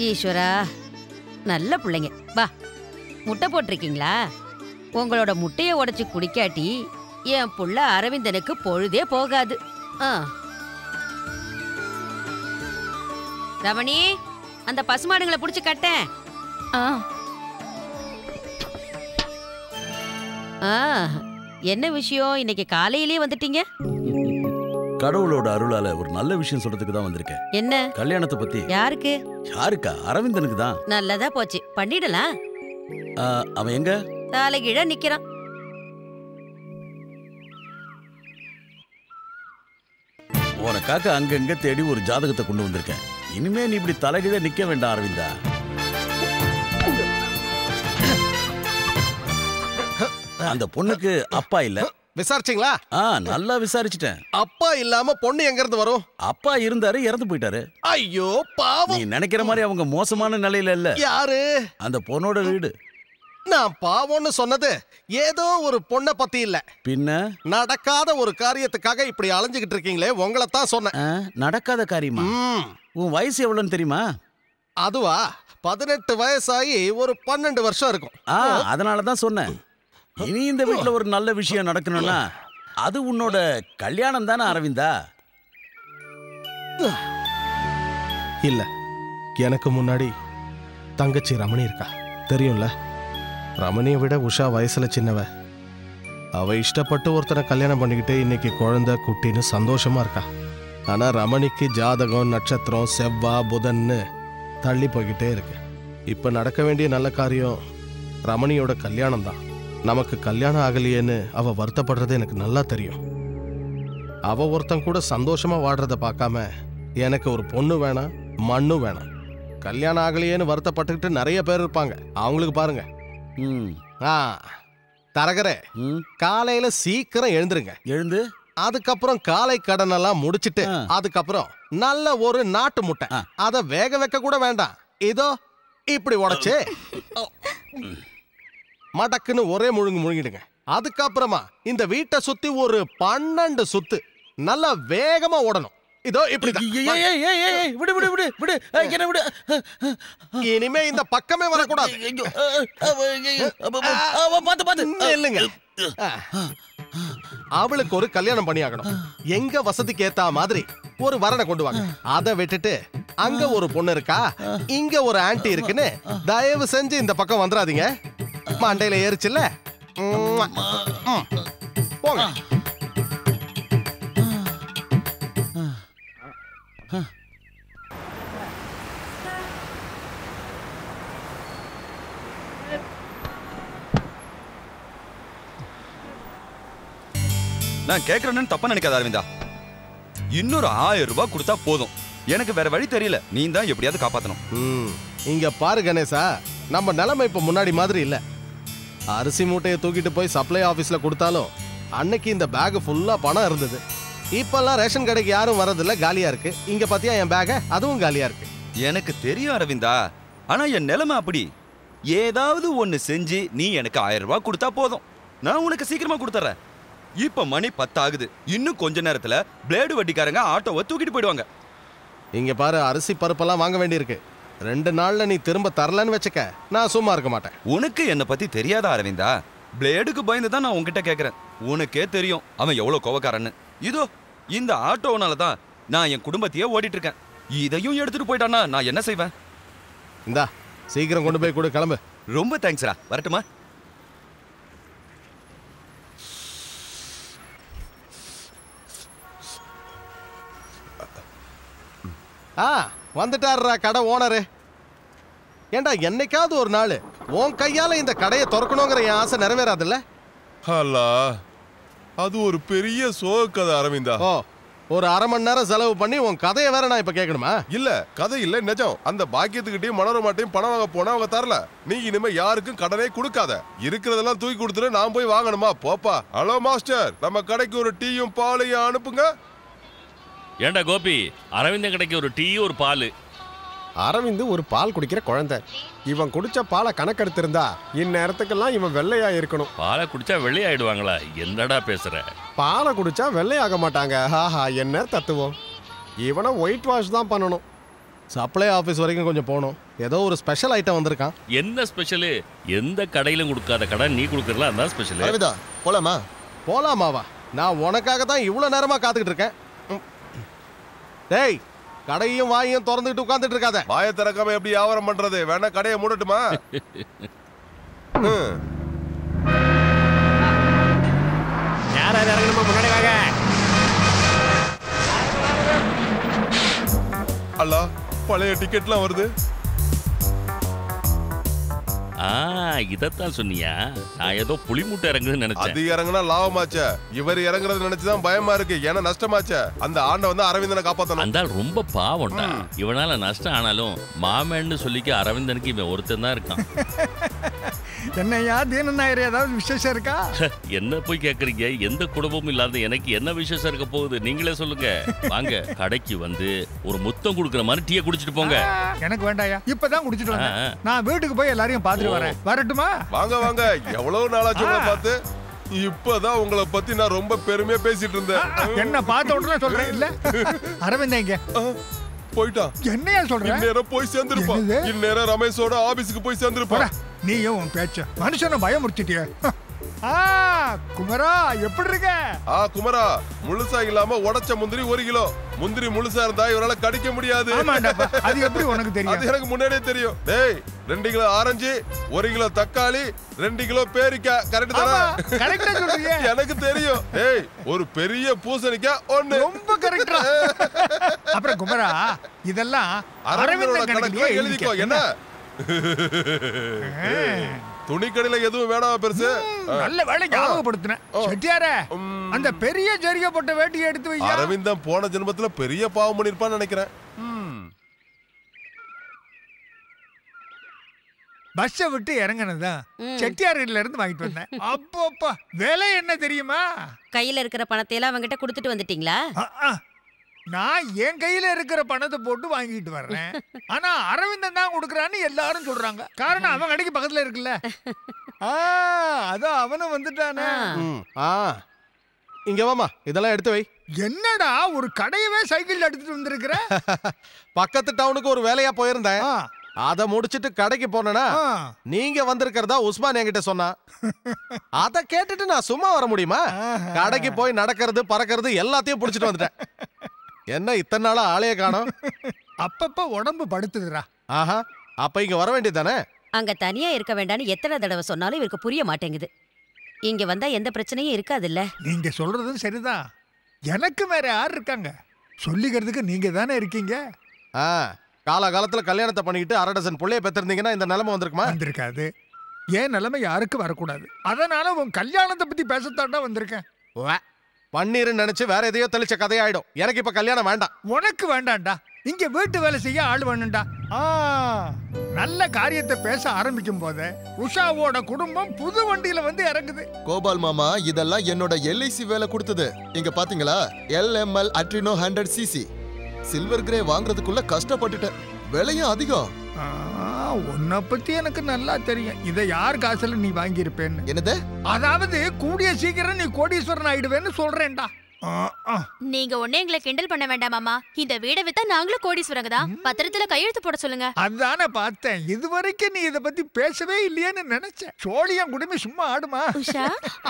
ஈஸ்வரா நல்ல பிள்ளைங்க வா முட்டை போட்டிருக்கீங்களா உங்களோட முட்டையை உடைச்சு குடிக்காட்டி என் புள்ள அரவிந்தனுக்கு பொழுதே போகாது ஆ ரமணி அந்த பசுமாடுங்களை புடிச்சு கட்டேன் ஆ ஆ என்ன விஷயம் இன்னைக்கு காலையிலேயே வந்துட்டீங்க கடவுளோட அருளால ஒரு நல்ல விஷயம் சொல்றதுக்கு தான் வந்திருக்கேன் என்ன கல்யாணத்தை பத்தி யாருக்கு யாருக்கா அரவிந்தனுக்கு தான் நல்லதா போச்சு பண்ணிடலாம் அவன் எங்க தலைகீழ நிக்கிறான் உனக்காக அங்கங்க தேடி ஒரு ஜாதகத்தை கொண்டு வந்திருக்கேன் இனிமே நீ இப்படி தலைகீழ நிக்க வேண்டாம் அரவிந்தா அந்த பொண்ணுக்கு அப்பா இல்ல விசாரிச்சிங்களா ஆ நல்லா விசாரிச்சிட்டேன் அப்பா இல்லாம பொண்ணு எங்க இருந்து வரும் அப்பா இருந்தாரு இறந்து போயிட்டாரு ஐயோ பாவம் நீ நினைக்கிற மாதிரி அவங்க மோசமான நிலையில இல்ல யாரு அந்த பொண்ணோட வீடு நான் பாவம்னு சொன்னது ஏதோ ஒரு பொண்ணை பத்தி இல்ல பின்ன நடக்காத ஒரு காரியத்துக்காக இப்படி அலைஞ்சுகிட்டு இருக்கீங்களே உங்களை தான் சொன்னேன் ஆ, நடக்காத காரியமா ம், உன் வயசு எவ்வளவுன்னு தெரியுமா அதுவா பதினெட்டு வயசாகி ஒரு பன்னெண்டு வருஷம் இருக்கும் ஆ அதனால தான் சொன்னேன் இனி இந்த வீட்ல ஒரு நல்ல விஷயம் நடக்கணும்னா அது உன்னோட கல்யாணம் தானே அரவிந்தா இல்ல எனக்கு முன்னாடி தங்கச்சி ரமணி இருக்கா தெரியும்ல ரமணியை விட உஷா வயசுல சின்னவ அவ இஷ்டப்பட்டு ஒருத்தனை கல்யாணம் பண்ணிக்கிட்டு இன்னைக்கு குழந்தை குட்டின்னு சந்தோஷமா இருக்கா ஆனா ரமணிக்கு ஜாதகம் நட்சத்திரம் செவ்வா புதன்னு தள்ளி போய்கிட்டே இருக்கு இப்ப நடக்க வேண்டிய நல்ல காரியம் ரமணியோட கல்யாணம் தான் நமக்கு கல்யாணம் ஆகலையேன்னு அவ வருத்தப்படுறது எனக்கு நல்லா தெரியும் அவ ஒருத்தன் கூட சந்தோஷமா வாடுறத பார்க்காம எனக்கு ஒரு பொண்ணு வேணாம் மண்ணு வேணாம் கல்யாணம் ஆகலையேன்னு வருத்தப்பட்டுக்கிட்டு நிறைய பேர் இருப்பாங்க அவங்களுக்கு பாருங்க ம் ஆ தரகரே ம் காலையில சீக்கிரம் எழுந்துருங்க எழுந்து அதுக்கப்புறம் காலை கடனெல்லாம் முடிச்சிட்டு ஆ. அதுக்கப்புறம் நல்ல ஒரு நாட்டு முட்டை ஆ. அத வேக வைக்க கூட வேண்டாம் இதோ இப்படி உடைச்சு மடக்குன்னு ஒரே முழுங்கு முழுங்கிடுங்க அதுக்கப்புறமா இந்த வீட்டை சுத்தி ஒரு பன்னெண்டு சுத்து நல்லா வேகமா ஓடணும் இதோ இப்படிதான் ஏய், ஏய், ஏய், ஏய், ஏய், விடு விடு விடு விடு ஏய், என்ன விடு இனிமே இந்த பக்கமே வரக்கூடாது ஐயோ, அ, அ, அ, ஐயோ, அப்ப, அப்ப, அப்ப, பாத்து பாத்து இல்லைங்க அவளுக்கு ஒரு கல்யாணம் பண்ணியாகணும் எங்க வசதிக்கு ஏத்தா மாதிரி ஒரு வரனை கொண்டு வாங்க அதை விட்டுட்டு அங்க ஒரு பொண்ணு இருக்கா இங்க ஒரு ஆன்ட்டி இருக்குன்னு தயவு செஞ்சு இந்த பக்கம் வந்துடாதீங்க மண்டையில ஏறிச்சுல்ல ம்ம். ம். போங்க நான் கேக்குறேன்னு தப்பா நினைக்காத அரவிந்தா இன்னொரு ஆயிரம் ரூபாய் கொடுத்தா போதும் எனக்கு வேற வழி தெரியல நீ தான் எப்படியாவது காப்பாத்தணும் ம். இங்க பாரு கணேசா நம்ம நிலைமை இப்ப முன்னாடி மாதிரி இல்ல அரிசி மூட்டையை தூக்கிட்டு போய் சப்ளை ஆபீஸ்ல கொடுத்தாலும் அன்னைக்கு இந்த பேக் ஃபுல்லா பணம் இருந்தது இப்பெல்லாம் ரேஷன் கடைக்கு யாரும் வரதில்ல காலியா இருக்கு இங்க பாத்தியா என் பேக அதுவும் காலியா இருக்கு எனக்கு தெரியும் அரவிந்தா ஆனா என் நிலைமை அப்படி ஏதாவது ஒண்ணு செஞ்சு நீ எனக்கு ஆயிரம் ரூபாய் கொடுத்தா போதும் நான் உனக்கு சீக்கிரமா கொடுத்துறேன் இப்ப மணி பத்தாகுது இன்னும் கொஞ்ச நேரத்துல பிளேடு வட்டிக்காரங்க ஆட்டோவை தூக்கிட்டு போயிடுவாங்க இங்க பாரு அரிசி பருப்பெல்லாம் வாங்க வேண்டியிருக்கு ரெண்டு நாள்ல நீ திரும்ப தரலன்னு வச்சுக்க நான் சும்மா இருக்க மாட்டேன் உனக்கு என்னை பத்தி தெரியாதா அரவிந்தா பிளேடுக்கு பயந்து தான் நான் உன்கிட்ட கேக்குறேன் உனக்கே தெரியும் அவன் எவ்வளவு கோவக்காரன்னு இதோ இந்த ஆட்டோனால தான் நான் என் குடும்பத்தையே ஓடிட்டு இருக்கேன் இதையும் எடுத்துட்டு போயிட்டானா நான் என்ன செய்வேன் இந்தா சீக்கிரம் கொண்டு போய் கொடு கிளம்பு ரொம்ப தேங்க்ஸ்ரா வரட்டுமா ஆ வந்துட்டாருடா கடை ஓனரு ஏண்டா என்னைக்காவது ஒரு நாள் உன் கையால இந்த கடையை திறக்கணுங்கிற என் ஆசை நிறைவேறாதுல்ல அல்லா அது ஒரு பெரிய சோகக்கதை அரவிந்தா ஓ ஒரு அரை மணி நேரம் செலவு பண்ணி உன் கதையை வேற நான் இப்ப கேட்கணுமா இல்ல கதை இல்ல நிஜம் அந்த பாக்கியத்துக்கிட்டயும் மனோரமாட்டையும் பணம் வாங்க போனா அவங்க தரல நீ இனிமே யாருக்கும் கடனே கொடுக்காத இருக்கிறதெல்லாம் தூக்கி கொடுத்துட்டு நான் போய் வாங்கணுமா போப்பா ஹலோ மாஸ்டர் நம்ம கடைக்கு ஒரு டீயும் பாலையும் அனுப்புங்க ஏண்டா கோபி அரவிந்தன் கடைக்கு ஒரு டீ ஒரு பால் அரவிந்து ஒரு பால் குடிக்கிற குழந்தை இவன் குடிச்ச பாலை கணக்கெடுத்திருந்தா இந்நேரத்துக்கெல்லாம் இவன் வெள்ளையா இருக்கணும் பாலை குடிச்சா வெள்ளையாயிடுவாங்களா என்னடா பேசுற பாலை குடிச்சா வெள்ளையாக மாட்டாங்க ஹாஹா என்ன தத்துவம் இவனை ஒயிட் வாஷ் தான் பண்ணணும் சப்ளை ஆஃபீஸ் வரைக்கும் கொஞ்சம் போகணும் ஏதோ ஒரு ஸ்பெஷல் ஐட்டம் வந்திருக்கான் என்ன ஸ்பெஷலு எந்த கடையிலும் கொடுக்காத கடை நீ கொடுக்கறல அதான் ஸ்பெஷல் அரவிந்தா போலாமா போலாமாவா நான் உனக்காக தான் இவ்வளோ நேரமாக காத்துக்கிட்டு இருக்கேன் ம். டேய் கடையும் வாயும் திறந்துக்கிட்டு உட்காந்துட்டு இருக்காத வாயை திறக்காம எப்படி வியாபாரம் பண்றது வேணா கடையை மூடட்டுமா ம். யாராவது இறங்கணுமா முன்னாடி வாங்க அல்லா பழைய டிக்கெட்லாம் வருது ஆ இதத்தான் சொன்னியா நான் ஏதோ புளி மூட்டை இறங்குதுன்னு நினைச்சேன் அது இறங்குனா லாபமாச்சே இவர் இறங்குறது நினைச்சுதான் பயமா இருக்கு ஏன்னா நஷ்டமாச்சே அந்த ஆண்டை வந்து அரவிந்தனை காப்பாத்தணும் அந்த ஆள் ரொம்ப பாவம்டா இவனால நஷ்டம் ஆனாலும் மாமன்னு சொல்லிக்க அரவிந்தனுக்கு இவன் ஒருத்தன் தான் இருக்கான் என்னையா தீனன் நாயர் ஏதாவது விசேஷம் இருக்கா என்ன போய் கேக்குறீங்க எந்த குடும்பமும் இல்லாத எனக்கு என்ன விசேஷம் இருக்க போகுது நீங்களே சொல்லுங்க வாங்க கடைக்கு வந்து ஒரு முத்தம் கொடுக்குற மாதிரி டீயை குடிச்சிட்டு போங்க எனக்கு வேண்டாயா இப்பதான் குடிச்சிட்டு ஆ, வந்தேன் ஆ. நான் வீட்டுக்கு போய் எல்லாரையும் பார்த்துட்டு வரேன் வரட்டுமா வாங்க வாங்க எவ்வளவு நாளாச்சு உங்களை பார்த்து இப்பதான் உங்களை பத்தி நான் ரொம்ப பெருமையா பேசிட்டு இருந்தேன் என்ன பார்த்த உடனே சொல்றேன் இல்ல அரவிந்த் இங்க ஆ, போயிட்டான் என்னையா சொல்ற இந்நேரம் போய் சேர்ந்திருப்பான் என்னது? இந்நேரம் ரமேஷோட ஆபீஸுக்கு போய் போடா, சேர்ந்திருப்பான் நீயும் உன் பேச்ச மனுஷனை பயமுறுத்திட்டிய ஆ குமரா எப்படி இருக்க ஆ குமரா முழுசா இல்லாம உடைச்ச முந்திரி ஒரு கிலோ முந்திரி முழுசா இருந்தா இவரால கடிக்க முடியாது ஆமாண்டாப்பா அது எப்படி உனக்கு அது தெரியும் எனக்கு முன்னாடியே தெரியும் டேய் ரெண்டு கிலோ ஆரஞ்சு ஒரு கிலோ தக்காளி ரெண்டு கிலோ பேரிக்காய் கரெக்ட் ஆமா தானே கரெக்டா சொல்றீங்க எனக்கு தெரியும் டேய் ஒரு பெரிய பூசணிக்காய் ஒண்ணு ரொம்ப கரெக்டா அப்புறம் குமரா இதெல்லாம் அரவிந்தனோட அரவிந்தன் கணக்குல கணக்குலயே எழுதிக்கோ எழுதிக்க. என்ன துணி கடையில எதுவும் வேணாமா பெருசு நல்ல வேலை ஞாபகப்படுத்தினேன் செட்டியாரே ம். அந்த பெரிய ஜரிகை போட்ட வேட்டியை எடுத்து வையா அரவிந்தன் போன ஜென்மத்துல பெரிய பாவம் பண்ணிருப்பான்னு நினைக்கிறேன் ம். பஸ்ஸை விட்டு இறங்கினதான் ம். செட்டியாரில இருந்து வாங்கிட்டு வந்தேன் அப்பப்பா விலை என்ன தெரியுமா கையில இருக்கிற பணத்தை எல்லாம் அவங்கிட்ட கொடுத்துட்டு வந்துட்டீங்களா அ, அ. நான் என் கையில இருக்கிற பணத்தை போட்டு வாங்கிட்டு வர்றேன் ஆனா அரவிந்தன் தான் கொடுக்கறான்னு எல்லாரும் சொல்றாங்க காரணம் அவன் கடைக்கு பக்கத்துல இருக்குல்ல ஆ அதான் அவனும் வந்துட்டானே ஆ. ம் ஆ இங்க வாமா இதெல்லாம் எடுத்து வை என்னடா ஒரு கடையவே சைக்கிள் எடுத்துட்டு வந்திருக்கிற பக்கத்து டவுனுக்கு ஒரு வேலையா போயிருந்தேன் ஆ, அதை முடிச்சிட்டு கடைக்கு போனேனா ஆ. நீங்க வந்திருக்கிறதா உஸ்மான் என்கிட்ட சொன்னா அத கேட்டுட்டு நான் சும்மா வர முடியுமா ஆஹா. கடைக்கு போய் நடக்கிறது பறக்கிறது எல்லாத்தையும் புடிச்சிட்டு வந்துட்டேன் என்ன இத்தனை நாளா ஆளைய காணோம் அப்பப்ப உடம்பு படுத்துதுடா ஆஹா அப்ப இங்க வர வேண்டியதானே அங்க தனியா இருக்க வேண்டாம்னு எத்தனை தடவை சொன்னாலும் இவருக்கு புரிய மாட்டேங்குது இங்க வந்தா எந்த பிரச்சனையும் இருக்காதுல்ல நீங்க சொல்றதும் சரிதான் எனக்கு வேற யார் இருக்காங்க சொல்லிக்கிறதுக்கு நீங்க தானே இருக்கீங்க ஆ காலகாலத்துல கல்யாணத்தை பண்ணிக்கிட்டு அரை டசன் புள்ளைய பெற்றிருந்தீங்கன்னா இந்த நிலைமை வந்திருக்குமா வந்திருக்காது ஏன் நிலைமை யாருக்கும் வரக்கூடாது அதனால உன் கல்யாணத்தை பத்தி பேசத்தாண்டா வந்திருக்கேன் உவ்வே. பன்னீர்னு நினைச்சு வேற எதையோ தெளிச்ச கதையாயிடும் எனக்கு இப்ப கல்யாணம் வேண்டாம் உனக்கு வேண்டாம்டா இங்க வீட்டு வேலை செய்ய ஆள் வேணும்டா ஆ நல்ல காரியத்தை பேச ஆரம்பிக்கும் போதே உஷாவோட குடும்பம் புது வண்டியில வந்து இறங்குது கோபால் மாமா இதெல்லாம் என்னோட எல்ஐசி வேலை கொடுத்தது இங்க பாத்தீங்களா LML Adreno hundred CC silver grey வாங்குறதுக்குள்ள கஷ்டப்பட்டுட்டேன் விலையும் அதிகம் ஆ, உன்னை பத்தி எனக்கு நல்லா தெரியும் இதை யார் காசுல நீ வாங்கியிருப்பேன்னு என்னது அதாவது கூடிய சீக்கிரம் நீ கோடீஸ்வரன் ஆயிடுவேன்னு சொல்றேன்டா ஆ, ஆ. நீங்க ஒண்ணே எங்களை கிண்டல் பண்ண வேண்டாம் மாமா இந்த வீடை வித்தா நாங்களும் கோடீஸ்வரங்க தான் பத்திரத்துல கையெழுத்து போட சொல்லுங்க அதானே பார்த்தேன் இது வரைக்கும் நீ இதை பத்தி பேசவே இல்லையேன்னு நினைச்சேன் சோழியம் குடுமி சும்மா ஆடுமா உஷா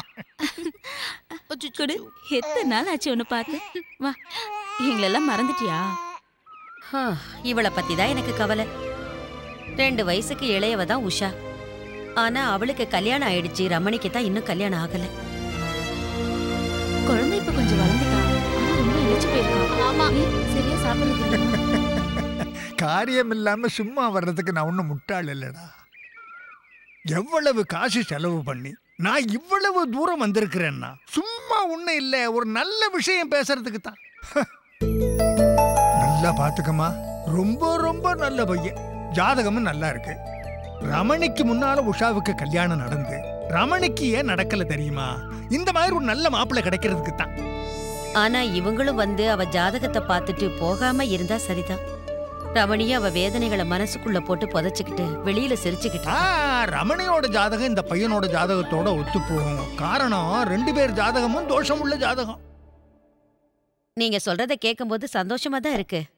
குடு எத்தனை நாள் ஆச்சு ஒன்று பார்த்து வா எங்களெல்லாம் மறந்துட்டியா ஹா, இவளை பத்தி தான் எனக்கு கவலை ரெண்டு வயசுக்கு இளையவ தான் உஷா ஆனா அவளுக்கு கல்யாணம் ஆயிடுச்சு ரமணிக்கு தான் இன்னும் கல்யாணம் ஆகல குழந்தை இப்ப கொஞ்சம் வளர்ந்துட்டா ஆனா ரொம்ப இழைச்சு போயிருக்கா ஆமா ஏய், சரியா சாப்பிடுறது இல்லையா? காரியம் இல்லாம சும்மா வர்றதுக்கு நான் ஒன்றும் முட்டாள் இல்லடா எவ்வளவு காசு செலவு பண்ணி நான் இவ்வளவு தூரம் வந்திருக்கிறேன்னா சும்மா ஒன்றும் இல்லை ஒரு நல்ல விஷயம் பேசுறதுக்கு தான் நல்லா பார்த்துக்கம்மா ரொம்ப ரொம்ப நல்ல பையன் ஜாதகமும் நல்லா இருக்கு ரமணிக்கு முன்னால உஷாவுக்கு கல்யாணம் நடந்து ரமணிக்கு ஏன் நடக்கல தெரியுமா இந்த மாதிரி ஒரு நல்ல மாப்பிள்ளை கிடைக்கிறதுக்கு தான் ஆனா இவங்களும் வந்து அவ ஜாதகத்தை பார்த்துட்டு போகாம இருந்தா சரிதான் ரமணியும் அவ வேதனைகளை மனசுக்குள்ள போட்டு புதைச்சுக்கிட்டு வெளியில சிரிச்சுக்கிட்டு ஆ, ரமணியோட ஜாதகம் இந்த பையனோட ஜாதகத்தோட ஒத்து போகும் காரணம் ரெண்டு பேர் ஜாதகமும் தோஷம் உள்ள ஜாதகம் நீங்க சொல்றத கேட்கும்போது சந்தோஷமா தான் இருக்கு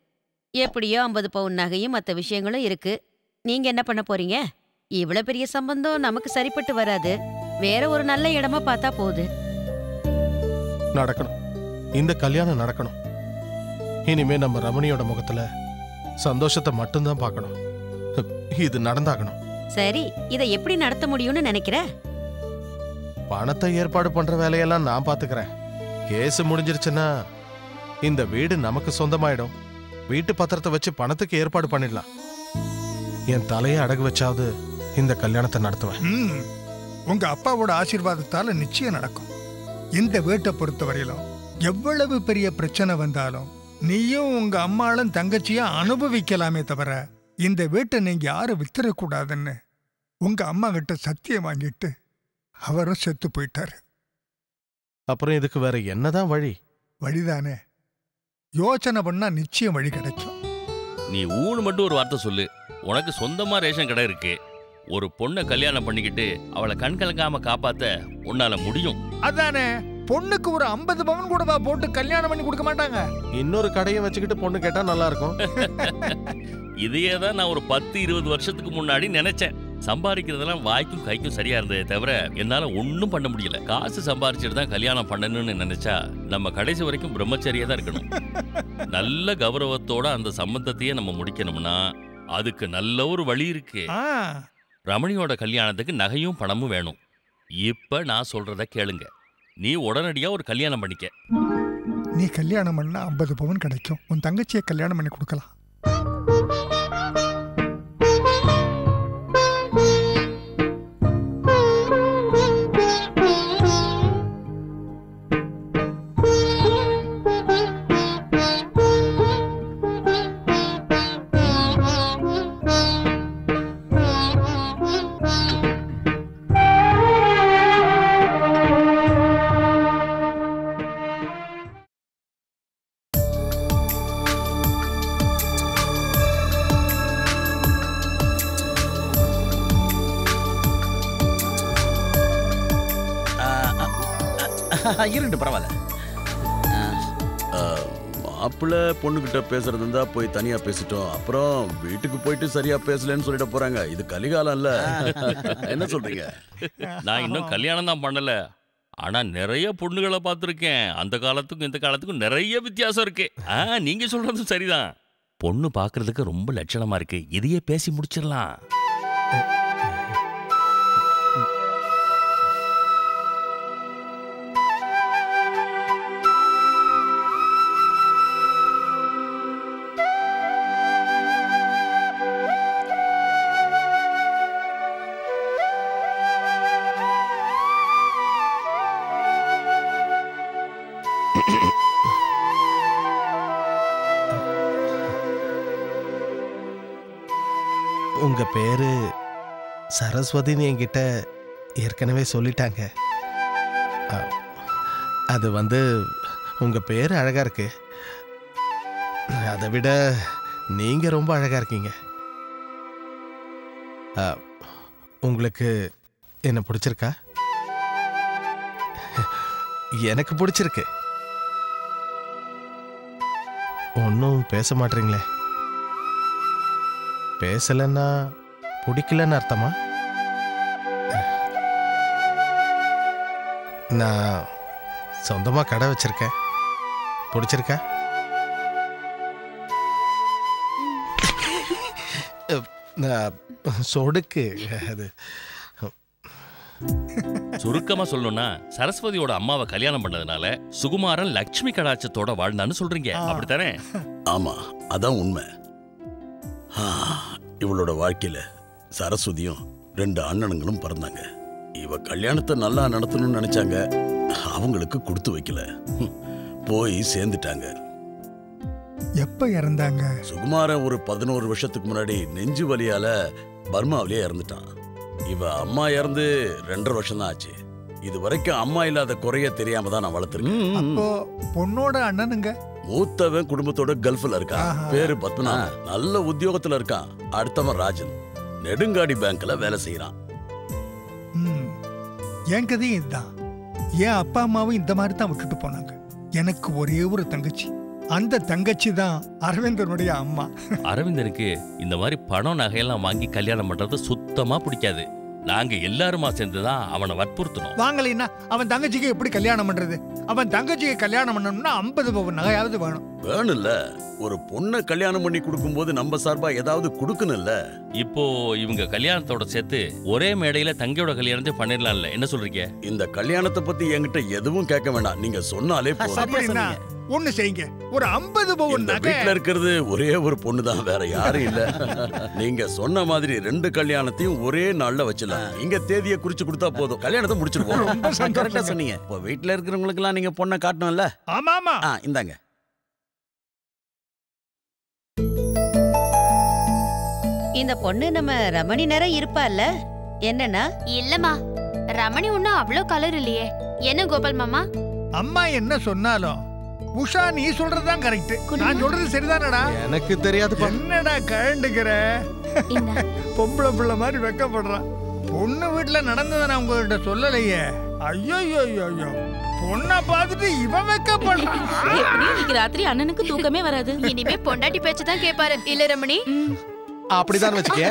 எப்படியோ ஐம்பது பவுன் நகையும் மற்ற விஷயங்களும் இருக்கு நீங்க என்ன பண்ண போறீங்க இவ்வளவு பெரிய சம்பந்தம் நமக்கு சரிப்பட்டு வராது வேற ஒரு நல்ல இடமா பார்த்தா போகுது நடக்கணும் இந்த கல்யாணம் நடக்கணும் இனிமே நம்ம ரமணியோட முகத்துல சந்தோஷத்தை மட்டும்தான் பார்க்கணும் இது நடந்தாகணும் சரி இதை எப்படி நடத்த முடியும்னு நினைக்கிற பணத்தை ஏற்பாடு பண்ற வேலையெல்லாம் நான் பாத்துக்கிறேன் கேஸ் முடிஞ்சிருச்சுன்னா இந்த வீடு நமக்கு சொந்தமாயிடும் வீட்டு பத்திரத்தை வச்சு பணத்துக்கு ஏற்பாடு பண்ணிடலாம் என் தலையை அடகு வச்சாவது இந்த கல்யாணத்தை நடத்துவேன் ம் உங்க அப்பாவோட ஆசீர்வாதத்தால நிச்சயம் நடக்கும் இந்த வீட்டை பொறுத்தவரையிலும் எவ்வளவு பெரிய பிரச்சனை வந்தாலும் நீயும் உங்க அம்மாளும் தங்கச்சியும் அனுபவிக்கலாமே தவிர இந்த வீட்டை நீங்க யாரும் வித்துறக்கூடாதுன்னு உங்க அம்மா கிட்ட சத்தியம் வாங்கிட்டு அவரும் செத்து போயிட்டாரு அப்புறம் இதுக்கு வேற என்னதான் வழி வழிதானே யோசனை பண்ணா நிச்சயம் வழி கிடைக்கும் நீ ஊனு மட்டும் ஒரு வார்த்தை சொல்லு உனக்கு சொந்தமா ரேஷன் கடை இருக்கு ஒரு பொண்ணை கல்யாணம் பண்ணிக்கிட்டு அவளை கண் கலங்காம காப்பாத்த உன்னால முடியும் அதானே பொண்ணுக்கு ஒரு ஐம்பது பவன் கூடவா போட்டு கல்யாணம் பண்ணி கொடுக்க மாட்டாங்க இன்னொரு கடையை வச்சுக்கிட்டு பொண்ணு கேட்டா நல்லா இருக்கும் இதையே தான் நான் ஒரு பத்து இருபது வருஷத்துக்கு முன்னாடி நினைச்சேன் சம்பாதிக்கிறதெல்லாம் வாய்க்கும் கைக்கும் சரியா இருந்ததே தவிர என்னால ஒன்றும் பண்ண முடியல காசு சம்பாரிச்சுட்டு தான் கல்யாணம் பண்ணணும்னு நினைச்சா நம்ம கடைசி வரைக்கும் பிரம்மச்சரியா தான் இருக்கணும் நல்ல கௌரவத்தோட அந்த சம்பந்தத்தையே நம்ம முடிக்கணும்னா அதுக்கு நல்ல ஒரு வழி இருக்கு ஆ ரமணியோட கல்யாணத்துக்கு நகையும் பணமும் வேணும் இப்ப நான் சொல்றத கேளுங்க நீ உடனடியா ஒரு கல்யாணம் பண்ணிக்க நீ கல்யாணம் பண்ணா ஐம்பது பவன் கிடைக்கும் உன் தங்கச்சியை கல்யாணம் பண்ணி கொடுக்கலாம் இருண்டு பரவாயில்ல மாப்பிள்ள பொண்ணுகிட்ட பேசுறது இருந்தா போய் தனியா பேசிட்டோம் அப்புறம் வீட்டுக்கு போயிட்டு சரியா பேசலன்னு சொல்லிட போறாங்க இது கலிகாலம் இல்ல என்ன சொல்றீங்க நான் இன்னும் கல்யாணம் தான் பண்ணல ஆனா நிறைய பொண்ணுகளை பார்த்துருக்கேன் அந்த காலத்துக்கும் இந்த காலத்துக்கும் நிறைய வித்தியாசம் இருக்கு ஆ நீங்க சொல்றதும் சரிதான் பொண்ணு பார்க்கிறதுக்கு ரொம்ப லட்சணமா இருக்கு இதையே பேசி முடிச்சிடலாம் உங்க பேரு சரஸ்வதின்னு என்கிட்ட ஏற்கனவே சொல்லிட்டாங்க அ, அது வந்து உங்க பேரு அழகா இருக்கு அதை விட நீங்க ரொம்ப அழகா இருக்கீங்க அ, உங்களுக்கு என்ன பிடிச்சிருக்கா எனக்கு பிடிச்சிருக்கு ஒன்றும் பேச மாட்டீங்களே பேசலன்னா பிடிக்கலன்னு அர்த்தமா நான் சொந்தமா கடை வச்சிருக்கேன் பிடிச்சிருக்கா நான் சொடுக்கு அது சுருக்கமா சொல்லணும்னா சரஸ்வதியோட அம்மாவை கல்யாணம் பண்ணதுனால சுகுமாரன் லக்ஷ்மி கடாட்சத்தோட வாழ்ந்தான்னு சொல்றீங்க அப்படித்தானே ஆமா அதான் உண்மை ஆ, இவளோட வாழ்க்கையில சரஸ்வதியும் ரெண்டு அண்ணனுங்களும் பிறந்தாங்க இவ கல்யாணத்தை நல்லா நடத்தணும்னு நினைச்சாங்க அவங்களுக்கு கொடுத்து வைக்கல ஹம், போய் சேர்ந்துட்டாங்க எப்ப இறந்தாங்க சுகுமாரன் ஒரு பதினோரு வருஷத்துக்கு முன்னாடி நெஞ்சு வலியால பர்மாவிலேயே இறந்துட்டான் இவ அம்மா இறந்து ரெண்டரை வருஷம் தான் ஆச்சு இது வரைக்கும் அம்மா இல்லாத குறைய தெரியாம தான் நான் வளர்த்துருக்கேன் அப்போ பொண்ணோட அண்ணனுங்க மூத்தவன் குடும்பத்தோட கல்ஃப்ல இருக்கான் ஆஹா. பேரு பத்மநாபன் நல்ல உத்தியோகத்துல இருக்கான் அடுத்தவன் ராஜன் நெடுங்காடி பேங்க்ல வேலை செய்யறான் ம். என் கதையும் இதுதான் என் அப்பா அம்மாவும் இந்த மாதிரி தான் விட்டுட்டு போனாங்க எனக்கு ஒரே ஒரு தங்கச்சி அந்த தங்கச்சி தான் அரவிந்தனுடைய அம்மா அரவிந்தனுக்கு இந்த மாதிரி பணம் நகையெல்லாம் வாங்கி கல்யாணம் பண்றது சுத்தமா பிடிக்காது நாங்க எல்லாருமா சேர்ந்து தான் அவனை வற்புறுத்தணும் வாங்கலைன்னா அவன் தங்கச்சிக்கு எப்படி கல்யாணம் பண்றது அவன் தங்கச்சிக்கு கல்யாணம் பண்ணணும்னா ஐம்பது பவுன் நகையாவது வேணும் வேணும்ல ஒரு பொண்ணை கல்யாணம் பண்ணி கொடுக்கும்போது நம்ம சார்பா ஏதாவது கொடுக்கணும்ல இப்போ இவங்க கல்யாணத்தோட சேர்த்து ஒரே மேடையில தங்கையோட கல்யாணத்தையும் பண்ணிடலாம்ல என்ன சொல்றீங்க இந்த கல்யாணத்தை பத்தி என்கிட்ட எதுவும் கேட்க வேண்டாம் நீங்க சொன்னாலே போதும் அப்படின்னா ஒண்ணு செய்யுங்க ஒரு ஐம்பது பவுன் இந்த நகை வீட்ல இருக்கிறது ஒரே ஒரு பொண்ணு தான் வேற யாரும் இல்ல நீங்க சொன்ன மாதிரி ரெண்டு கல்யாணத்தையும் ஒரே நாள்ல வச்சிடலாம் நீங்க தேதியை குறிச்சு கொடுத்தா போதும் கல்யாணத்தை முடிச்சிருவோம் ரொம்ப சந்தோஷம். கரெக்டா சொன்னீங்க இப்போ வீட்ல இருக்கிறவங்களுக்கு எல்லாம் நீங்க பொண்ணை காட்டணும்ல ஆமா ஆமா ஆ இந்தாங்க இந்த பொண்ணு நம்ம ரமணி நேரம் இருப்பால்ல என்னன்னா இல்லம்மா ரமணி ஒன்னும் அவ்வளோ கலர் இல்லையே என்ன கோபால் மாமா அம்மா என்ன சொன்னாலும் உஷா நீ சொல்றதுதான் கரெக்ட் நான் சொல்றது சரிதானடா எனக்கு தெரியாதுப்பா என்னடா கழண்டுக்கிற இந்தா. பொம்பளை பிள்ளை மாதிரி வெக்கப்படுறான் பொண்ணு வீட்டுல நடந்ததை நான் உங்ககிட்ட சொல்லலையே ஐயோ ஐயோ ஐயோ ஐயோ பொண்ணை பார்த்துட்டு இவன் வெக்கப்படுறான் எப்படியும் இன்னைக்கு ராத்திரி அண்ணனுக்கு தூக்கமே வராது இனிமே பொண்டாட்டி பேச்சு தான் கேட்பாரு இல்ல ரமணி ம். அப்படிதான் வச்சுக்க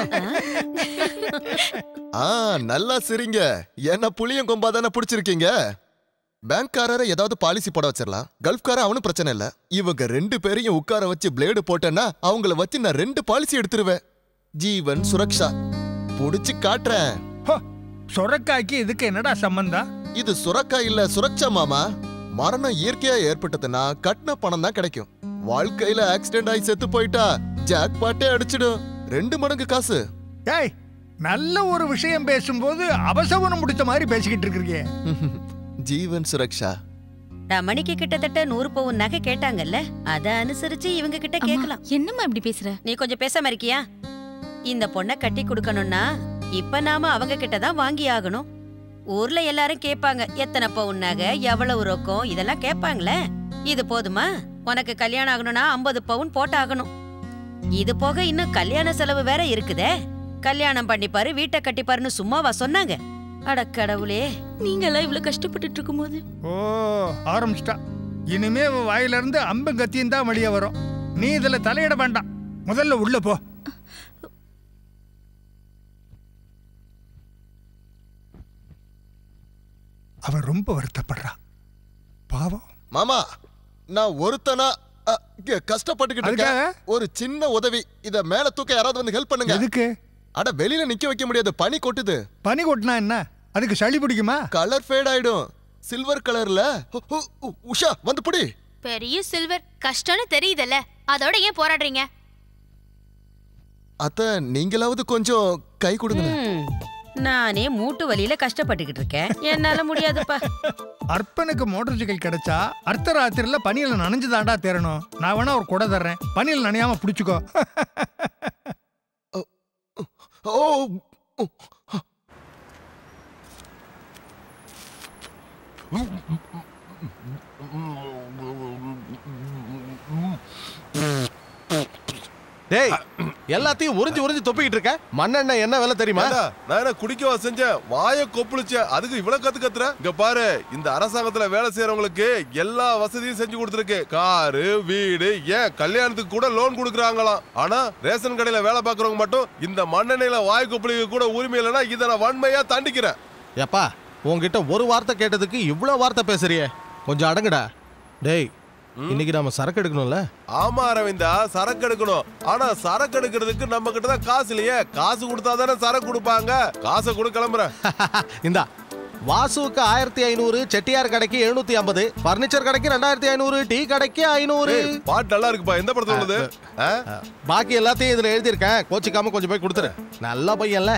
ஆ நல்லா சிரிங்க என்ன புளியும் கொம்பா தானே பிடிச்சிருக்கீங்க பேங்க்காரரை ஏதாவது பாலிசி போட வச்சிடலாம் கல்ஃப்கார அவனும் பிரச்சனை இல்ல இவங்க ரெண்டு பேரையும் உட்கார வச்சு பிளேடு போட்டேன்னா அவங்கள வச்சு நான் ரெண்டு பாலிசி எடுத்துருவேன் ஜீவன் சுரக்ஷா புடிச்சு காட்டுறேன் ஹோ, சொரக்காய்க்கு இதுக்கு என்னடா சம்பந்தம் இது சுரக்கா இல்ல சுரக்ஷா மாமா மரணம் இயற்கையா ஏற்பட்டதுன்னா கட்டின பணம் தான் கிடைக்கும் வாழ்க்கையில ஆக்சிடென்ட் ஆகி செத்து போயிட்டா ஜாக் பாட்டே அடிச்சிடும் ரெண்டு மடங்கு காசு ஏய் நல்ல ஒரு விஷயம் பேசும்போது அவசவனம் முடிச்ச மாதிரி பேசிக்கிட்டு இருக்கிறீங்க ஜீவன் சுரக்ஷா ரமணிக்கு கிட்டத்தட்ட நூறு பவுன் நகை கேட்டாங்கல்ல அத அனுசரிச்சு இவங்க கிட்ட அம்மா, கேட்கலாம் என்னம்மா இப்படி பேசுற நீ கொஞ்சம் பேசாம இருக்கியா இந்த பொண்ணை கட்டி கொடுக்கணும்னா இப்ப நாம அவங்க கிட்ட தான் வாங்கி ஆகணும் ஊர்ல எல்லாரும் கேட்பாங்க எத்தனை பவுன் நகை எவ்வளவு ரொக்கம் இதெல்லாம் கேட்பாங்களே இது போதுமா உனக்கு கல்யாணம் ஆகணும்னா ஐம்பது பவுன் போட்டாகணும் இது போக இன்னும் கல்யாண செலவு வேற இருக்குதே கல்யாணம் பண்ணிப்பாரு வீட்டை கட்டிப்பாருன்னு சும்மாவா சொன்னாங்க அட கடவுளே நீங்க எல்லாம் இவ்வளவு கஷ்டப்பட்டுட்டு இருக்கும்போது ஓ ஆரம்பிச்சிட்டா இனிமே அவ வாயில இருந்து அம்பும் கத்தியும் தான் வெளியே வரும் நீ இதுல தலையிட வேண்டாம் முதல்ல உள்ள போ அவ ரொம்ப வருத்தப்படுறா பாவம் மாமா நான் ஒருத்தனா அ, இங்க கஷ்டப்பட்டுக்கிட்டு இருக்கேன் அதுக்காக? ஒரு சின்ன உதவி இத மேல தூக்க யாராவது வந்து ஹெல்ப் பண்ணுங்க எதுக்கு அட வெளியில நிக்க வைக்க முடியாது பனி கொட்டுது பனி கொட்டினா என்ன அதுக்கு சளி பிடிக்குமா கலர் ஃபேட் ஆயிடும் சில்வர் கலர்ல உ, உ, உ, உஷா வந்து புடி பெரிய சில்வர் கஷ்டம்னு தெரியுதல்ல அதோட ஏன் போராடுறீங்க அத்த நீங்களாவது கொஞ்சம் கை கொடுங்க ம், நானே மூட்டு வலியில கஷ்டப்பட்டுக்கிட்டு இருக்கேன் என்னால முடியாதுப்பா அர்ப்பனுக்கு மோட்டார் சைக்கிள் கிடைச்சா அர்த்த ராத்திரில பனியில நனைஞ்சு தாண்டா தேரணும் நான் வேணா ஒரு குடை தர்றேன் பனியில் நனையாம பிடிச்சுக்கோ ஓ உ, டேய் எல்லாத்தையும் உறிஞ்சு உறிஞ்சு தொப்பிக்கிட்டு இருக்க மண்ணெண்ணெய் என்ன விலை தெரியுமா ஏண்டா, நான் என்ன குடிக்கவா செஞ்சேன் வாய கொப்புளிச்சேன் அதுக்கு இவ்வளவு கத்து கத்துற இங்க பாரு இந்த அரசாங்கத்துல வேலை செய்யறவங்களுக்கு எல்லா வசதியும் செஞ்சு கொடுத்துருக்கு காரு வீடு ஏன் கல்யாணத்துக்கு கூட லோன் கொடுக்குறாங்களாம் ஆனா ரேஷன் கடையில வேலை பார்க்கறவங்க மட்டும் இந்த மண்ணெண்ணெயில வாய் கொப்பளிக்க கூட உரிமை இல்லைன்னா இதை நான் வன்மையா தண்டிக்கிறேன் ஏப்பா உன்கிட்ட ஒரு வார்த்தை கேட்டதுக்கு இவ்வளோ வார்த்தை பேசுறியே கொஞ்சம் அடங்குடா டேய் இன்னைக்கு நாம சரக்கு எடுக்கணும்ல ஆமா அரவிந்தா சரக்கு எடுக்கணும் ஆனா சரக்கு எடுக்கிறதுக்கு நம்ம கிட்ட தான் காசு இல்லையே காசு கொடுத்தா தானே சரக்கு கொடுப்பாங்க காசை கொடு கிளம்புறேன் இந்தா வாசுவுக்கு ஆயிரத்தி ஐநூறு செட்டியார் கடைக்கு எழுநூத்தி ஐம்பது பர்னிச்சர் கடைக்கு ரெண்டாயிரத்தி ஐநூறு டீ கடைக்கு ஐநூறு ஏய், பாட்டு நல்லா இருக்குப்பா எந்த படத்துல உள்ளது ஆ? பாக்கி எல்லாத்தையும் இதுல எழுதியிருக்கேன் கோச்சிக்காம கொஞ்சம் போய் கொடுத்துரு நல்ல பையன்ல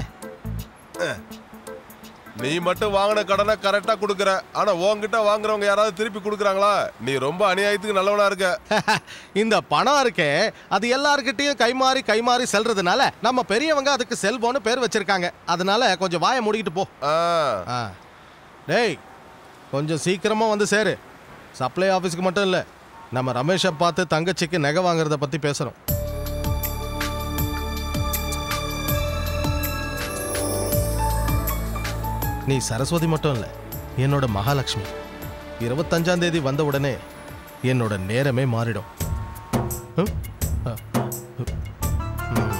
நீ மட்டும் வாங்கின கடனை கரெக்டா கொடுக்குற ஆனா உன்கிட்ட வாங்குறவங்க யாராவது திருப்பி கொடுக்குறாங்களா நீ ரொம்ப அநியாயத்துக்கு நல்லவனா இருக்க இந்த பணம் இருக்கே அது எல்லார்கிட்டயும் கைமாறி கைமாறி செல்றதுனால நம்ம பெரியவங்க அதுக்கு செல்போன்னு பேர் வச்சிருக்காங்க அதனால கொஞ்சம் வாயை மூடிக்கிட்டு போ ஆ. ஆ. டேய் கொஞ்சம் சீக்கிரமா வந்து சேரு சப்ளை ஆஃபீஸ்க்கு மட்டும் இல்லை நம்ம ரமேஷை பார்த்து தங்கச்சிக்கு நகை வாங்குறத பத்தி பேசுறோம் நீ சரஸ்வதி மட்டும் இல்லை என்னோட மகாலட்சுமி இருபத்தஞ்சாம் தேதி வந்த உடனே என்னோட நேரமே மாறிடும் ம்? ஆ. ம்.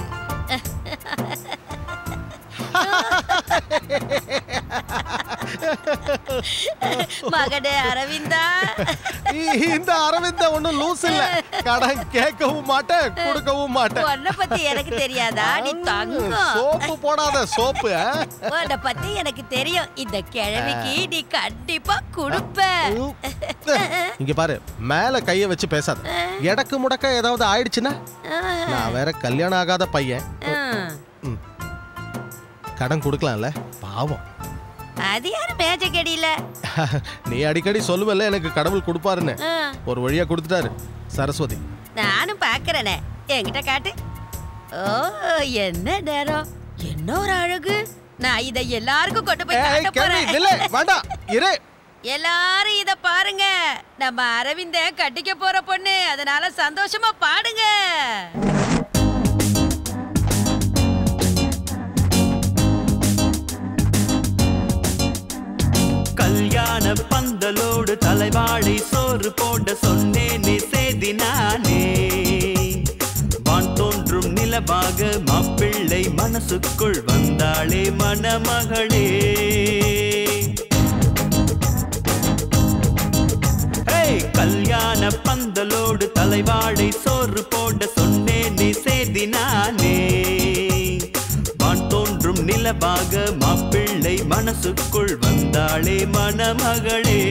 மகனே அரவிந்தா இந்த அரவிந்த ஒண்ணும் லூஸ் இல்ல கடன் கேட்கவும் மாட்டேன் கொடுக்கவும் மாட்டேன் உன்னை பத்தி எனக்கு தெரியாதா நீ தங்கம் சோப்பு போடாத சோப்பு ஆ? உன்னை பத்தி எனக்கு தெரியும் இந்த கிழவிக்கு நீ கண்டிப்பா கொடுப்ப இங்க பாரு மேல கைய வச்சு பேசாத எடக்கு முடக்க ஏதாவது ஆயிடுச்சுன்னா நான் வேற கல்யாணம் ஆகாத பையன் ம். கடன் கொடுக்கலாம்ல பாவம் அது யாரு மேஜைக் அடியில நீ அடிக்கடி சொல்லுவல்ல எனக்கு கடவுள் கொடுப்பாருன்னு ஆ, ஒரு வழியா கொடுத்துட்டாரு சரஸ்வதி நானும் பாக்குறேனே என்கிட்ட காட்டு ஓ என்ன நேரம் என்ன ஒரு அழகு நான் இதை எல்லாருக்கும் கொண்டு போய் ஏய், காட்ட கேள்வி, போறேன் நில்லு, வேண்டாம் இரு எல்லாரும் இத பாருங்க நம்ம அரவிந்த கட்டிக்க போற பொண்ணு அதனால சந்தோஷமா பாடுங்க கல்யாண பந்தலோடு தலைவாழை சோறு போட சொன்னேனே சேதி நானே வான் தோன்றும் நிலவாக மாப்பிள்ளை மனசுக்குள் வந்தாளே மணமகளே ஹேய், கல்யாண பந்தலோடு தலைவாழை சோறு போட சொன்னேனே சேதி நானே வான் தோன்றும் நிலவாக மாப்பிள்ளை மனசுக்குள் வந்தாளே மணமகளே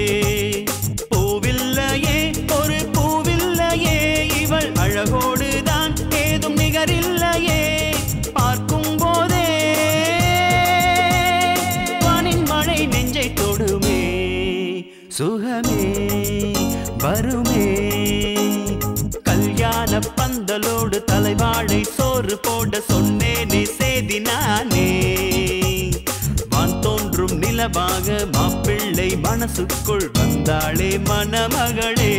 பூவில்லையே ஒரு பூவில்லையே இவள் அழகோடுதான் ஏதும் நிகரில்லையே பார்க்கும் போதே வானின் மழை நெஞ்சை தொடுமே சுகமே வருமே கல்யாண பந்தலோடு தலைவாழை சோறு போட சொன்னேனே சேதி நானே வான் தோன்றும் நிலவாக மாப்பிள்ளை மனசுக்குள் வந்தாளே மணமகளே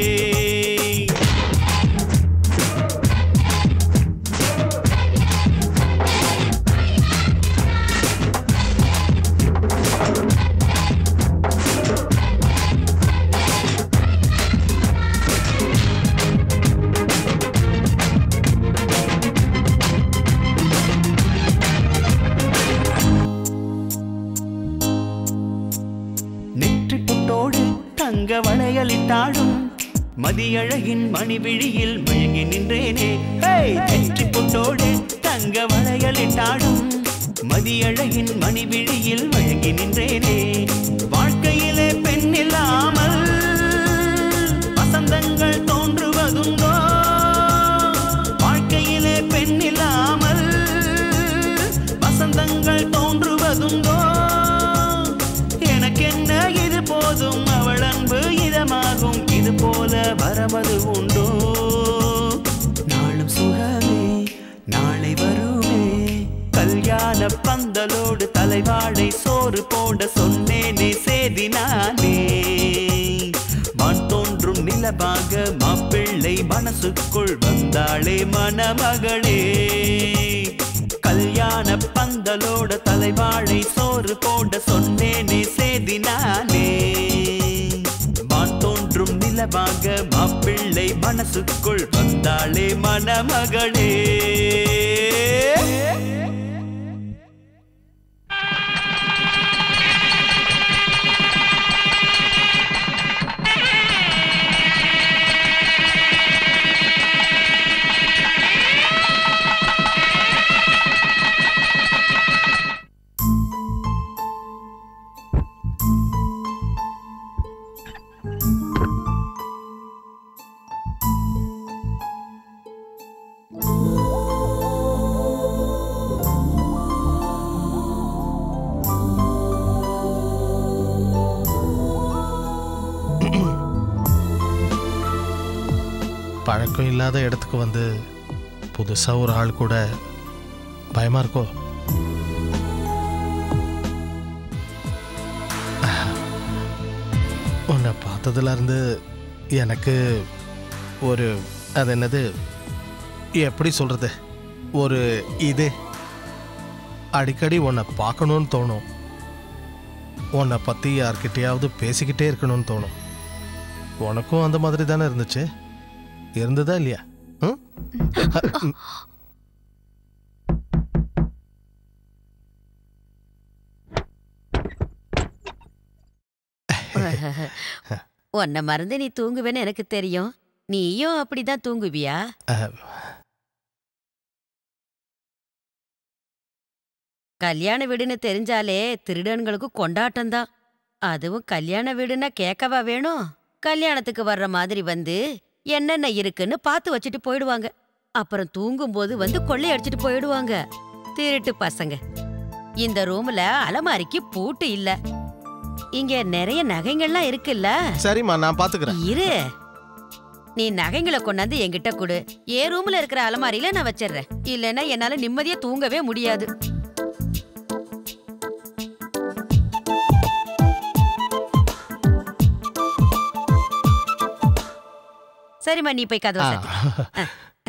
நெற்றி பொட்டோடு தங்க வளையலிட்டாடும் மதியழகின் மணிவிழியில் மயங்கி நின்றேனே ஹேய்! நெற்றி பொட்டோடு தங்க வளையலிட்டாடும் மதியழகின் மணிவிழியில் மயங்கி நின்றேனே வாழ்க்கையிலே பெண் இல்லாமல் வசந்தங்கள் தோன்றுவதுண்டோ வாழ்க்கையிலே பெண் இல்லாமல் வசந்தங்கள் தோன்றுவதுண்டோ எனக்கென்ன இது போதும் அவள் அன்பு இதமாகும் இது போல வரமது உண்டோ நாளும் சுகமே நாளை வருமே கல்யாண பந்தலோடு தலைவாழை சோறு போட சொன்னேனே சேதி நானே வான் தோன்றும் நிலவாக மாப்பிள்ளை மனசுக்குள் வந்தாளே மணமகளே கல்யாண பந்தலோட தலைவாழை சோறு போட சொன்னேனே சேதி நானே வான் தோன்றும் நிலவாக மாப்பிள்ளை மனசுக்குள் வந்தாளே மணமகளே பழக்கம் இல்லாத இடத்துக்கு வந்து புதுசா ஒரு ஆள் கூட பயமா இருக்கோ உன்னை பார்த்ததுல இருந்து எனக்கு ஒரு அது என்னது எப்படி சொல்றது ஒரு இது அடிக்கடி உன்னை பார்க்கணும்னு தோணும் உன்னை பற்றி யார்கிட்டயாவது பேசிக்கிட்டே இருக்கணும்னு தோணும் உனக்கும் அந்த மாதிரி தானே இருந்துச்சு இருந்ததா இல்லையா ம்? உன்னை மறந்து நீ தூங்குவேன்னு எனக்கு தெரியும் நீயும் அப்படிதான் தூங்குவியா அஹ், கல்யாண வீடுன்னு தெரிஞ்சாலே திருடன்களுக்கு கொண்டாட்டம்தான் அதுவும் கல்யாண வீடுன்னா கேட்கவா வேணும் கல்யாணத்துக்கு வர்ற மாதிரி வந்து என்னென்ன இருக்குன்னு பார்த்து வச்சுட்டு போயிடுவாங்க அப்புறம் தூங்கும்போது வந்து கொள்ளையடிச்சிட்டு போயிடுவாங்க திருட்டு பசங்க இந்த ரூம்ல அலமாரிக்கு பூட்டு இல்ல இங்க நிறைய நகைங்கள்லாம் இருக்குல்ல சரிம்மா நான் பாத்துக்கிறேன் இரு நீ நகைங்களை கொண்டாந்து என்கிட்ட கொடு என் ரூம்ல இருக்கிற அலமாரியில நான் வச்சிடுறேன் இல்லைன்னா என்னால நிம்மதியா தூங்கவே முடியாது சரிம்மா நீ போய் கதவை ஆ. சாத்து.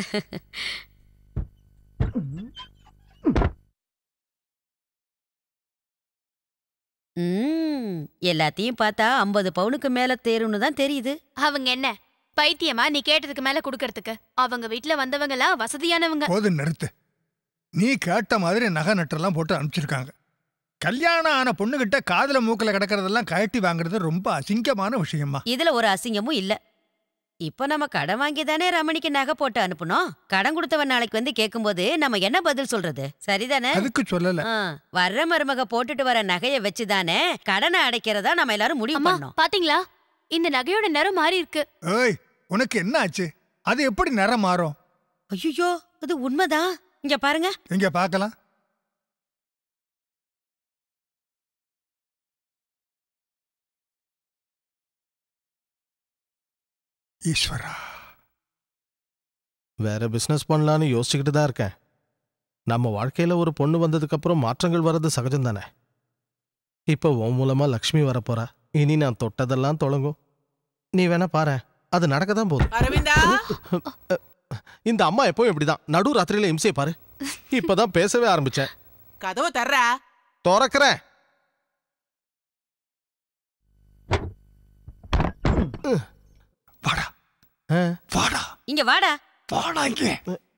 ம் எல்லாத்தையும் பார்த்தா ஐம்பது பவுனுக்கு மேல தேரும்னு தான் தெரியுது அவங்க என்ன பைத்தியமா நீ கேட்டதுக்கு மேல குடுக்கறதுக்கு அவங்க வீட்ல வந்தவங்க எல்லாம் வசதியானவங்க போதும் நிறுத்து நீ கேட்ட மாதிரி நகை நட்டெல்லாம் போட்டு அனுப்பிச்சிருக்காங்க கல்யாணம் ஆன பொண்ணுகிட்ட காதுல மூக்குல கிடக்கிறதெல்லாம் கழட்டி வாங்குறது ரொம்ப அசிங்கமான விஷயமா இதுல ஒரு அசிங்கமும் இல்ல இப்போ நம்ம கடன் வாங்கி தானே ரமணிக்கு நகை போட்டு அனுப்புனோம் கடன் கொடுத்தவன் நாளைக்கு வந்து கேட்கும்போது நம்ம என்ன பதில் சொல்றது சரிதானே அதுக்கு சொல்லல ஆ, வர்ற மருமக போட்டுட்டு வர நகையை வச்சுதானே கடனை அடைக்கிறதா நம்ம எல்லாரும் முடிவு அம்மா பண்ணோம் பாத்தீங்களா இந்த நகையோட நிறம் மாறி இருக்கு ஏய் உனக்கு என்ன ஆச்சு அது எப்படி நிறம் மாறும் ஐயோ அது உண்மைதான் இங்க பாருங்க எங்க பார்க்கலாம் ஈஸ்வரா வேற பிசினஸ் பண்ணலான்னு யோசிச்சுக்கிட்டு தான் இருக்கேன் நம்ம வாழ்க்கையில ஒரு பொண்ணு வந்ததுக்கு அப்புறம் மாற்றங்கள் வர்றது சகஜம் தானே இப்போ உன் மூலமா லக்ஷ்மி வரப்போறா இனி நான் தொட்டதெல்லாம் தொடங்கும் நீ வேணா பாரு அது நடக்க தான் போகுது அரவிந்தா இந்த அம்மா எப்பவும் இப்படிதான் நடு ராத்திரியில இம்சையை பாரு இப்பதான் பேசவே ஆரம்பிச்சேன் கதவு தர்றா திறக்கிறேன் வாடா ஆ, வாடா இங்க வாடா வாடா இங்கே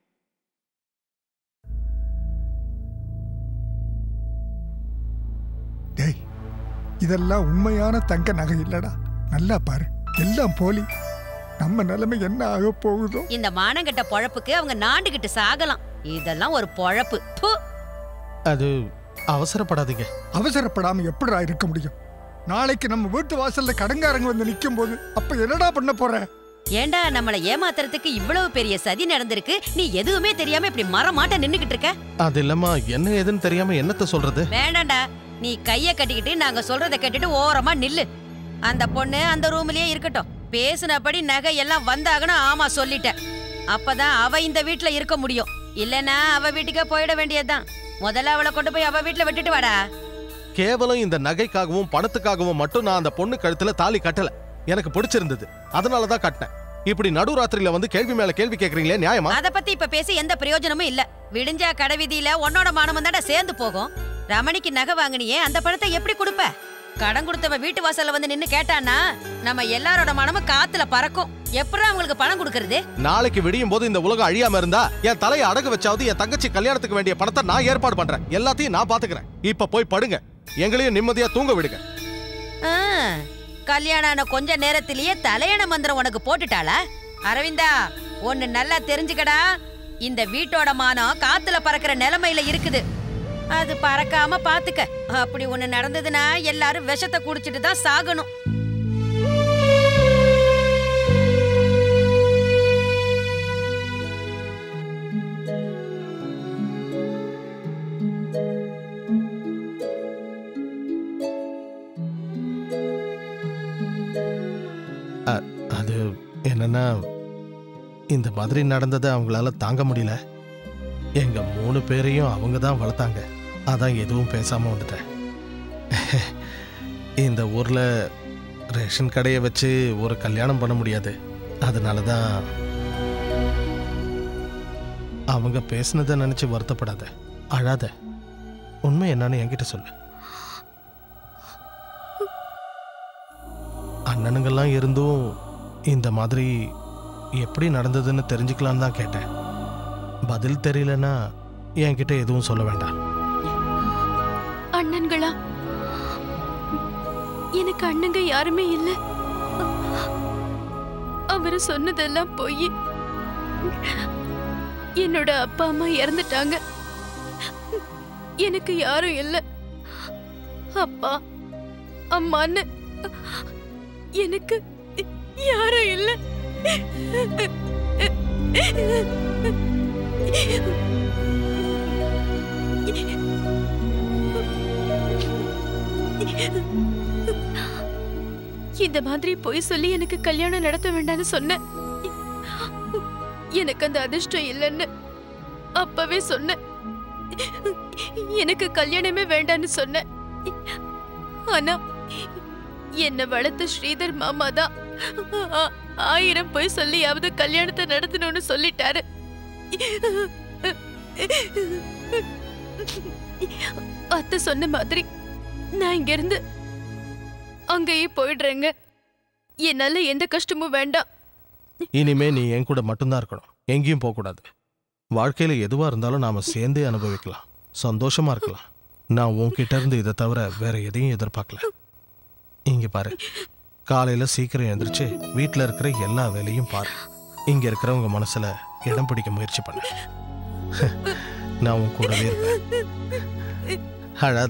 டேய் இதெல்லாம் உண்மையான தங்க நகை இல்லடா நல்லா பாரு எல்லாம் போலி நம்ம நிலைமை என்ன ஆக போகுதோ இந்த மானங்கட்ட பொழப்புக்கு அவங்க நாண்டுகிட்டு சாகலாம் இதெல்லாம் ஒரு பொழப்பு ப்பு. அது அவசரப்படாதீங்க அவசரப்படாம எப்படிடா இருக்க முடியும் நாளைக்கு நம்ம வீட்டு வாசல்ல கடங்காரங்க வந்து நிக்கும் போது அப்ப என்னடா பண்ண போற ஏண்டா நம்மள ஏமாத்துறதுக்கு இவ்வளவு பெரிய சதி நடந்திருக்கு நீ எதுவுமே தெரியாம இப்படி மரமாட்ட நின்னுகிட்டு இருக்க அது இல்லம்மா என்ன ஏதுன்னு தெரியாம என்னத்த சொல்றது வேண்டாம்டா நீ கைய கட்டிக்கிட்டு நாங்க சொல்றத கேட்டுட்டு ஓரமா நில்லு அந்த பொண்ணு அந்த ரூம்லயே இருக்கட்டும் பேசுனபடி நகை எல்லாம் வந்தாகனா ஆமா சொல்லிட்டேன் அப்பதான் அவ இந்த வீட்ல இருக்க முடியும் இல்லனா அவ வீட்டுக்கே போயிட வேண்டியதுதான் முதல்ல அவளை கொண்டு போய் அவ வீட்ல விட்டுட்டு வாடா கேவலம் இந்த நகைக்காகவும் பணத்துக்காகவும் மட்டும் நான் அந்த பொண்ணு கழுத்துல தாலி கட்டல எனக்கு பிடிச்சிருந்தது அதனால தான் கட்டினேன் இப்படி நடுராத்திரியில வந்து கேள்வி மேல கேள்வி கேக்குறீங்களே நியாயமா அத பத்தி இப்ப பேசி எந்த பிரயோஜனமும் இல்ல விடிஞ்சா கடைவீதியில உன்னோட மானமும் தாண்டா சேர்ந்து போகும் ரமணிக்கு நகை வாங்கினியே அந்த பணத்தை எப்படி கொடுப்ப கடன் கொடுத்தவ வீட்டு வாசல்ல வந்து நின்னு கேட்டான்னா நம்ம எல்லாரோட மனமும் காத்துல பறக்கும் எப்படி அவங்களுக்கு பணம் கொடுக்கறது நாளைக்கு விடியும் போது இந்த உலகம் அழியாம இருந்தா என் தலையை அடகு வச்சாவது என் தங்கச்சி கல்யாணத்துக்கு வேண்டிய பணத்தை நான் ஏற்பாடு பண்றேன் எல்லாத்தையும் நான் பாத்துக்கிறேன் இப்ப போய் படுங்க எங்களையும் நிம்மதியா தூங்க விடுங்க ஆ, கல்யாணம் ஆன கொஞ்ச நேரத்திலேயே தலையண மந்திரம் உனக்கு போட்டுட்டாளா அரவிந்தா ஒன்னு நல்லா தெரிஞ்சுக்கடா இந்த வீட்டோட மானம் காத்துல பறக்கிற நிலைமையில இருக்குது அது பறக்காம பாத்துக்க அப்படி ஒண்ணு நடந்ததுன்னா எல்லாரும் விஷத்தை குடிச்சிட்டு தான் சாகணும் அ- அது என்னன்னா இந்த மாதிரி நடந்ததை அவங்களால தாங்க முடியல எங்க மூணு பேரையும் அவங்க தான் வளர்த்தாங்க அதான் எதுவும் பேசாம வந்துட்டேன் இந்த ஊர்ல ரேஷன் கடையை வச்சு ஒரு கல்யாணம் பண்ண முடியாது அதனால தான் அவங்க பேசுனதை நினைச்சு வருத்தப்படாத அழாத உண்மை என்னன்னு என்கிட்ட சொல்லு அண்ணனுங்கெல்லாம் இருந்தும் இந்த மாதிரி எப்படி நடந்ததுன்னு தெரிஞ்சுக்கலான்னு தான் கேட்டேன் பதில் தெரியலன்னா என்கிட்ட எதுவும் சொல்ல வேண்டாம் அண்ணன்களா எனக்கு அண்ணங்க யாருமே இல்ல அவரு சொன்னதெல்லாம் பொய் என்னோட அப்பா அம்மா இறந்துட்டாங்க எனக்கு யாரும் இல்ல அப்பா அம்மான்னு எனக்கு யாரும் இல்ல இந்த மாதிரி பொய் சொல்லி எனக்கு கல்யாணம் நடத்த வேண்டாம்னு சொன்னேன் எனக்கு அந்த அதிர்ஷ்டம் இல்லைன்னு அப்பவே சொன்னேன் எனக்கு கல்யாணமே வேண்டாம்னு சொன்னேன் ஆனா என்ன வளர்த்த ஸ்ரீதர் மாமா தான் ஆ- ஆயிரம் பொய் சொல்லியாவது கல்யாணத்தை நடத்தணும்னு சொல்லிட்டாரு அத்தை சொன்ன மாதிரி நான் இங்க இருந்து அங்கேயே போயிடுறேங்க என்னால எந்த கஷ்டமும் வேண்டாம் இனிமே நீ என் கூட மட்டும்தான் இருக்கணும் எங்கேயும் போகக்கூடாது வாழ்க்கையில எதுவா இருந்தாலும் நாம சேர்ந்தே அனுபவிக்கலாம் சந்தோஷமா இருக்கலாம் நான் உன்கிட்ட இருந்து இதை தவிர வேற எதையும் எதிர்பார்க்கல இங்க பாரு காலையில சீக்கிரம் எந்திரிச்சு வீட்ல இருக்கிற எல்லா வேலையும் பாரு இங்க இருக்கிறவங்க மனசுல இடம் பிடிக்க முயற்சி பண்ணு நான் உன் கூடவே இருப்பேன் அழாத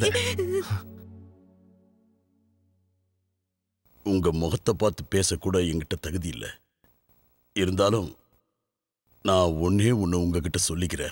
உங்க முகத்தை பார்த்து பேசக்கூட என்கிட்ட தகுதி இல்லை இருந்தாலும் நான் ஒன்னே ஒன்று உங்ககிட்ட சொல்லிக்கிறேன்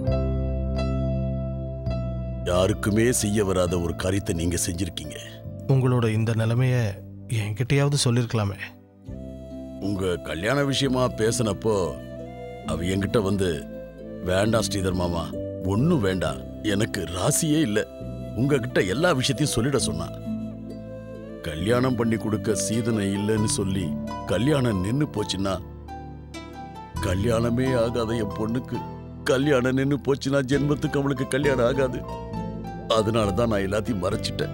யாருக்குமே செய்ய வராத ஒரு காரியத்தை நீங்க செஞ்சிருக்கீங்க உங்களோட இந்த நிலைமைய என்கிட்டயாவது சொல்லியிருக்கலாமே உங்க கல்யாண விஷயமா பேசினப்போ அவ என்கிட்ட வந்து வேண்டாம் ஸ்ரீதர் மாமா ஒன்னும் வேண்டாம் எனக்கு ராசியே இல்ல உங்ககிட்ட எல்லா விஷயத்தையும் சொல்லிட சொன்னா கல்யாணம் பண்ணி கொடுக்க சீதனை இல்லைன்னு சொல்லி கல்யாணம் நின்னு போச்சுன்னா கல்யாணமே ஆகாத என் பொண்ணுக்கு கல்யாணம் நின்னு போச்சுன்னா ஜென்மத்துக்கு அவளுக்கு கல்யாணம் ஆகாது அதனால தான் நான் எல்லாத்தையும் மறைச்சிட்டேன்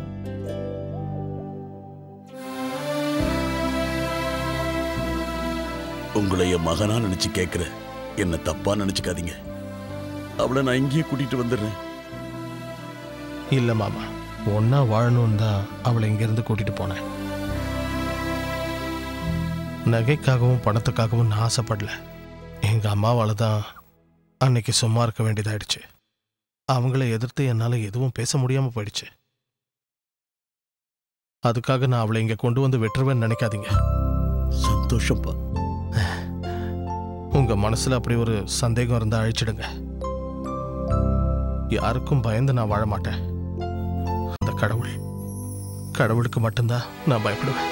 உங்களை என் மகனா நினைச்சு கேட்கிறேன் என்ன தப்பா நினைச்சுக்காதீங்க அவளை நான் இங்கேயே கூட்டிட்டு வந்துடுறேன் இல்ல மாமா ஒன்னா வாழணும்னு தான் அவளை இங்கிருந்து கூட்டிட்டு போனேன் நகைக்காகவும் பணத்துக்காகவும் நான் ஆசைப்படல எங்க அம்மாவால தான் அன்னைக்கு சும்மா இருக்க வேண்டியதாயிடுச்சு அவங்கள எதிர்த்து என்னால எதுவும் பேச முடியாம போயிடுச்சு அதுக்காக நான் அவளை இங்க கொண்டு வந்து வெட்டுருவேன்னு நினைக்காதீங்க சந்தோஷம்ப்பா உங்க மனசுல அப்படி ஒரு சந்தேகம் இருந்தா அழிச்சிடுங்க யாருக்கும் பயந்து நான் வாழ மாட்டேன் அந்த கடவுள் கடவுளுக்கு மட்டும்தான் நான் பயப்படுவேன்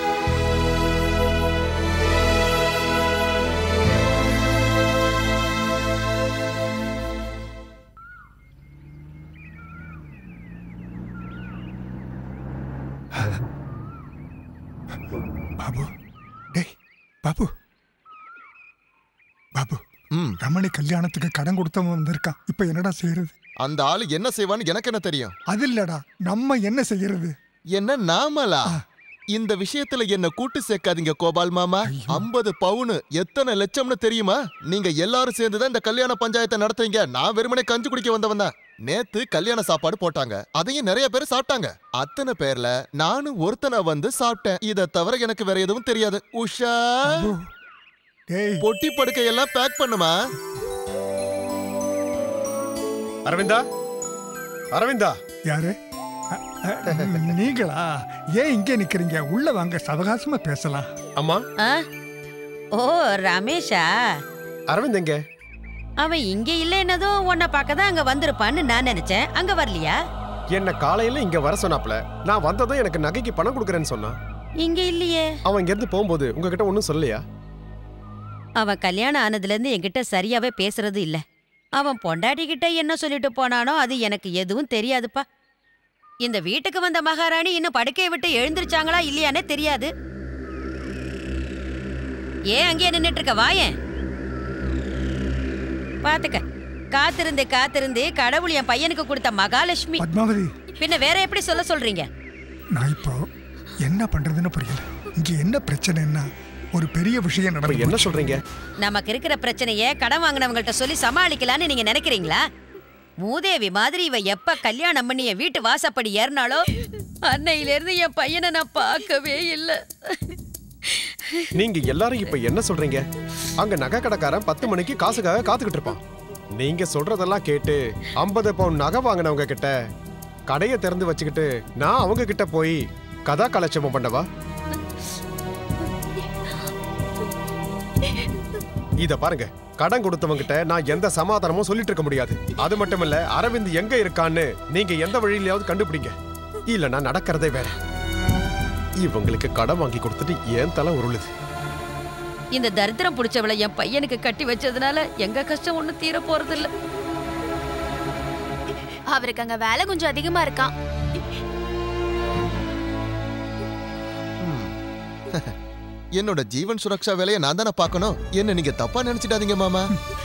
பாபு டேய் பாபு பாபு ரமணி கல்யாணத்துக்கு கடன் கொடுத்தவன் வந்திருக்கான் இப்ப என்னடா செய்யறது அந்த ஆளு என்ன செய்வான்னு எனக்கு என்ன தெரியும் அது இல்லடா நம்ம என்ன செய்யறது என்ன நாமலா இந்த விஷயத்துல என்ன கூட்டு சேர்க்காதீங்க கோபால் மாமா ஐம்பது பவுனு எத்தனை லட்சம்னு தெரியுமா நீங்க எல்லாரும் சேர்ந்துதான் இந்த கல்யாண பஞ்சாயத்தை நடத்துறீங்க நான் வெறுமனே கஞ்சி குடிக்க வந்தவன் தான் நேத்து கல்யாண சாப்பாடு போட்டாங்க அதையும் நிறைய பேர் சாப்பிட்டாங்க அத்தனை பேர்ல நானும் ஒருத்தனை வந்து சாப்பிட்டேன் இத தவிர எனக்கு வேற எதுவும் தெரியாது உஷா பொட்டி படுக்கையெல்லாம் பேக் பண்ணுமா அரவிந்தா அரவிந்தா யாரு அ, அ, நீங்களா ஏன் இங்கே நிக்கிறீங்க உள்ள வாங்க சவகாசமா பேசலாம் அம்மா ஆ? ஓ ரமேஷா அரவிந்த் எங்க அவன் இங்க இல்லைன்னதும் உன்னை பார்க்க தான் அங்க வந்திருப்பான்னு நான் நினைச்சேன் அங்க வரலையா என்ன காலையில இங்க வர சொன்னாப்ல நான் வந்ததும் எனக்கு நகைக்கு பணம் கொடுக்குறேன்னு சொன்னான் இங்க இல்லையே அவன் இங்க இருந்து போகும்போது உங்ககிட்ட ஒன்றும் சொல்லலையா அவன் கல்யாணம் ஆனதுல இருந்து என்கிட்ட சரியாவே பேசுறது இல்ல அவன் பொண்டாட்டி கிட்ட என்ன சொல்லிட்டு போனானோ அது எனக்கு எதுவும் தெரியாதுப்பா இந்த வீட்டுக்கு வந்த மகாராணி இன்னும் படுக்கையை விட்டு எழுந்திருச்சாங்களா இல்லையானே தெரியாது ஏன் அங்கேயே நின்னுட்டு இருக்க வாயேன் பாத்துக்க காத்திருந்து காத்திருந்து கடவுள் என் பையனுக்கு கொடுத்த மகாலட்சுமி பத்மாவதி பின்ன வேற எப்படி சொல்ல சொல்றீங்க நான் இப்போ என்ன பண்றதுன்னு புரியல இங்க என்ன பிரச்சனைன்னா ஒரு பெரிய விஷயம் இப்ப நடந்து என்ன போச்சு. சொல்றீங்க நமக்கு இருக்கிற பிரச்சனைய கடன் வாங்கினவங்கள்ட்ட சொல்லி சமாளிக்கலாம்னு நீங்க நினைக்கிறீங்களா மூதேவி மாதிரி இவ எப்ப கல்யாணம் பண்ணி என் வீட்டு வாசப்படி ஏறினாலோ அன்னையில இருந்து என் பையனை நான் பார்க்கவே இல்லை நீங்க எல்லாரும் இப்ப என்ன சொல்றீங்க அங்க நகை கடைக்காரன் பத்து மணிக்கு காசுக்காக காத்துக்கிட்டு இருப்பான் நீங்க சொல்றதெல்லாம் கேட்டு ஐம்பது பவுன் நகை வாங்கினவங்க கிட்ட கடையை திறந்து வச்சுக்கிட்டு நான் அவங்க கிட்ட போய் கதா கலட்சேபம் பண்ணவா இத பாருங்க கடன் கொடுத்தவங்கிட்ட நான் எந்த சமாதானமும் சொல்லிட்டு இருக்க முடியாது அது மட்டும் இல்ல அரவிந்த் எங்க இருக்கான்னு நீங்க எந்த வழியிலயாவது கண்டுபிடிங்க இல்லனா நடக்கிறதே வேற இவங்களுக்கு கடன் வாங்கி கொடுத்துட்டு ஏன் தலை உருளுது இந்த தரித்திரம் பிடிச்சவளை என் பையனுக்கு கட்டி வச்சதுனால எங்க கஷ்டம் ஒண்ணும் தீர போறதில்ல அவருக்கு அங்க வேலை கொஞ்சம் அதிகமா இருக்கான் என்னோட ஜீவன் சுரக்ஷா வேலையை நான் தானே பார்க்கணும் என்ன நீங்க தப்பா நினைச்சிட்டாதீங்க மாமா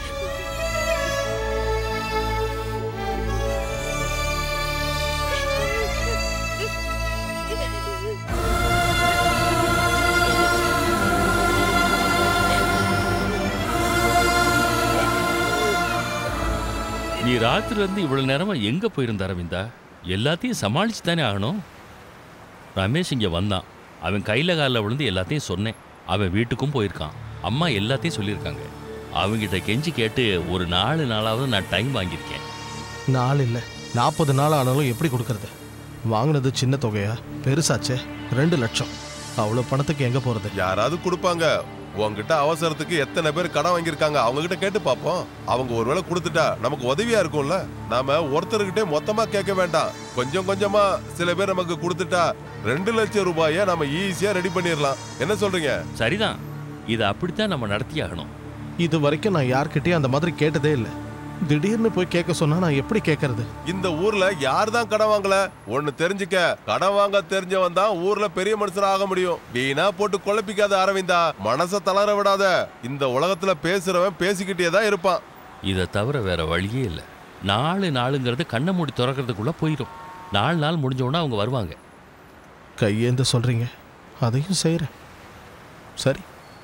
நீ ராத்திரில இருந்து இவ்வளவு நேரமா எங்க போயிருந்த அரவிந்தா எல்லாத்தையும் சமாளிச்சு தானே ஆகணும் ரமேஷ் இங்க வந்தான் அவன் கையில காலில் விழுந்து எல்லாத்தையும் சொன்னேன் அவன் வீட்டுக்கும் போயிருக்கான் அம்மா எல்லாத்தையும் சொல்லியிருக்காங்க அவங்கிட்ட கெஞ்சி கேட்டு ஒரு நாலு நாளாவது நான் டைம் வாங்கியிருக்கேன் நாள் இல்லை நாற்பது நாள் ஆனாலும் எப்படி கொடுக்கறது வாங்கினது சின்ன தொகையா பெருசாச்சே ரெண்டு லட்சம் அவ்வளோ பணத்துக்கு எங்கே போகிறது யாராவது கொடுப்பாங்க உன்கிட்ட அவசரத்துக்கு எத்தனை பேர் கடன் வாங்கியிருக்காங்க அவங்க கிட்ட கேட்டு பார்ப்போம் அவங்க ஒருவேளை கொடுத்துட்டா நமக்கு உதவியா இருக்கும்ல நாம ஒருத்தர்கிட்டே மொத்தமா கேட்க வேண்டாம் கொஞ்சம் கொஞ்சமா சில பேர் நமக்கு கொடுத்துட்டா ரெண்டு லட்சம் ரூபாயை நம்ம ஈஸியா ரெடி பண்ணிடலாம் என்ன சொல்றீங்க சரிதான் இதை அப்படித்தான் நம்ம நடத்தியாகணும் இது வரைக்கும் நான் யார்கிட்டயும் அந்த மாதிரி கேட்டதே இல்லை திடீர்னு போய் கேட்க சொன்னா நான் எப்படி கேட்கறது இந்த ஊர்ல யார் தான் கடன் வாங்கல ஒண்ணு தெரிஞ்சுக்க கடன் வாங்க தெரிஞ்சவன் தான் ஊர்ல பெரிய மனுஷனா ஆக முடியும் வீணா போட்டு குழப்பிக்காத அரவிந்தா மனச தளர விடாத இந்த உலகத்துல பேசுறவன் பேசிக்கிட்டே தான் இருப்பான் இதை தவிர வேற வழியே இல்லை நாலு நாளுங்கிறது கண்ணை மூடி திறக்கிறதுக்குள்ள போயிடும் நாலு நாள் முடிஞ்ச உடனே அவங்க வருவாங்க கையேந்து சொல்றீங்க அதையும் செய்கிறேன் சரி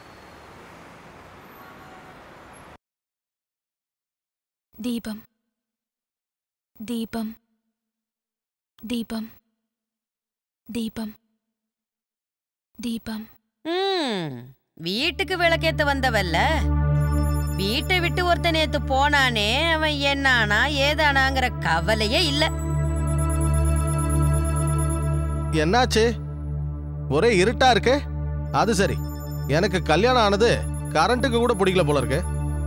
தீபம் தீபம் தீபம் தீபம் தீபம் ம், வீட்டுக்கு விளக்கேத்த வந்தவல்ல வீட்டை விட்டு ஒருத்தன் நேத்து போனானே அவன் என்னானா ஏதானாங்கிற கவலையே இல்ல என்னாச்சு ஒரே இருட்டா இருக்கு அது சரி எனக்கு கல்யாணம் ஆனது கரண்ட்டுக்கு கூட பிடிக்கல போல இருக்கு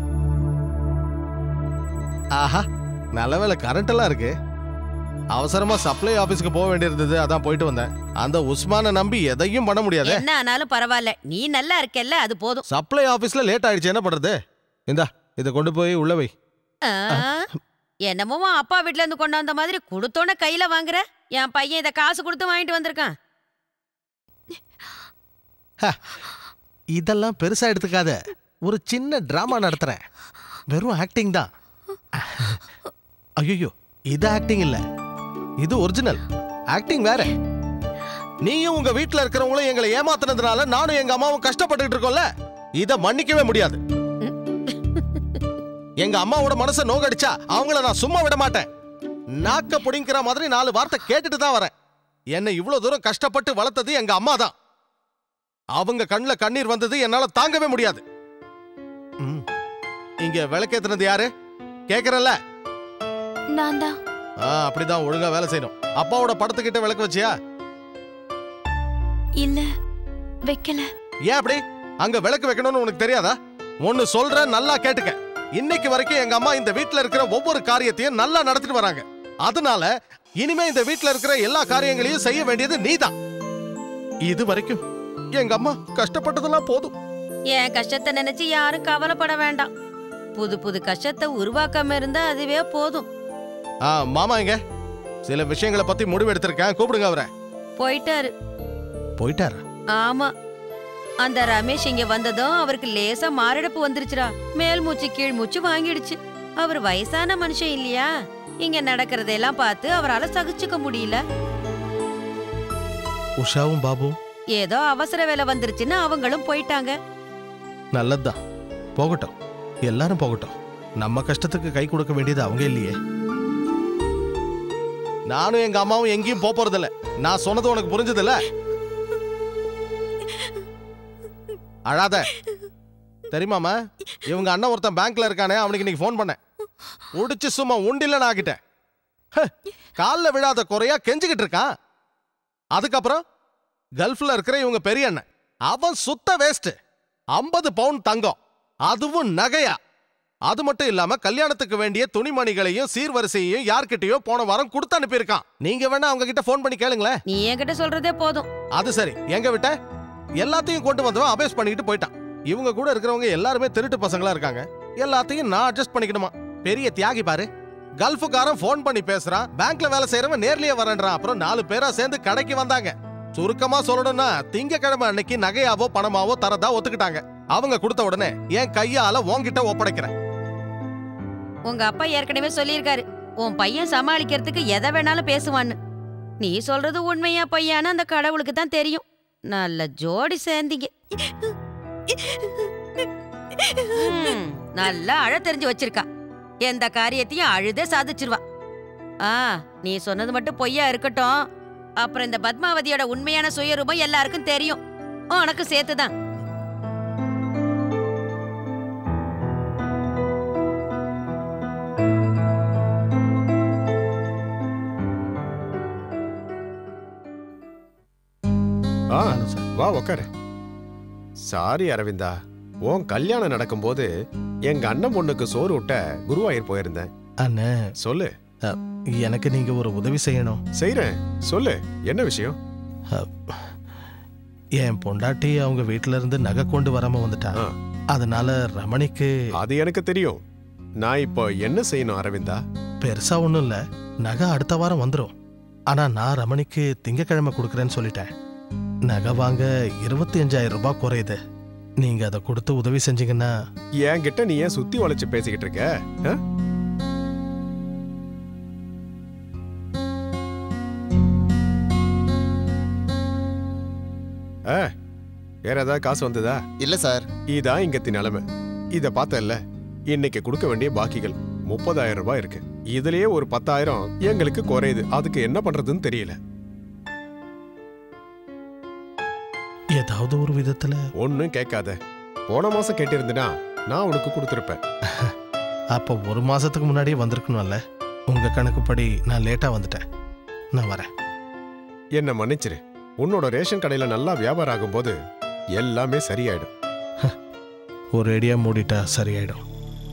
ஆஹா நல்ல வேளை கரண்ட் எல்லாம் இருக்கு அவசரமா சப்ளை ஆபீஸ்க்கு போக வேண்டியிருந்தது அதான் போயிட்டு வந்தேன் அந்த உஸ்மானை நம்பி எதையும் பண்ண முடியாதே என்ன ஆனாலும் பரவாயில்ல நீ நல்லா இருக்கல்ல அது போதும் சப்ளை ஆபீஸ்ல லேட் ஆயிடுச்சு என்ன பண்றது இந்தா இதை கொண்டு போய் உள்ள வை ஆ, என்னமோ உன் அப்பா வீட்ல இருந்து கொண்டாந்த மாதிரி கொடுத்தோன்னு கையில வாங்குற என் பையன் இத காசு கொடுத்து வாங்கிட்டு வந்திருக்கான் இதெல்லாம் பெருசா எடுத்துக்காத ஒரு சின்ன டிராமா நடத்துறேன் வெறும் ஆக்டிங் தான் ஐயோ இது ஆக்டிங் இல்ல இது ஒரிஜினல் ஆக்டிங் வேற நீயும் உங்க வீட்ல இருக்கிறவங்களும் எங்களை ஏமாத்துனதுனால நானும் எங்க அம்மாவும் கஷ்டப்பட்டுட்டு இருக்கோம்ல இத மன்னிக்கவே முடியாது எங்க அம்மாவோட மனசை நோகடிச்சா அவங்கள நான் சும்மா விட மாட்டேன் நாக்க புடிங்கிற மாதிரி நாலு வார்த்தை கேட்டுட்டு தான் வரேன் என்னை இவ்வளவு தூரம் கஷ்டப்பட்டு வளர்த்தது எங்க அம்மா தான் அவங்க கண்ணுல கண்ணீர் வந்தது என்னால தாங்கவே முடியாது ம். இங்க விளக்கேத்துனது யாரு கேக்குறல்ல நான் தான் ஆ அப்படிதான் ஒழுங்கா வேலை செய்யணும் அப்பாவோட படத்துக்கிட்ட விளக்கு வச்சியா இல்ல வைக்கல ஏன் அப்படி அங்க விளக்கு வைக்கணும்னு உனக்கு தெரியாதா ஒன்னு சொல்றேன் நல்லா கேட்டுக்க இன்னைக்கு வரைக்கும் எங்க அம்மா இந்த வீட்ல இருக்கிற ஒவ்வொரு காரியத்தையும் நல்லா நடத்திட்டு வராங்க அதனால இனிமே இந்த வீட்ல இருக்கிற எல்லா காரியங்களையும் செய்ய வேண்டியது நீதான் இது வரைக்கும் எங்க அம்மா கஷ்டப்பட்டதெல்லாம் போதும் என் கஷ்டத்தை நினைச்சு யாரும் கவலைப்பட வேண்டாம் புது புது கஷ்டத்தை உருவாக்காம இருந்தா அதுவே போதும் ஆ மாமா இங்க சில விஷயங்களை பத்தி முடிவு எடுத்திருக்கேன் கூப்பிடுங்க அவரை போயிட்டாரு போயிட்டாரா ஆமா அந்த ரமேஷ் இங்க வந்ததும் அவருக்கு லேசா மாரடைப்பு வந்துருச்சுடா மேல் மூச்சு கீழ் மூச்சு வாங்கிடுச்சு அவர் வயசான மனுஷன் இல்லையா இங்க நடக்கிறதெல்லாம் பார்த்து அவரால சகிச்சுக்க முடியல உஷாவும் பாபுவும் ஏதோ அவசர வேலை வந்துருச்சுன்னு அவங்களும் போயிட்டாங்க நல்லதுதான் போகட்டும் எல்லாரும் போகட்டும் நம்ம கஷ்டத்துக்கு கை கொடுக்க வேண்டியது அவங்க இல்லையே நானும் எங்க அம்மாவும் எங்கேயும் போப் போறதில்ல நான் சொன்னது உனக்கு புரிஞ்சதில்ல அழாத தெரியுமாமா இவங்க அண்ணன் ஒருத்தன் பேங்க்ல இருக்கானே அவனுக்கு இன்னைக்கு ஃபோன் பண்ணேன் உடிச்சு சும்மா உண்டில்ல நான் ஆகிட்டேன் காலில் விழாத குறையா கெஞ்சிக்கிட்டு இருக்கான் அதுக்கப்புறம் கல்ஃப்ல இருக்கிற இவங்க பெரிய அண்ணன் அவன் சுத்த வேஸ்ட் ஐம்பது பவுண்ட் தங்கம் அதுவும் நகையா அது மட்டும் இல்லாம கல்யாணத்துக்கு வேண்டிய துணிமணிகளையும் சீர்வரிசையையும் யார்கிட்டயோ போன வாரம் கொடுத்து அனுப்பியிருக்கான் நீங்க வேணா அவங்க கிட்ட ஃபோன் பண்ணி கேளுங்களேன் நீ என்கிட்ட சொல்றதே போதும் அது சரி எங்க விட்ட எல்லாத்தையும் கொண்டு வந்தவன் அபேஸ் பண்ணிக்கிட்டு போயிட்டான் இவங்க கூட இருக்கிறவங்க எல்லாருமே திருட்டு பசங்களா இருக்காங்க எல்லாத்தையும் நான் அட்ஜஸ்ட் பண்ணிக்கணுமா பெரிய தியாகி பாரு கல்ஃபுக்காரன் ஃபோன் பண்ணி பேசுறான் பேங்க்ல வேலை செய்யறவன் நேர்லயே வரேன்றான் அப்புறம் நாலு பேரா சேர்ந்து கடைக்கு வந்தாங்க சுருக்கமா சொல்லணும்னா திங்கக்கிழமை அன்னைக்கு நகையாவோ பணமாவோ தரதா ஒத்துக்கிட்டாங்க அவங்க கொடுத்த உடனே என் கையால உன்கிட்ட ஒப்படைக்கிறேன் உங்க அப்பா ஏற்கனவே சொல்லியிருக்காரு உன் பையன் சமாளிக்கிறதுக்கு எதை வேணாலும் பேசுவான்னு நீ சொல்றது உண்மையா பையான்னு அந்த கடவுளுக்கு தான் தெரியும் நல்ல ஜோடி சேர்ந்தீங்க ம், நல்லா அழ தெரிஞ்சு வச்சிருக்கா எந்த காரியத்தையும் அழுதே சாதிச்சிருவா ஆ நீ சொன்னது மட்டும் பொய்யா இருக்கட்டும் அப்புறம் இந்த பத்மாவதியோட உண்மையான சுயரூபம் எல்லாருக்கும் தெரியும் உனக்கு சேர்த்துதான் ஆ வா உக்காரு சாரி அரவிந்தா உன் கல்யாணம் நடக்கும்போது எங்க அண்ணன் பொண்ணுக்கு சோறு விட்ட குருவாயூர் போயிருந்தேன் அண்ணே சொல்லு எனக்கு நீங்க ஒரு உதவி செய்யணும் செய்றேன் சொல்லு என்ன விஷயம் என் பொண்டாட்டி அவங்க வீட்ல இருந்து நகை கொண்டு வராம வந்துட்டா அதனால ரமணிக்கு அது எனக்கு தெரியும் நான் இப்போ என்ன செய்யணும் அரவிந்தா பெருசா ஒண்ணும் இல்ல நகை அடுத்த வாரம் வந்துரும் ஆனா நான் ரமணிக்கு திங்கக்கிழமை கொடுக்கறேன்னு சொல்லிட்டேன் நகை வாங்க இருபத்தி அஞ்சாயிரம் ரூபாய் குறையுது நீங்க அதை கொடுத்து உதவி செஞ்சீங்கன்னா என்கிட்ட நீ ஏன் சுத்தி வளைச்சு பேசிக்கிட்டு இருக்க ஆ? ஆ, வேற ஏதாவது காசு வந்ததா இல்ல சார் இதான் இங்கத்தி நிலைமை இத பார்த்தல்ல இன்னைக்கு கொடுக்க வேண்டிய பாக்கிகள் முப்பதாயிரம் ரூபாய் இருக்கு இதுலயே ஒரு பத்தாயிரம் எங்களுக்கு குறையுது அதுக்கு என்ன பண்றதுன்னு தெரியல ஏதாவது ஒரு விதத்துல ஒன்னும் கேட்காத போன மாசம் கேட்டிருந்தனா நான் உனக்கு கொடுத்துருப்பேன் அப்போ ஒரு மாசத்துக்கு முன்னாடியே வந்திருக்கணும்ல உங்க கணக்குப்படி நான் லேட்டா வந்துட்டேன் நான் வரேன் என்ன மன்னிச்சிரு உன்னோட ரேஷன் கடையில நல்லா வியாபாரம் ஆகும்போது எல்லாமே சரியாயிடும் ஒரு அடியா மூடிட்டா சரியாயிடும்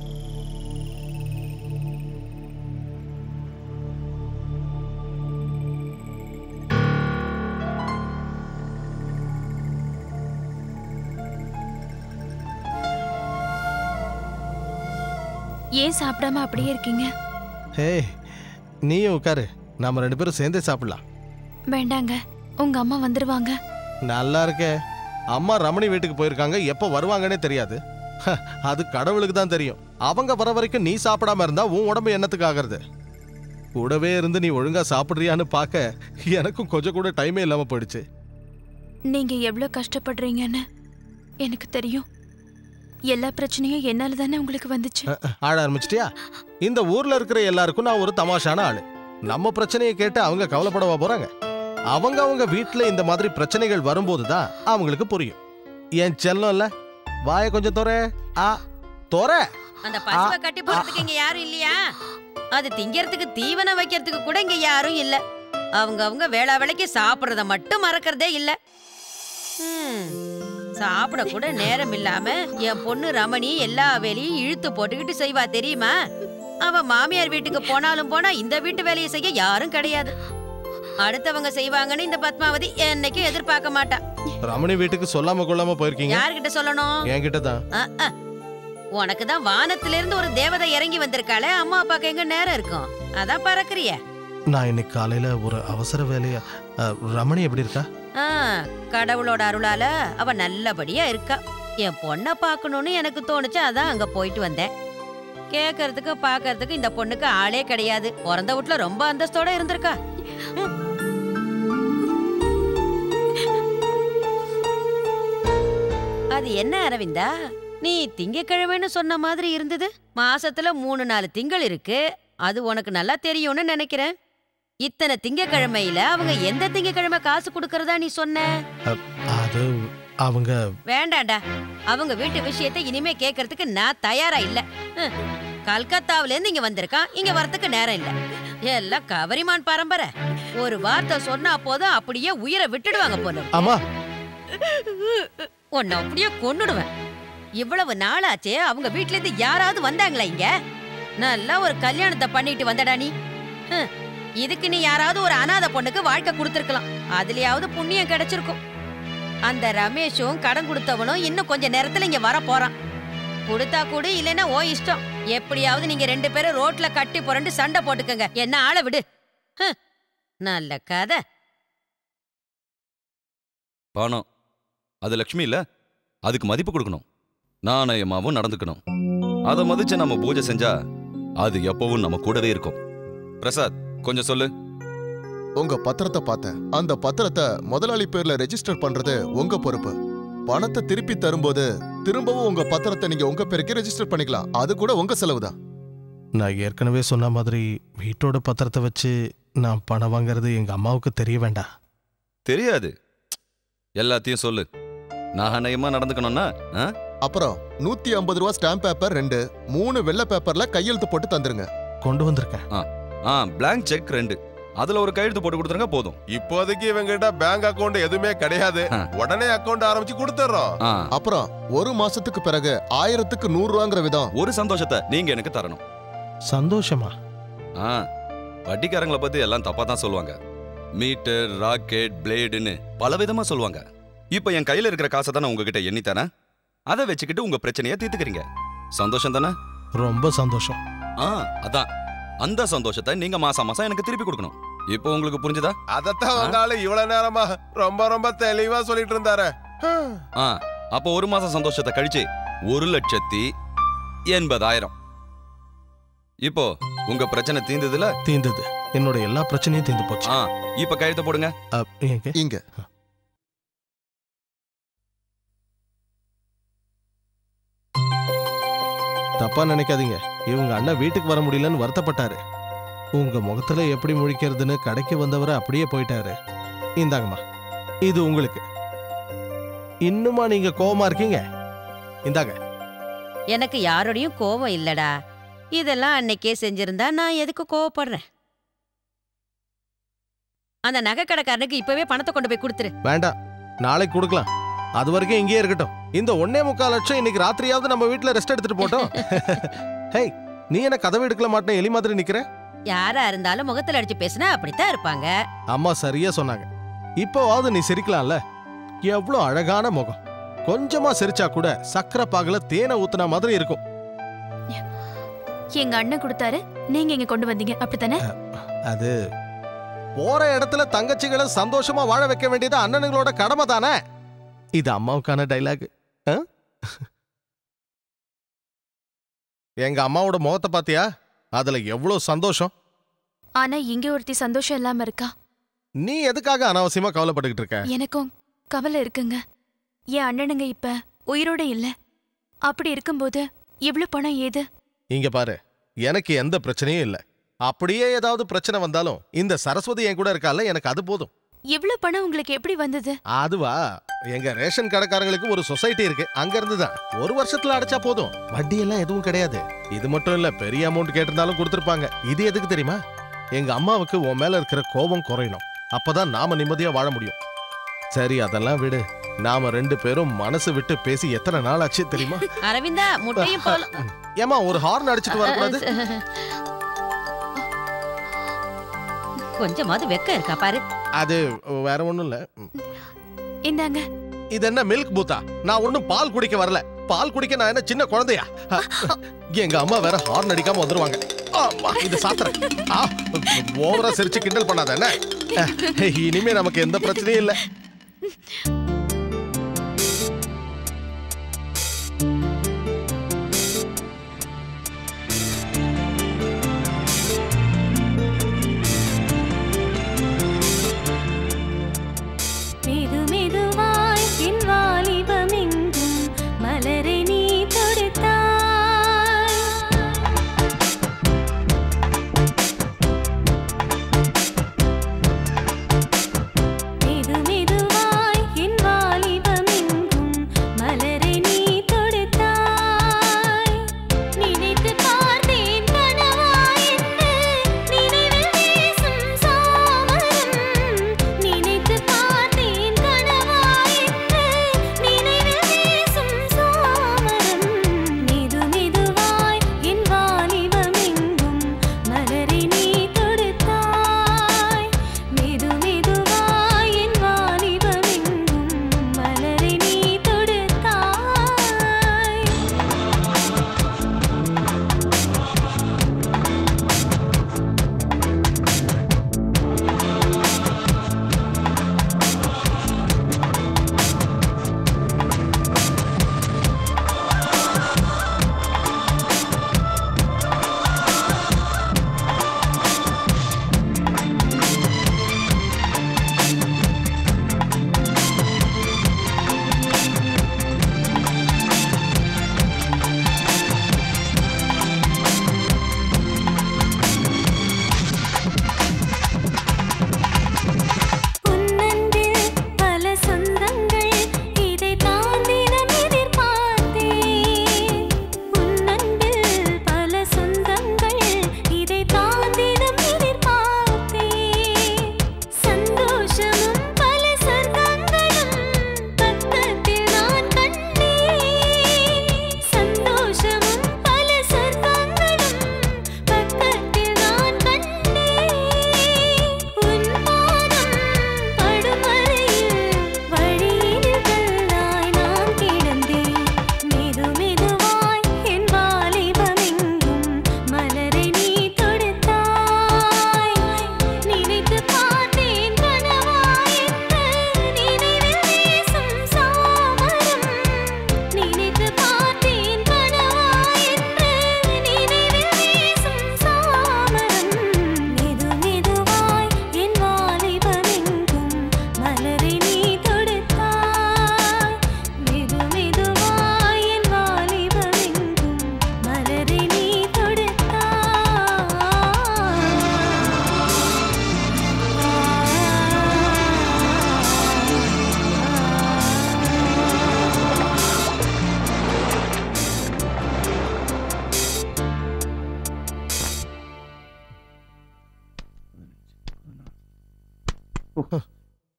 ஏன் சாப்பிடாம அப்படியே இருக்கீங்க ஹே நீயும் உட்காரு நாம ரெண்டு பேரும் சேர்ந்தே சாப்பிடலாம் வேண்டாங்க உங்க அம்மா வந்துருவாங்க நல்லா இருக்கே அம்மா ரமணி வீட்டுக்கு போயிருக்காங்க எப்போ வருவாங்கன்னே தெரியாது ஹ, அது கடவுளுக்கு தான் தெரியும் அவங்க வர வரைக்கும் நீ சாப்பிடாம இருந்தா உன் உடம்பு என்னத்துக்கு ஆகிறது கூடவே இருந்து நீ ஒழுங்கா சாப்பிடுறியான்னு பார்க்க எனக்கும் கொஞ்சம் கூட டைமே இல்லாம போயிடுச்சு நீங்க எவ்வளவு கஷ்டப்படுறீங்கன்னு எனக்கு தெரியும் எல்லா பிரச்சனையும் என்னால தானே உங்களுக்கு வந்துச்சு அஹ், அஹ், ஆட ஆரம்பிச்சிட்டியா இந்த ஊர்ல இருக்கிற எல்லாருக்கும் நான் ஒரு தமாஷான ஆளு நம்ம பிரச்சனையை கேட்டு அவங்க கவலைப்படவா போறாங்க அவங்க அவங்க வீட்டுல இந்த மாதிரி பிரச்சனைகள் வரும்போது தான் அவங்களுக்கு புரியும் என் செல்லம் இல்ல வாய கொஞ்சம் தொற ஆ தொற அந்த பசுவை கட்டி போறதுக்கு இங்க யாரும் இல்லையா அது திங்கறதுக்கு தீவனம் வைக்கிறதுக்கு கூட இங்க யாரும் இல்ல அவங்க அவங்க வேளா வேலைக்கு சாப்பிடுறத மட்டும் மறக்கறதே இல்ல ஹம், சாப்பிட கூட நேரம் இல்லாம என் பொண்ணு ரமணி எல்லா வேலையும் இழுத்து போட்டுக்கிட்டு செய்வா தெரியுமா அவ மாமியார் வீட்டுக்கு போனாலும் போனா இந்த வீட்டு வேலையை செய்ய யாரும் கிடையாது அடுத்தவங்க செய்வாங்கன்னு இந்த பத்மாவதி என்னைக்கும் எதிர்பார்க்க மாட்டா ரமணி வீட்டுக்கு சொல்லாம கொள்ளாம போயிருக்கீங்க யார்கிட்ட சொல்லணும் என்கிட்ட தான் அஹ், அஹ். உனக்கு தான் வானத்துல இருந்து ஒரு தேவதை இறங்கி வந்திருக்காளே அம்மா அப்பாக்கு எங்க நேரம் இருக்கும் அதான் பறக்குறிய நான் இன்னைக்கு காலையில ஒரு அவசர வேலையா அஹ், ரமணி எப்படி இருக்கா ஆ, கடவுளோட அருளால அவ நல்லபடியா இருக்கா என் பொண்ணை பார்க்கணும்னு எனக்கு தோணுச்சு அதான் அங்க போயிட்டு வந்தேன் கேட்கறதுக்கு பார்க்கறதுக்கு இந்த பொண்ணுக்கு ஆளே கிடையாது பிறந்த வீட்டுல ரொம்ப அந்தஸ்தோட இருந்திருக்கா ம். அது என்ன அரவிந்தா நீ திங்கக்கிழமைன்னு சொன்ன மாதிரி இருந்தது மாசத்துல மூணு நாலு திங்கள் இருக்கு அது உனக்கு நல்லா தெரியும்னு நினைக்கிறேன் இத்தனை திங்கக்கிழமையில அவங்க எந்த திங்கக்கிழமை காசு கொடுக்கறதா நீ சொன்ன அது அவங்க வேண்டாண்டா அவங்க வீட்டு விஷயத்தை இனிமே கேட்கறதுக்கு நான் தயாரா இல்ல ஹம். கல்கத்தாவுல இருந்து இங்க வந்திருக்கான் இங்க வரதுக்கு நேரம் இல்ல எல்லாம் கவரிமான் பரம்பரை ஒரு வார்த்தை சொன்னா போதும் அப்படியே உயிரை விட்டுடுவாங்க போல அம்மா உன்னை அப்படியே கொன்னுடுவேன் இவ்வளவு நாளாச்சே அவங்க வீட்ல இருந்து யாராவது வந்தாங்களா இங்க நல்லா ஒரு கல்யாணத்தை பண்ணிட்டு வந்தடா நீ ஹம். இதுக்கு நீ யாராவது ஒரு அனாதை பொண்ணுக்கு வாழ்க்கை கொடுத்துருக்கலாம் அதுலயாவது புண்ணியம் கிடைச்சிருக்கும் அந்த ரமேஷும் கடன் கொடுத்தவனும் இன்னும் கொஞ்ச நேரத்துல இங்க வர போறான் கொடுத்தா கூட இல்லைன்னா ஓ இஷ்டம் எப்படியாவது நீங்க ரெண்டு பேரும் ரோட்ல கட்டி புரண்டு சண்டை போட்டுக்கங்க என்ன ஆளை விடு ஹம். நல்ல கதை பணம் அது லக்ஷ்மி இல்ல அதுக்கு மதிப்பு கொடுக்கணும் நாணயமாவும் நடந்துக்கணும் அதை மதிச்சு நம்ம பூஜை செஞ்சா அது எப்பவும் நம்ம கூடவே இருக்கும் பிரசாத் கொஞ்சம் சொல்லு உங்க பத்திரத்தை பார்த்தேன் அந்த பத்திரத்தை முதலாளி பேர்ல ரெஜிஸ்டர் பண்றது உங்க பொறுப்பு பணத்தை திருப்பி தரும்போது திரும்பவும் உங்க பத்திரத்தை நீங்க உங்க பேருக்கே ரெஜிஸ்டர் பண்ணிக்கலாம் அது கூட உங்க செலவுதான் நான் ஏற்கனவே சொன்ன மாதிரி வீட்டோட பத்திரத்தை வச்சு நான் பணம் வாங்குறது எங்க அம்மாவுக்கு தெரிய வேண்டாம் தெரியாது எல்லாத்தையும் சொல்லு நாணயமா நடந்துக்கணும்னா ஆ? அப்புறம் நூத்தி ஐம்பது ரூபா ஸ்டாம்ப் பேப்பர் ரெண்டு மூணு வெள்ளை பேப்பர்ல கையெழுத்து போட்டு தந்துருங்க கொண்டு வந்திருக்கேன் ஆ பிளாங்க் செக் ரெண்டு அதுல ஒரு கையெழுத்து போட்டு கொடுத்துருங்க போதும் இப்போதைக்கு இவங்கிட்ட பேங்க் அக்கவுண்ட் எதுவுமே கிடையாது உடனே அக்கவுண்ட் ஆரம்பிச்சு கொடுத்துறோம் ஆ, அப்புறம் ஒரு மாசத்துக்கு பிறகு ஆயிரத்துக்கு நூறு ரூபாங்கிற விதம் ஒரு சந்தோஷத்தை நீங்க எனக்கு தரணும் சந்தோஷமா ஆ வட்டிக்காரங்களை பத்தி எல்லாம் தப்பா தான் சொல்லுவாங்க மீட்டர் ராக்கெட் பிளேடுன்னு பல விதமா சொல்லுவாங்க இப்போ என் கையில இருக்கிற காசை தானே உங்ககிட்ட எண்ணி தரேன் அதை வச்சுக்கிட்டு உங்க பிரச்சனையை தீர்த்துக்கிறீங்க சந்தோஷம் தானே ரொம்ப சந்தோஷம் ஆ அதான் அந்த சந்தோஷத்தை நீங்க மாசம் மாசம் எனக்கு திருப்பி கொடுக்கணும் இப்போ உங்களுக்கு புரிஞ்சுதா அதத்தான் உங்க ஆளு இவ்வளவு நேரமா ரொம்ப ரொம்ப தெளிவா சொல்லிட்டு இருந்தாரு ஆ அப்போ ஒரு மாசம் சந்தோஷத்தை கழிச்சு ஒரு லட்சத்தி எண்பதாயிரம் இப்போ உங்க பிரச்சனை தீர்ந்ததுல தீர்ந்தது என்னோட எல்லா பிரச்சனையும் தீர்ந்து போச்சு ஆ இப்ப கையெழுத்து போடுங்க அப், எங்க இங்க தப்பா நினைக்காதீங்க இவங்க அண்ணன் வீட்டுக்கு வர முடியலன்னு வருத்தப்பட்டாரு உங்க முகத்துல எப்படி முழிக்கிறதுன்னு கடைக்கு வந்தவரை அப்படியே போயிட்டாரு இந்தாங்கம்மா இது உங்களுக்கு இன்னுமா நீங்க கோவமா இருக்கீங்க இந்தாங்க எனக்கு யாரோடையும் கோவம் இல்லடா இதெல்லாம் அன்னைக்கே செஞ்சிருந்தா நான் எதுக்கு கோவப்படுறேன் அந்த நகை கடைக்காரனுக்கு இப்பவே பணத்தை கொண்டு போய் கொடுத்துரு வேண்டாம் நாளைக்கு கொடுக்கலாம் அது வரைக்கும் இங்கேயே இருக்கட்டும் இந்த ஒன்னே முக்கால் லட்சம் இன்னைக்கு ராத்திரியாவது நம்ம வீட்ல ரெஸ்ட் எடுத்துட்டு போட்டோம் ஹேய் நீ என்ன கதவை எடுக்கல மாட்டேன் எலி மாதிரி நிக்கிற யாரா இருந்தாலும் முகத்துல அடிச்சு பேசினா அப்படித்தான் இருப்பாங்க அம்மா சரியா சொன்னாங்க இப்போவாவது நீ சிரிக்கலாம்ல எவ்வளோ அழகான முகம் கொஞ்சமா சிரிச்சா கூட சக்கரை பாகுல தேனை ஊத்துன மாதிரி இருக்கும் எங்க அண்ணன் கொடுத்தாரு நீங்க இங்க கொண்டு வந்தீங்க அப்படித்தானே அது போற இடத்துல தங்கச்சிகளை சந்தோஷமா வாழ வைக்க வேண்டியது அண்ணனுங்களோட கடமை தானே இது அம்மாவுக்கான டைலாக் எங்க அம்மாவோட முகத்தை பாத்தியா அதுல எவ்வளவு சந்தோஷம் ஆனா இங்க ஒருத்தி சந்தோஷம் இல்லாம இருக்கா நீ எதுக்காக அனாவசியமா கவலைப்பட்டுக்கிட்டு இருக்க எனக்கும் கவலை இருக்குங்க என் அண்ணனுங்க இப்ப உயிரோட இல்ல அப்படி இருக்கும்போது இவ்ளோ பணம் ஏது இங்க பாரு எனக்கு எந்த பிரச்சனையும் இல்ல அப்படியே ஏதாவது பிரச்சனை வந்தாலும் இந்த சரஸ்வதி என் கூட இருக்கால எனக்கு அது போதும் இவ்ளோ பணம் உங்களுக்கு எப்படி வந்தது அதுவா எங்க ரேஷன் கடைக்காரங்களுக்கு ஒரு சொசைட்டி இருக்கு அங்க இருந்து தான் ஒரு வருஷத்துல அடைச்சா போதும் வட்டி எல்லாம் எதுவும் கிடையாது இது மட்டும் இல்ல பெரிய அமௌண்ட் கேட்டிருந்தாலும் கொடுத்துருப்பாங்க இது எதுக்கு தெரியுமா எங்க அம்மாவுக்கு உன் மேல இருக்கிற கோபம் குறையணும் அப்பதான் நாம நிம்மதியா வாழ முடியும் சரி அதெல்லாம் விடு நாம ரெண்டு பேரும் மனசு விட்டு பேசி எத்தனை நாள் ஆச்சு தெரியுமா அரவிந்தா முட்டையும் போல ஏமா ஒரு ஹார்ன் அடிச்சிட்டு வரக்கூடாது கொஞ்சமாவது வெக்கம் இருக்கா பாரு அது வேற ஒண்ணும் இல்ல இந்தாங்க இது என்ன மில்க் பூத்தா நான் ஒண்ணும் பால் குடிக்க வரல பால் குடிக்க நான் என்ன சின்ன குழந்தையா எங்க அம்மா வேற ஹார்ன் அடிக்காம வந்துருவாங்க ஆமா இது சாத்துறேன் ஆ, ஓவரா சிரிச்சு கிண்டல் பண்ணாத என்ன இனிமே நமக்கு எந்த பிரச்சனையும் இல்ல மெது மெதுவாய் என் வாலிபமெங்கும்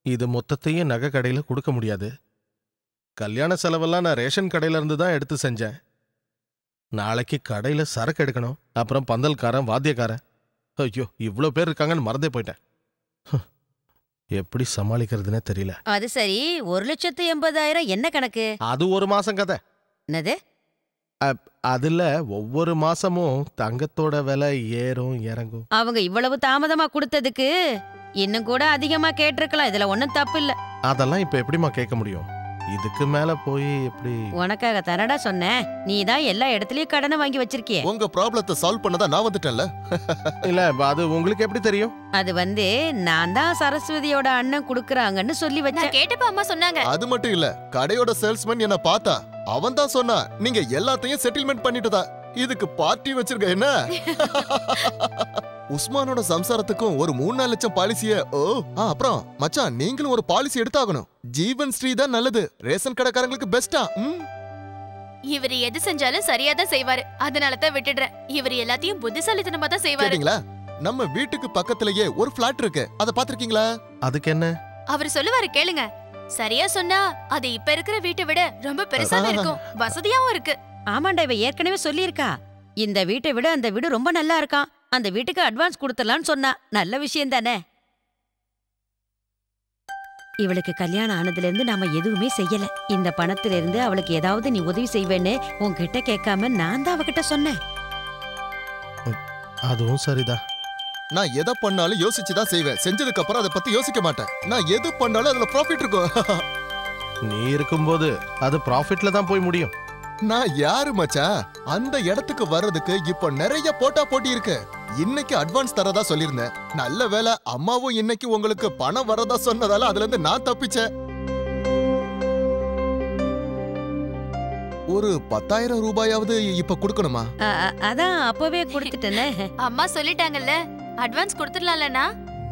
இது மொத்தத்தையும் நகை கடையில் கொடுக்க முடியாது கல்யாண செலவெல்லாம் நான் ரேஷன் கடையில இருந்து தான் எடுத்து செஞ்சேன் நாளைக்கு கடையில் சரக்கு எடுக்கணும் அப்புறம் பந்தல்காரன் வாத்தியக்காரன் ஐயோ இவ்வளோ பேர் இருக்காங்கன்னு மறந்தே போயிட்டேன் ஹம். எப்படி சமாளிக்கிறதுனே தெரியல அது சரி ஒரு லட்சத்து எண்பதாயிரம் என்ன கணக்கு அது ஒரு மாசம் கதை என்னது அதுல ஒவ்வொரு மாசமும் தங்கத்தோட விலை ஏறும் இறங்கும் அவங்க இவ்வளவு தாமதமா கொடுத்ததுக்கு இன்னும் கூட அதிகமா கேட்டிருக்கலாம் இதுல ஒண்ணும் தப்பு இல்ல அதெல்லாம் இப்ப எப்படிம்மா கேட்க முடியும் இதுக்கு மேல போய் எப்படி உனக்காக தரடா சொன்னேன் நீ தான் எல்லா இடத்துலயும் கடனை வாங்கி வச்சிருக்கியே உங்க ப்ராப்ளத்தை சால்வ் பண்ணதா நான் வந்துட்டேன்ல இல்ல அது உங்களுக்கு எப்படி தெரியும் அது வந்து நான் தான் சரஸ்வதியோட அண்ணன் குடுக்கறாங்கன்னு சொல்லி வச்சேன் கேட்டப்ப அம்மா சொன்னாங்க அது மட்டும் இல்ல கடையோட சேல்ஸ்மேன் என்ன பார்த்தா அவன் தான் சொன்னா நீங்க எல்லாத்தையும் செட்டில்மெண்ட் பண்ணிட்டுதா இதுக்கு பார்ட்டி வச்சிருக்க என்ன உஸ்மானோட சம்சாரத்துக்கும் ஒரு மூணு நாலு லட்சம் பாலிசிய ஓ ஆ, அப்புறம் மச்சான் நீங்களும் ஒரு பாலிசி எடுத்தாகணும் ஜீவன் ஸ்ரீ தான் நல்லது ரேஷன் கடைக்காரங்களுக்கு பெஸ்டா ம் இவர் எது செஞ்சாலும் சரியா தான் செய்வாரு அதனால தான் விட்டுடுறேன் இவர் எல்லாத்தையும் புத்திசாலித்தனமா தான் செய்வாரு கேட்டீங்களா நம்ம வீட்டுக்கு பக்கத்திலேயே ஒரு பிளாட் இருக்கு அத பாத்திருக்கீங்களா அதுக்கு என்ன அவர் சொல்லுவாரு கேளுங்க சரியா சொன்னா அது இப்ப இருக்கிற வீட்டை விட ரொம்ப பெருசாவே இருக்கும் வசதியாவும் இருக்கு ஆமாண்டா இவ ஏற்கனவே சொல்லியிருக்கா இந்த வீட்டை விட அந்த வீடு ரொம்ப நல்லா இருக்கான் அந்த வீட்டுக்கு அட்வான்ஸ் கொடுத்துடலாம்னு சொன்னா நல்ல விஷயம் தானே இவளுக்கு கல்யாணம் ஆனதுல இருந்து நாம எதுவுமே செய்யல இந்த பணத்துல இருந்து அவளுக்கு ஏதாவது நீ உதவி செய்வேன்னு உன்கிட்ட கேட்காம நான் தான் அவகிட்ட சொன்னேன் அதுவும் சரிதான் நான் எதை பண்ணாலும் யோசிச்சு தான் செய்வேன் செஞ்சதுக்கு அப்புறம் அதை பத்தி யோசிக்க மாட்டேன் நான் எது பண்ணாலும் அதுல ப்ராஃபிட் இருக்கும் நீ இருக்கும்போது அது ப்ராஃபிட்ல தான் போய் முடியும் நான் யாரு மச்சான் அந்த இடத்துக்கு வர்றதுக்கு இப்போ நிறைய போட்டா போட்டி இருக்கு இன்னைக்கு அட்வான்ஸ் தரதா சொல்லியிருந்தேன் நல்ல வேளை அம்மாவும் இன்னைக்கு உங்களுக்கு பணம் வரதா சொன்னதால அதுல இருந்து நான் தப்பிச்சேன் ஒரு பத்தாயிரம் ரூபாயாவது இப்ப கொடுக்கணுமா அ- அ- அதான் அப்பவே கொடுத்துட்டேனே அம்மா சொல்லிட்டாங்கல்ல அட்வான்ஸ் கொடுத்துடலாம்லண்ணா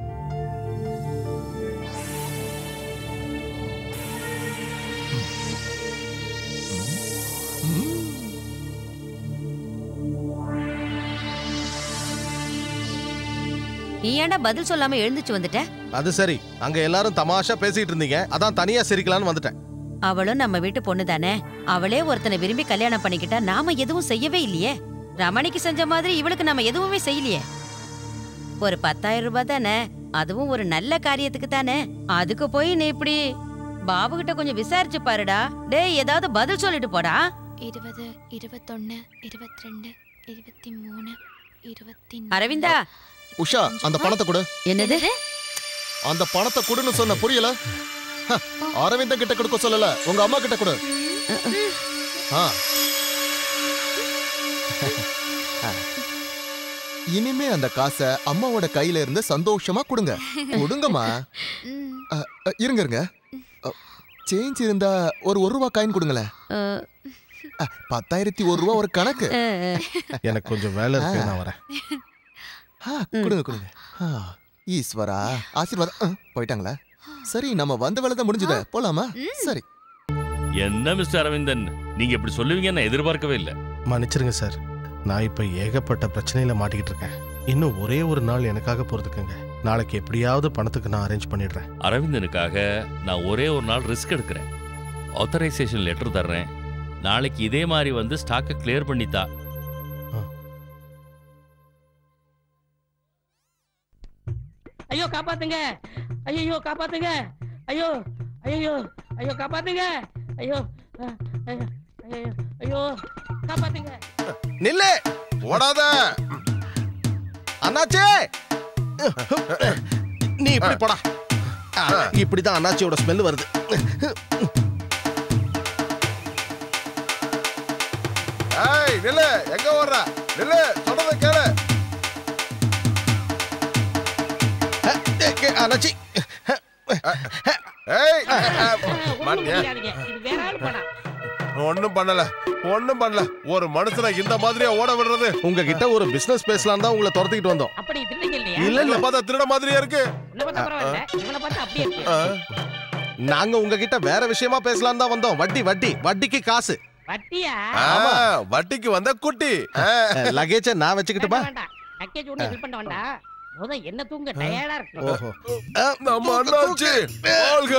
நீ ஏன்டா பதில் சொல்லாம எழுந்துச்சு வந்துட்ட அது சரி அங்க எல்லாரும் தமாஷா பேசிட்டு இருந்தீங்க அதான் தனியா சிரிக்கலான்னு வந்துட்டேன் அவளும் நம்ம வீட்டு பொண்ணு தானே அவளே ஒருத்தனை விரும்பி கல்யாணம் பண்ணிக்கிட்டா நாம எதுவும் செய்யவே இல்லையே ரமணிக்கு செஞ்ச மாதிரி இவளுக்கு நம்ம எதுவுமே செய்யலையே ஒரு பத்தாயிரம் ரூபாய் தானே அதுவும் ஒரு நல்ல காரியத்துக்கு தானே அதுக்கு போய் நீ இப்படி பாபு கிட்ட கொஞ்சம் விசாரிச்சு பாருடா டேய் ஏதாவது பதில் சொல்லிட்டு போடா இருபது இருபத்தொன்னு இருபத்தி ரெண்டு இருபத்தி மூணு இருபத்தி அரவிந்தா உஷா அந்த பணத்தை கொடு என்னது அந்த பணத்தை கொடுன்னு சொன்ன புரியல ஹ, அரவிந்தன் கிட்ட கொடுக்க சொல்லல உங்க அம்மா கிட்ட கொடு ஆ. ஆ. இனிமே அந்த காசை அம்மாவோட கையில இருந்து சந்தோஷமா கொடுங்க கொடுங்கம்மா அ, அ, இருங்க இருங்க சேஞ்ச் இருந்தா ஒரு ஒரு ரூபா காயின் கொடுங்களேன் அ, பத்தாயிரத்தி ஒரு ரூபா ஒரு கணக்கு எனக்கு கொஞ்சம் வேலை இருக்கு நான் வரேன் ஆ, கொடுங்க கொடுங்க ஆ, ஈஸ்வரா ஆசீர்வாதம் அ, போயிட்டாங்களா சரி நம்ம வந்த வேலை தான் முடிஞ்சது போலாமா சரி என்ன மிஸ்டர் அரவிந்தன் நீங்க இப்படி சொல்லுவீங்கன்னு நான் எதிர்பார்க்கவே இல்லை மன்னிச்சிருங்க சார் நான் இப்ப ஏகப்பட்ட பிரச்சனையில மாட்டிக்கிட்டு இருக்கேன் இன்னும் ஒரே ஒரு நாள் எனக்காக பொறுத்துக்கங்க நாளைக்கு எப்படியாவது பணத்துக்கு நான் அரேஞ்ச் பண்ணிடுறேன் அரவிந்தனுக்காக நான் ஒரே ஒரு நாள் ரிஸ்க் எடுக்கிறேன் ஆத்தரைசேஷன் லெட்டர் தர்றேன் நாளைக்கு இதே மாதிரி வந்து ஸ்டாக்கை கிளியர் பண்ணித்தா ஐயோ காப்பாத்துங்க ஐயோ காப்பாத்துங்க ஐயோ ஐயோ ஐயோ காப்பாத்துங்க ஐயோ அஹ், ஐயோ ஐயோ ஐயோ காப்பாத்துங்க நில்லு ஓடாத அண்ணாச்சே நீ இப்படி போடா ஆ, இப்படிதான் அண்ணாச்சியோட ஸ்மெல் வருது ஏய் நில்லு எங்க ஓடுற நில்லு சொல்றத கேளு அண்ணாச்சி ஏய் ஒண்ணும் மாட்டியா? பண்ணிடாதீங்க. இது வேற ஆள் படம் ஒண்ணும் பண்ணல ஒண்ணும் பண்ணல ஒரு மனுஷனை இந்த மாதிரியா ஓட விடுறது உங்ககிட்ட ஒரு பிசினஸ் பேசலாம் தான் உங்களை துரத்திக்கிட்டு வந்தோம் அப்படி திருடுங்க இல்லையா இல்ல இல்ல பார்த்தா திருட மாதிரியே இருக்கு உன்னை பார்த்தா பரவாயில்ல இவனை பார்த்தா அப்படியே இருக்கு நாங்க உங்ககிட்ட வேற விஷயமா பேசலாம் தான் வந்தோம் வட்டி வட்டி வட்டிக்கு காசு வட்டியா ஆமா வட்டிக்கு வந்த குட்டி லக்கேஜ நான் வச்சுக்கிட்டுமா வேண்டாம் லக்கேஜ் ஒண்ணு ஹெல்ப் பண்ண வேண்டாம் முத என்ன தூங்க டயர்டா இருக்கு ஓஹோ நம்ம அண்ணாச்சி வாழ்க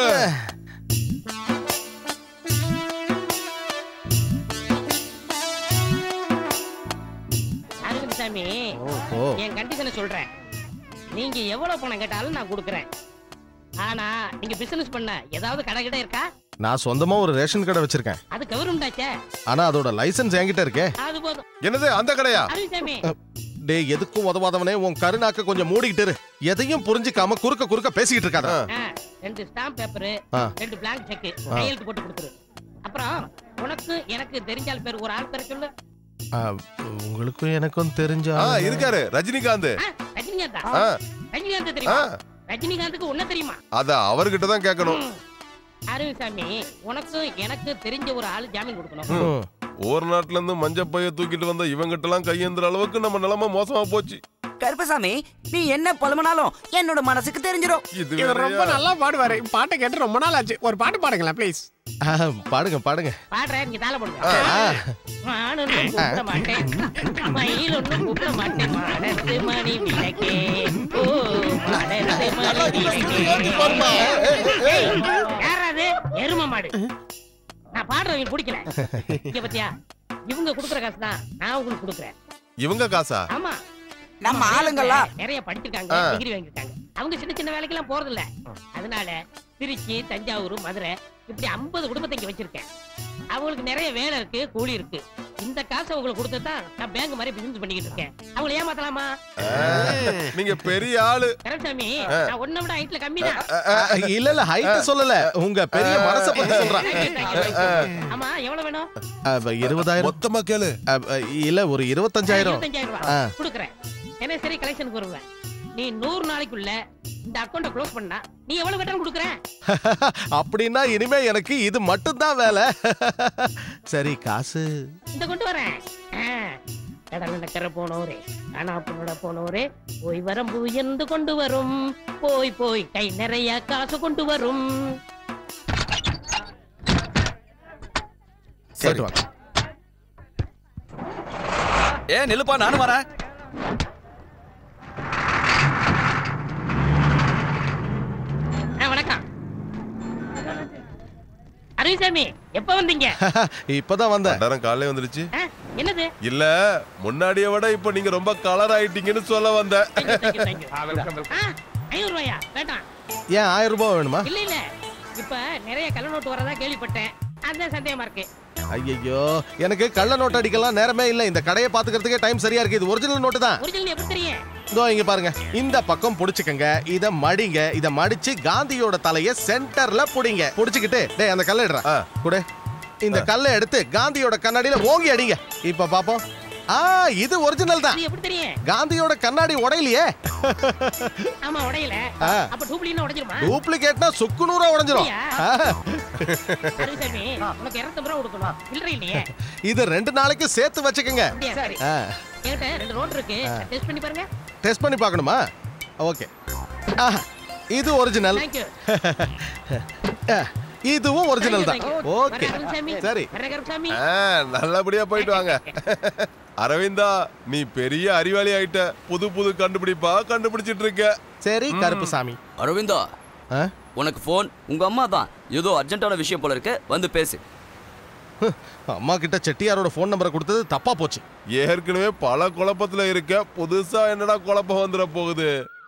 அரவிந்த் சாமி ஓஹோ என் கண்டிஷனை சொல்றேன் நீங்க எவ்வளவு பணம் கேட்டாலும் நான் கொடுக்குறேன் ஆனா நீங்க பிசினஸ் பண்ண ஏதாவது கடை கிட்ட இருக்கா நான் சொந்தமா ஒரு ரேஷன் கடை வச்சிருக்கேன் அது கவர்மெண்டாச்சே ஆனா அதோட லைசென்ஸ் என்கிட்ட இருக்கே அது போதும் என்னது அந்த கடையா அரவிந்த் சாமி டேய் எதுக்கும் உதவாதவனே உன் கருநாக்க கொஞ்சம் மூடிக்கிட்டு இரு. எதையும் புரிஞ்சுக்காம குறுக்க குறுக்க பேசிக்கிட்டு இருக்காத ஆ, ரெண்டு ஸ்டாம்ப் பேப்பர் ஆ. ரெண்டு blank செக் ஆ. கையெழுத்து போட்டு கொடுத்துரு அப்புறம் உனக்கு எனக்கு தெரிஞ்ச ஆள் பேர் ஒரு ஆள் பேர் சொல்லு ஆ, உங்களுக்கும் எனக்கும் தெரிஞ்ச ஆ ஆளுங்க. இருக்காரு ரஜினிகாந்த் ஆ, ரஜினிகாந்தா ஆ. ரஜினிகாந்த் ஆ, தெரியுமா ரஜினிகாந்துக்கு உன்ன தெரியுமா அத அவர்கிட்ட தான் கேட்கணும் அரவிந்த் சாமி உனக்கு எனக்கு தெரிஞ்ச ஒரு ஆள் ஜாமீன் கொடுக்கணும் ம். ஒரு நாட்டுல இருந்து மஞ்ச பைய தூக்கிட்டு வந்த இவங்கிட்ட எல்லாம் கையேந்துற அளவுக்கு நம்ம நிலைமை மோசமா போச்சு கருப்பசாமி நீ என்ன புலம்புனாலும் என்னோட மனசுக்கு தெரிஞ்சிடும் இது இவர் ரொம்ப வேறயா? நல்லா பாடுவாரு பாட்டை கேட்டு ரொம்ப நாள் ஆச்சு ஒரு பாட்டு பாடுங்களேன் ப்ளீஸ் ஆ, பாடுங்க பாடுங்க பாடுறேன் நீங்க தாள போடுங்க ஆ. மான் ஒன்றும் கூப்பிட மாட்டேன் மயில் ஒன்றும் கூப்பிட மாட்டேன் மாடத்து மணி விளக்கே ஓ மாடத்து மணி விளக்கே ஏய், யாராது எரும மாடு நான் பாடுறவங்க பிடிக்கல இங்க பத்தியா இவங்க குடுக்குற காசு தான் நான் உங்களுக்கு கொடுக்குறேன் இவங்க காசா ஆமா நம்ம ஆளுங்கெல்லாம் நிறைய படிச்சிருக்காங்க ஆ. டிகிரி வாங்கியிருக்காங்க அவங்க சின்ன சின்ன வேலைக்கெல்லாம் போறது இல்ல அதனால திருச்சி தஞ்சாவூர் மதுரை இப்படி 50 குடும்பத்தை இங்க வச்சிருக்கேன் அவங்களுக்கு நிறைய வேலை இருக்கு கூலி இருக்கு இந்த காசை உங்களுக்கு கொடுத்து தான் நான் பேங்க் மாதிரி பிசினஸ் பண்ணிக்கிட்டு இருக்கேன் அவங்களை ஏமாத்தலாமா நீங்க பெரிய ஆளு கரசாமி நான் ஒன்ன விட ஹைட்ல கம்மி தான் ஆ, இல்ல இல்ல ஹைட் சொல்லல உங்க பெரிய மனச பத்தி சொல்றேன் ஆமா எவ்வளவு வேணும் ஆ, இருபதாயிரம் மொத்தமா கேளு ஆ, இல்ல ஒரு இருபத்தஞ்சாயிரம் இருபத்தஞ்சாயிரம் ஆ. ரூபாய் கொடுக்குறேன் என்ன சரி கலெக்ஷனுக்கு வருவேன் நீ நூறு நாளைக்குள்ள இந்த அக்கௌண்ட க்ளோஸ் பண்ணா நீ எவ்வளவு கட்டணம் கொடுக்குற அப்படின்னா இனிமே எனக்கு இது மட்டும்தான் வேலை சரி காசு இந்த கொண்டு வரேன் ஆ, கடல் நக்கர போனோரே ஆனா பொண்ணோட போனோரே போய் வரம்பு என்று கொண்டு வரும் போய் போய் கை நிறைய காசு கொண்டு வரும் கேட்டு வாங்க ஏ நில்லுப்பா நானும் வரேன் ஆ, வணக்கம் அரவிசாமி எப்ப வந்தீங்க இப்பதான் வந்தேன் நேரம் காலையில வந்துருச்சு ஆ, என்னது இல்ல முன்னாடிய விட இப்ப நீங்க ரொம்ப கலர் ஆயிட்டீங்கன்னு சொல்ல வந்தேன் Thank you, thank you. ஆ, ஐநூறு ரூபாயா வேண்டாம் ஏன் ஆயிரம் ரூபாய் வேணுமா இல்ல இல்ல இப்ப நிறைய கள்ள நோட்டு வரதா கேள்விப்பட்டேன் அதான் சந்தேகமா இருக்கு ஐயோ எனக்கு கள்ள நோட்டு அடிக்கலாம் நேரமே இல்ல இந்த கடையை பாத்துக்கிறதுக்கே டைம் சரியா இருக்கு இது ஒரிஜினல் நோட்டு தான் ஒரிஜினல் எப்படி தெரியும் இதோ இங்க பாருங்க இந்த பக்கம் புடிச்சுக்கங்க இத மடிங்க இத மடிச்சு காந்தியோட தலைய சென்டர்ல புடிங்க புடிச்சுக்கிட்டு டேய் அந்த கல்லை எடுறா குடு இந்த கல்லை எடுத்து காந்தியோட கண்ணாடியில ஓங்கி அடிங்க இப்ப பாப்போம் ஆ இது ஒரிஜினல் தான் இது எப்படி தெரியும் காந்தியோட கண்ணாடி உடையலையே ஆமா உடையல ஆ. அப்ப டூப்ளின்னு உடைஞ்சிருமா டூப்ளிகேட்னா சுக்கு நூறா உடைஞ்சிரும் அப்படியா? ஆ. அரவிசாமி உனக்கு இருநூத்தம்பது ரூபா கொடுக்கணும் சில்லறை இல்லையே இது ரெண்டு நாளைக்கு சேர்த்து வச்சுக்கோங்க அப்படியா சரி ஆ. என்கிட்ட ரெண்டு நோட் இருக்கு டெஸ்ட் பண்ணி பாருங்க டெஸ்ட் பண்ணி பார்க்கணுமா ஓகே ஆஹா, இது ஒரிஜினல் தேங்க்யூ இதுவும் ஒரிஜினல் தான் ஓகே சரி கருசாமி ஆ, நல்லபடியா போயிட்டு வாங்க அரவிந்தா நீ பெரிய அறிவாளி ஆயிட்ட புது புது கண்டுபிடிப்பா கண்டுபிடிச்சிட்டு இருக்க சரி கருப்புசாமி அரவிந்தா உனக்கு ஃபோன் உங்க அம்மா தான் ஏதோ அர்ஜென்ட்டான விஷயம் போல இருக்கு வந்து பேசு அம்மா கிட்ட செட்டியாரோட ஃபோன் நம்பரை கொடுத்தது தப்பா போச்சு ஏற்கனவே பல குழப்பத்துல இருக்க புதுசா என்னடா குழப்பம் வந்துட போகுது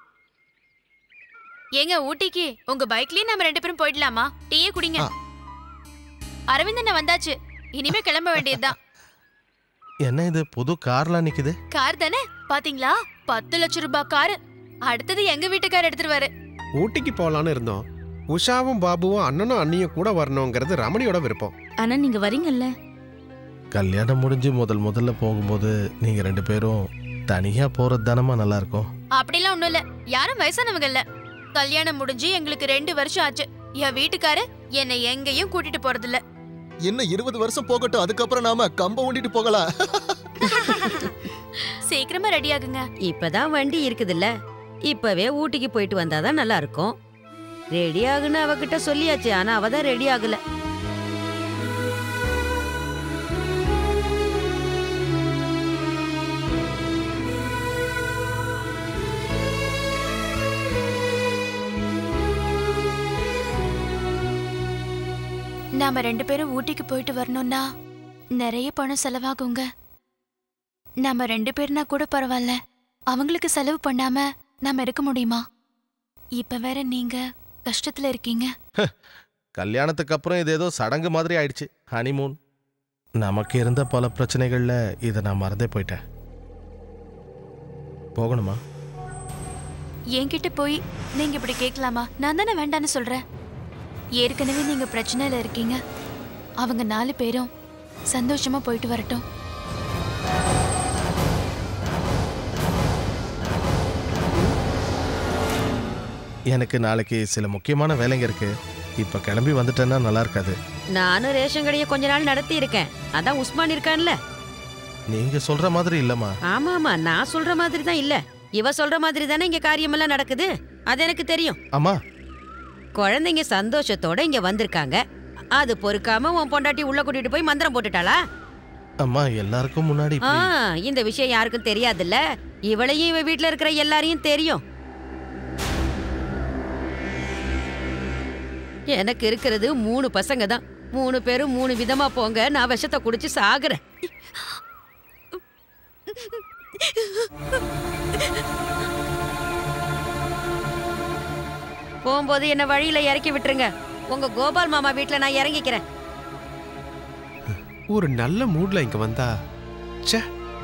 ஏங்க ஊட்டிக்கு உங்க பைக்லயே நம்ம ரெண்டு பேரும் போயிடலாமா டீயே குடிங்க அரவிந்த் அண்ணா வந்தாச்சு இனிமே கிளம்ப வேண்டியதுதான் என்ன இது புது கார்லாம் நிக்குது கார் தானே பாத்தீங்களா பத்து லட்சம் ரூபாய் கார் அடுத்தது எங்க வீட்டுக்கார் எடுத்துருவாரு ஊட்டிக்கு போகலான்னு இருந்தோம் உஷாவும் பாபுவும் அண்ணனும் அண்ணியும் கூட வரணுங்கிறது ரமணியோட விருப்பம் ஆனா நீங்க வரீங்கல்ல கல்யாணம் முடிஞ்சு முதல் முதல்ல போகும்போது நீங்க ரெண்டு பேரும் தனியா போறது தானமா நல்லா இருக்கும் அப்படிலாம் ஒண்ணும் இல்ல யாரும் வயசானவங்க இல்ல கல்யாணம் முடிஞ்சு எங்களுக்கு ரெண்டு வருஷம் ஆச்சு என் வீட்டுக்காரு என்னை எங்கேயும் கூட்டிட்டு போறது இல்ல இன்னும் இருபது வருஷம் போகட்டும் அதுக்கப்புறம் நாம கம்ப ஊண்டிட்டு போகலாம் சீக்கிரமா ரெடி ஆகுங்க இப்பதான் வண்டி இருக்குதுல்ல இப்பவே ஊட்டிக்கு போயிட்டு வந்தாதான் நல்லா இருக்கும் ரெடி ஆகுன்னு அவகிட்ட சொல்லியாச்சு ஆனா அவ தான் ரெடி ஆகல நாம ரெண்டு பேரும் ஊட்டிக்கு போயிட்டு வரணும்னா நிறைய பணம் செலவாகுங்க நாம ரெண்டு பேர்னா கூட பரவாயில்ல அவங்களுக்கு செலவு பண்ணாம நாம இருக்க முடியுமா இப்ப வேற நீங்க கஷ்டத்துல இருக்கீங்க கல்யாணத்துக்கு அப்புறம் இது ஏதோ சடங்கு மாதிரி ஆயிடுச்சு ஹனிமூன் நமக்கு இருந்த பல பிரச்சனைகள்ல இதை நான் மறந்தே போயிட்டேன் போகணுமா என்கிட்ட போய் நீங்க இப்படி கேட்கலாமா நான் தானே வேண்டான்னு சொல்றேன் ஏற்கனவே நீங்க பிரச்சனையில இருக்கீங்க அவங்க நாலு பேரும் சந்தோஷமா போயிட்டு வரட்டும் எனக்கு நாளைக்கு சில முக்கியமான வேலைங்க இருக்கு இப்ப கிளம்பி வந்துட்டேன்னா நல்லா இருக்காது நானும் ரேஷன் கடையை கொஞ்ச நாள் நடத்தி இருக்கேன் அதான் உஸ்மான் இருக்கான்ல நீங்க சொல்ற மாதிரி இல்லம்மா ஆமா ஆமா நான் சொல்ற மாதிரி தான் இல்ல இவ சொல்ற மாதிரி தானே இங்க காரியமெல்லாம் நடக்குது அது எனக்கு தெரியும் அம்மா குழந்தைங்க சந்தோஷத்தோட இங்க வந்திருக்காங்க அது பொறுக்காம உன் பொண்டாட்டி உள்ள கூட்டிட்டு போய் மந்திரம் போட்டுட்டாளா அம்மா எல்லாருக்கும் முன்னாடி ஆ இந்த விஷயம் யாருக்கும் தெரியாதுல்ல இவளையும் இவ வீட்ல இருக்கிற எல்லாரையும் தெரியும் எனக்கு இருக்கிறது மூணு பசங்க தான் மூணு பேரும் மூணு விதமா போங்க நான் விஷத்தை குடிச்சு சாகுறேன் போகும்போது என்ன வழியில இறக்கி விட்டுருங்க உங்க கோபால் மாமா வீட்ல நான் இறங்கிக்கிறேன் ஒரு நல்ல மூட்ல இங்க வந்தா ச்சே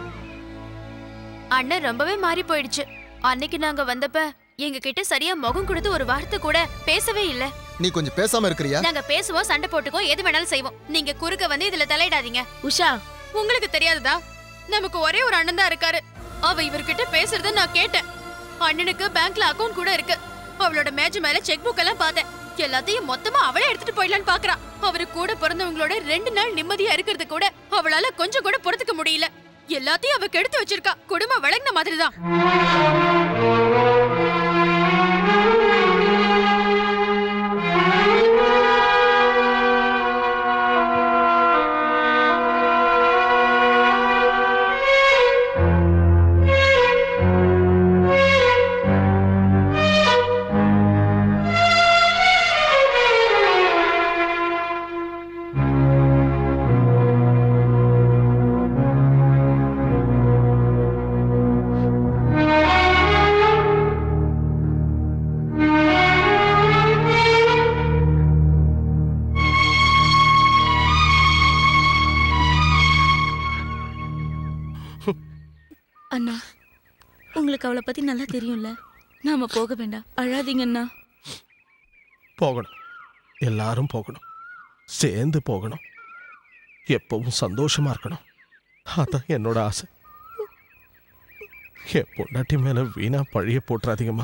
அண்ணன் ரொம்பவே மாறி போயிடுச்சு அன்னைக்கு நாங்க வந்தப்ப எங்க கிட்ட சரியா முகம் கொடுத்து ஒரு வார்த்தை கூட பேசவே இல்ல நீ கொஞ்சம் பேசாம இருக்கிறியா நாங்க பேசுவோம் சண்டை போட்டுக்கோ எது வேணாலும் செய்வோம் நீங்க குறுக்க வந்து இதுல தலையிடாதீங்க உஷா உங்களுக்கு தெரியாததா நமக்கு ஒரே ஒரு அண்ணன் தான் இருக்காரு அவ இவர்கிட்ட பேசுறத நான் கேட்டேன் அண்ணனுக்கு பேங்க்ல அக்கவுண்ட் கூட இருக்கு அவளோட மேஜ் மேல செக் புக் எல்லாம் பார்த்தேன் எல்லாத்தையும் மொத்தமா அவளே எடுத்துட்டு போயிடலான்னு பாக்குறா அவரு கூட பிறந்தவங்களோட ரெண்டு நாள் நிம்மதியா இருக்கிறது கூட அவளால கொஞ்சம் கூட பொறுத்துக்க முடியல எல்லாத்தையும் அவ கெடுத்து வச்சிருக்கா குடும்பம் விளங்கின மாதிரிதான் அண்ணா உங்களுக்கு அவளை பத்தி நல்லா தெரியும்ல நாம போக வேண்டாம் அழாதீங்கண்ணா போகணும் எல்லாரும் போகணும் சேர்ந்து போகணும் எப்பவும் சந்தோஷமா இருக்கணும் அதான் என்னோட ஆசை என் பொண்டாட்டி மேல வீணா பழிய போட்டுறாதீங்கம்மா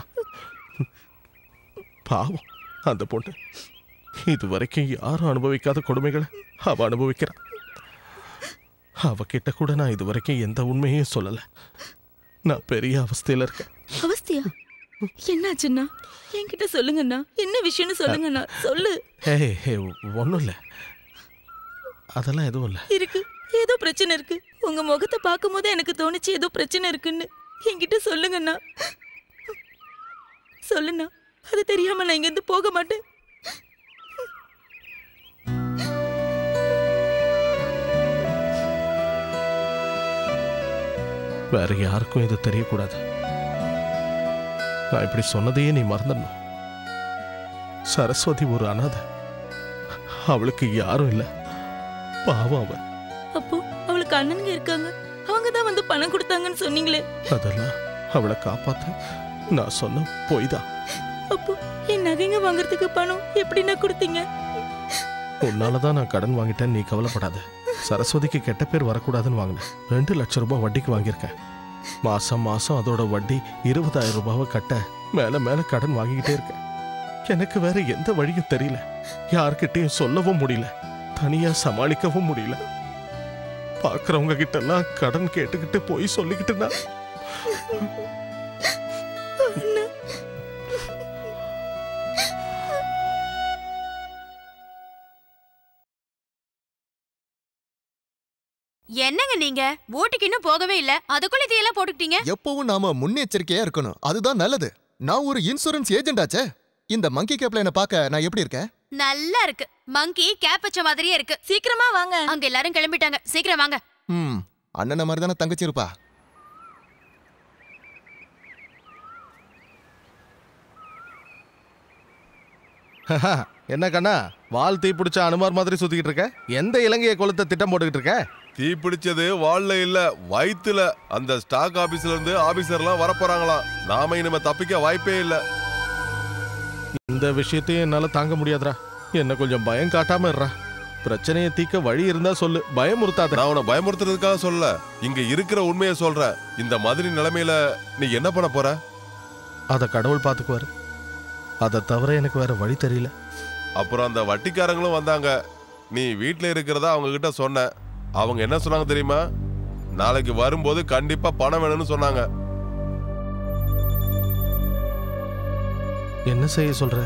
பாவம் அந்த பொண்ணு இது வரைக்கும் யாரும் அனுபவிக்காத கொடுமைகளை அவ அனுபவிக்கிறா அவகிட்ட கூட நான் இது வரைக்கும் எந்த உண்மையும் சொல்லல நான் பெரிய அவஸ்தையில இருக்கேன் அவஸ்தையா என்னாச்சுண்ணா என்கிட்ட சொல்லுங்கண்ணா என்ன விஷயம்னு சொல்லுங்கண்ணா சொல்லு ஹே ஹே ஒன்றும் இல்லை அதெல்லாம் எதுவும் இல்லை இருக்கு ஏதோ பிரச்சனை இருக்கு உங்க முகத்தை பார்க்கும்போது எனக்கு தோணுச்சு ஏதோ பிரச்சனை இருக்குன்னு என்கிட்ட சொல்லுங்கண்ணா சொல்லுண்ணா அது தெரியாம நான் இங்கிருந்து போக மாட்டேன் வேற யாருக்கும் இது தெரியக்கூடாது நான் இப்படி சொன்னதையே நீ மறந்துடணும் சரஸ்வதி ஒரு அனாதை அவளுக்கு யாரும் இல்லை பாவம் அவ அப்போ அவளுக்கு அண்ணனுங்க இருக்காங்க அவங்க தான் வந்து பணம் கொடுத்தாங்கன்னு சொன்னீங்களே அதெல்லாம் அவளை காப்பாத்த நான் சொன்ன பொய் தான் அப்போ என் நகைங்க வாங்குறதுக்கு பணம் எப்படிண்ணா கொடுத்தீங்க உன்னாலதான் நான் கடன் வாங்கிட்டேன் நீ கவலைப்படாத சரஸ்வதிக்கு கெட்ட பேர் வரக்கூடாதுன்னு வாங்கினேன் ரெண்டு லட்சம் ரூபாய் வட்டிக்கு வாங்கியிருக்கேன் மாசம் மாசம் அதோட வட்டி இருபதாயிரம் ரூபாவை கட்ட மேல மேல கடன் வாங்கிக்கிட்டே இருக்கேன் எனக்கு வேற எந்த வழியும் தெரியல யார்கிட்டயும் சொல்லவும் முடியல தனியா சமாளிக்கவும் முடியல பாக்குறவங்க கிட்ட எல்லாம் கடன் கேட்டுக்கிட்டு போய் சொல்லிக்கிட்டு நான் என்னங்க நீங்க ஓட்டுக்கு இன்னும் போகவே இல்ல அதுக்குள்ள இதையெல்லாம் போட்டுக்கிட்டீங்க எப்பவும் நாம முன்னெச்சரிக்கையா இருக்கணும் அதுதான் நல்லது நான் ஒரு இன்சூரன்ஸ் ஏஜென்ட் ஆச்சே இந்த மங்கி கேப்ல என்ன பார்க்க நான் எப்படி இருக்கேன் நல்லா இருக்கு மங்கி கேப் வச்ச மாதிரியே இருக்கு சீக்கிரமா வாங்க அங்க எல்லாரும் கிளம்பிட்டாங்க சீக்கிரம் வாங்க ம் அண்ணனை மாதிரி தானே தங்கச்சி இருப்பா என்ன கண்ணா வால் தீ பிடிச்ச அனுமார் மாதிரி சுத்திக்கிட்டு இருக்க எந்த இலங்கையை கொளுத்த திட்டம் போட்டுக்கிட்டு இருக்க தீ பிடிச்சது வால்ல இல்ல வயித்துல அந்த ஸ்டாக் ஆபீஸ்ல இருந்து ஆபீசர்லாம் வரப்போறாங்களாம் நாம இனிமே தப்பிக்க வாய்ப்பே இல்ல இந்த விஷயத்தையும் என்னால தாங்க முடியாதுடா என்ன கொஞ்சம் பயம் காட்டாம இருடா பிரச்சனையை தீக்க வழி இருந்தா சொல்லு பயமுறுத்தாத நான் உன்னை பயமுறுத்துறதுக்காக சொல்லல இங்க இருக்கிற உண்மையை சொல்றேன் இந்த மாதிரி நிலைமையில நீ என்ன பண்ண போற அத கடவுள் பாத்துக்குவாரு அதை தவிர எனக்கு வேற வழி தெரியல அப்புறம் அந்த வட்டிக்காரங்களும் வந்தாங்க நீ வீட்ல இருக்கிறதா அவங்க கிட்ட சொன்ன அவங்க என்ன சொன்னாங்க தெரியுமா நாளைக்கு வரும்போது கண்டிப்பா பணம் வேணும்னு சொன்னாங்க என்ன செய்ய சொல்ற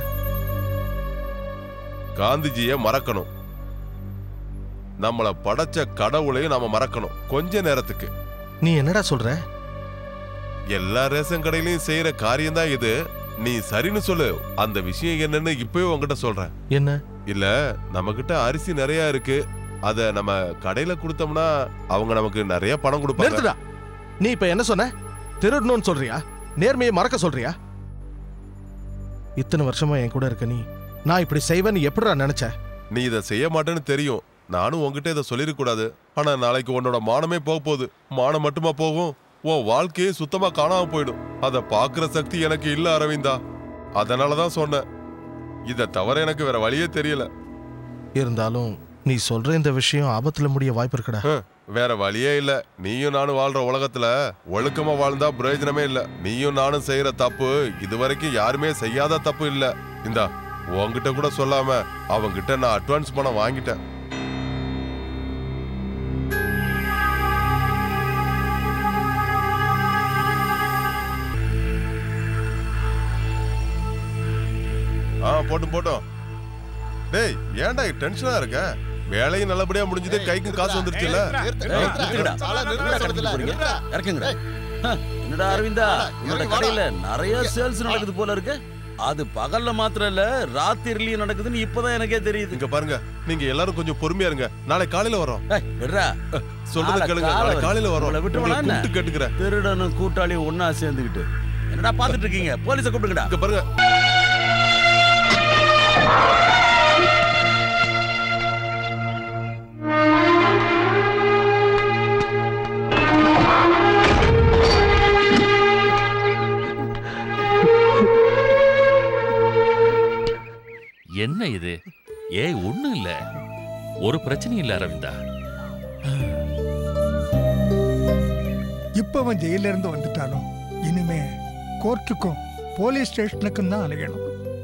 காந்திஜியை மறக்கணும் நம்மள படைச்ச கடவுளையும் நாம மறக்கணும் கொஞ்ச நேரத்துக்கு நீ என்னடா சொல்ற எல்லா ரேஷன் கடையிலயும் செய்யற காரியம் தான் இது நீ சரின்னு சொல்லு அந்த விஷயம் என்னன்னு இப்பவே உன்கிட்ட சொல்றேன் என்ன இல்ல நம்ம கிட்ட அரிசி நிறைய இருக்கு அத நம்ம கடையில கொடுத்தோம்னா அவங்க நமக்கு நிறைய பணம் கொடுப்பாங்க நிறுத்துடா நீ இப்ப என்ன சொன்ன திருடணும்னு சொல்றியா நேர்மையை மறக்க சொல்றியா இத்தனை வருஷமா என் கூட இருக்க நீ நான் இப்படி செய்வேன்னு எப்படிடா நினைச்ச நீ இதை செய்ய மாட்டேன்னு தெரியும் நானும் உன்கிட்ட இதை சொல்லிருக்க கூடாது ஆனா நாளைக்கு உன்னோட மானமே போக போகுது மானம் மட்டுமா போகும் உன் வாழ்க்கையே சுத்தமா காணாம போயிடும் அதை பாக்குற சக்தி எனக்கு இல்ல அரவிந்தா அதனாலதான் சொன்னேன் இதை தவிர எனக்கு வேற வழியே தெரியல இருந்தாலும் நீ சொல்ற இந்த விஷயம் ஆபத்துல முடிய வாய்ப்பு இருக்குடா ஹம், வேற வழியே இல்ல நீயும் நானும் வாழ்ற உலகத்துல ஒழுக்கமா வாழ்ந்தா பிரயோஜனமே இல்ல நீயும் நானும் செய்யற தப்பு இதுவரைக்கும் யாருமே செய்யாத தப்பு இல்ல இந்தா உன்கிட்ட கூட சொல்லாம அவங்கிட்ட நான் அட்வான்ஸ் பணம் வாங்கிட்டேன் ஆ போட்டும் போட்டோம் டேய் ஏன்டா டென்ஷனா இருக்க வேலையும் நல்லபடியா முடிஞ்சது கைக்கு காசு வந்துருச்சுல இறக்குங்கடா ஹ, என்னடா அரவிந்தா உன்னோட கடையில நிறைய சேல்ஸ் நடக்குது போல இருக்கு அது பகல்ல மாத்திரம் இல்ல ராத்திரிலயும் நடக்குதுன்னு இப்பதான் எனக்கே தெரியுது இங்க பாருங்க நீங்க எல்லாரும் கொஞ்சம் பொறுமையா இருங்க நாளை காலையில வரோம் விடுறா சொல்றத நாளை கேளுங்க நாளை காலை காலையில வரோம் உங்களை விட்டு உங்களை வேணா என்ன? கூப்பிட்டு கேட்டுக்கிறேன் திருடனும் கூட்டாளியும் ஒண்ணா சேர்ந்துக்கிட்டு என்னடா பாத்துட்டு இருக்கீங்க போலீஸை கூப்பிடுங்கடா இங்க பாருங்க என்ன இது ஏய் ஒண்ணும் இல்ல ஒரு பிரச்சனையும் இல்ல அரவிந்தா இப்ப அவன் ஜெயில இருந்து வந்துட்டாலும் இனிமே கோர்ட்டுக்கும் போலீஸ் ஸ்டேஷனுக்கும் தான் அலையணும்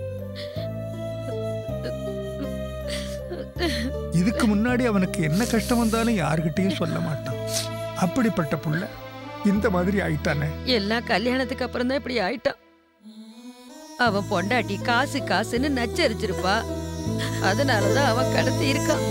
இதுக்கு முன்னாடி அவனுக்கு என்ன கஷ்டம் வந்தாலும் யாருகிட்டயும் சொல்ல மாட்டான் அப்படிப்பட்ட புள்ள இந்த மாதிரி ஆயிட்டானே எல்லாம் கல்யாணத்துக்கு அப்புறம் தான் இப்படி ஆயிட்டான் அவன் பொண்டாட்டி காசு காசுன்னு நச்சரிச்சிருப்பா அதனாலதான் அவன் கடத்தி இருக்கான்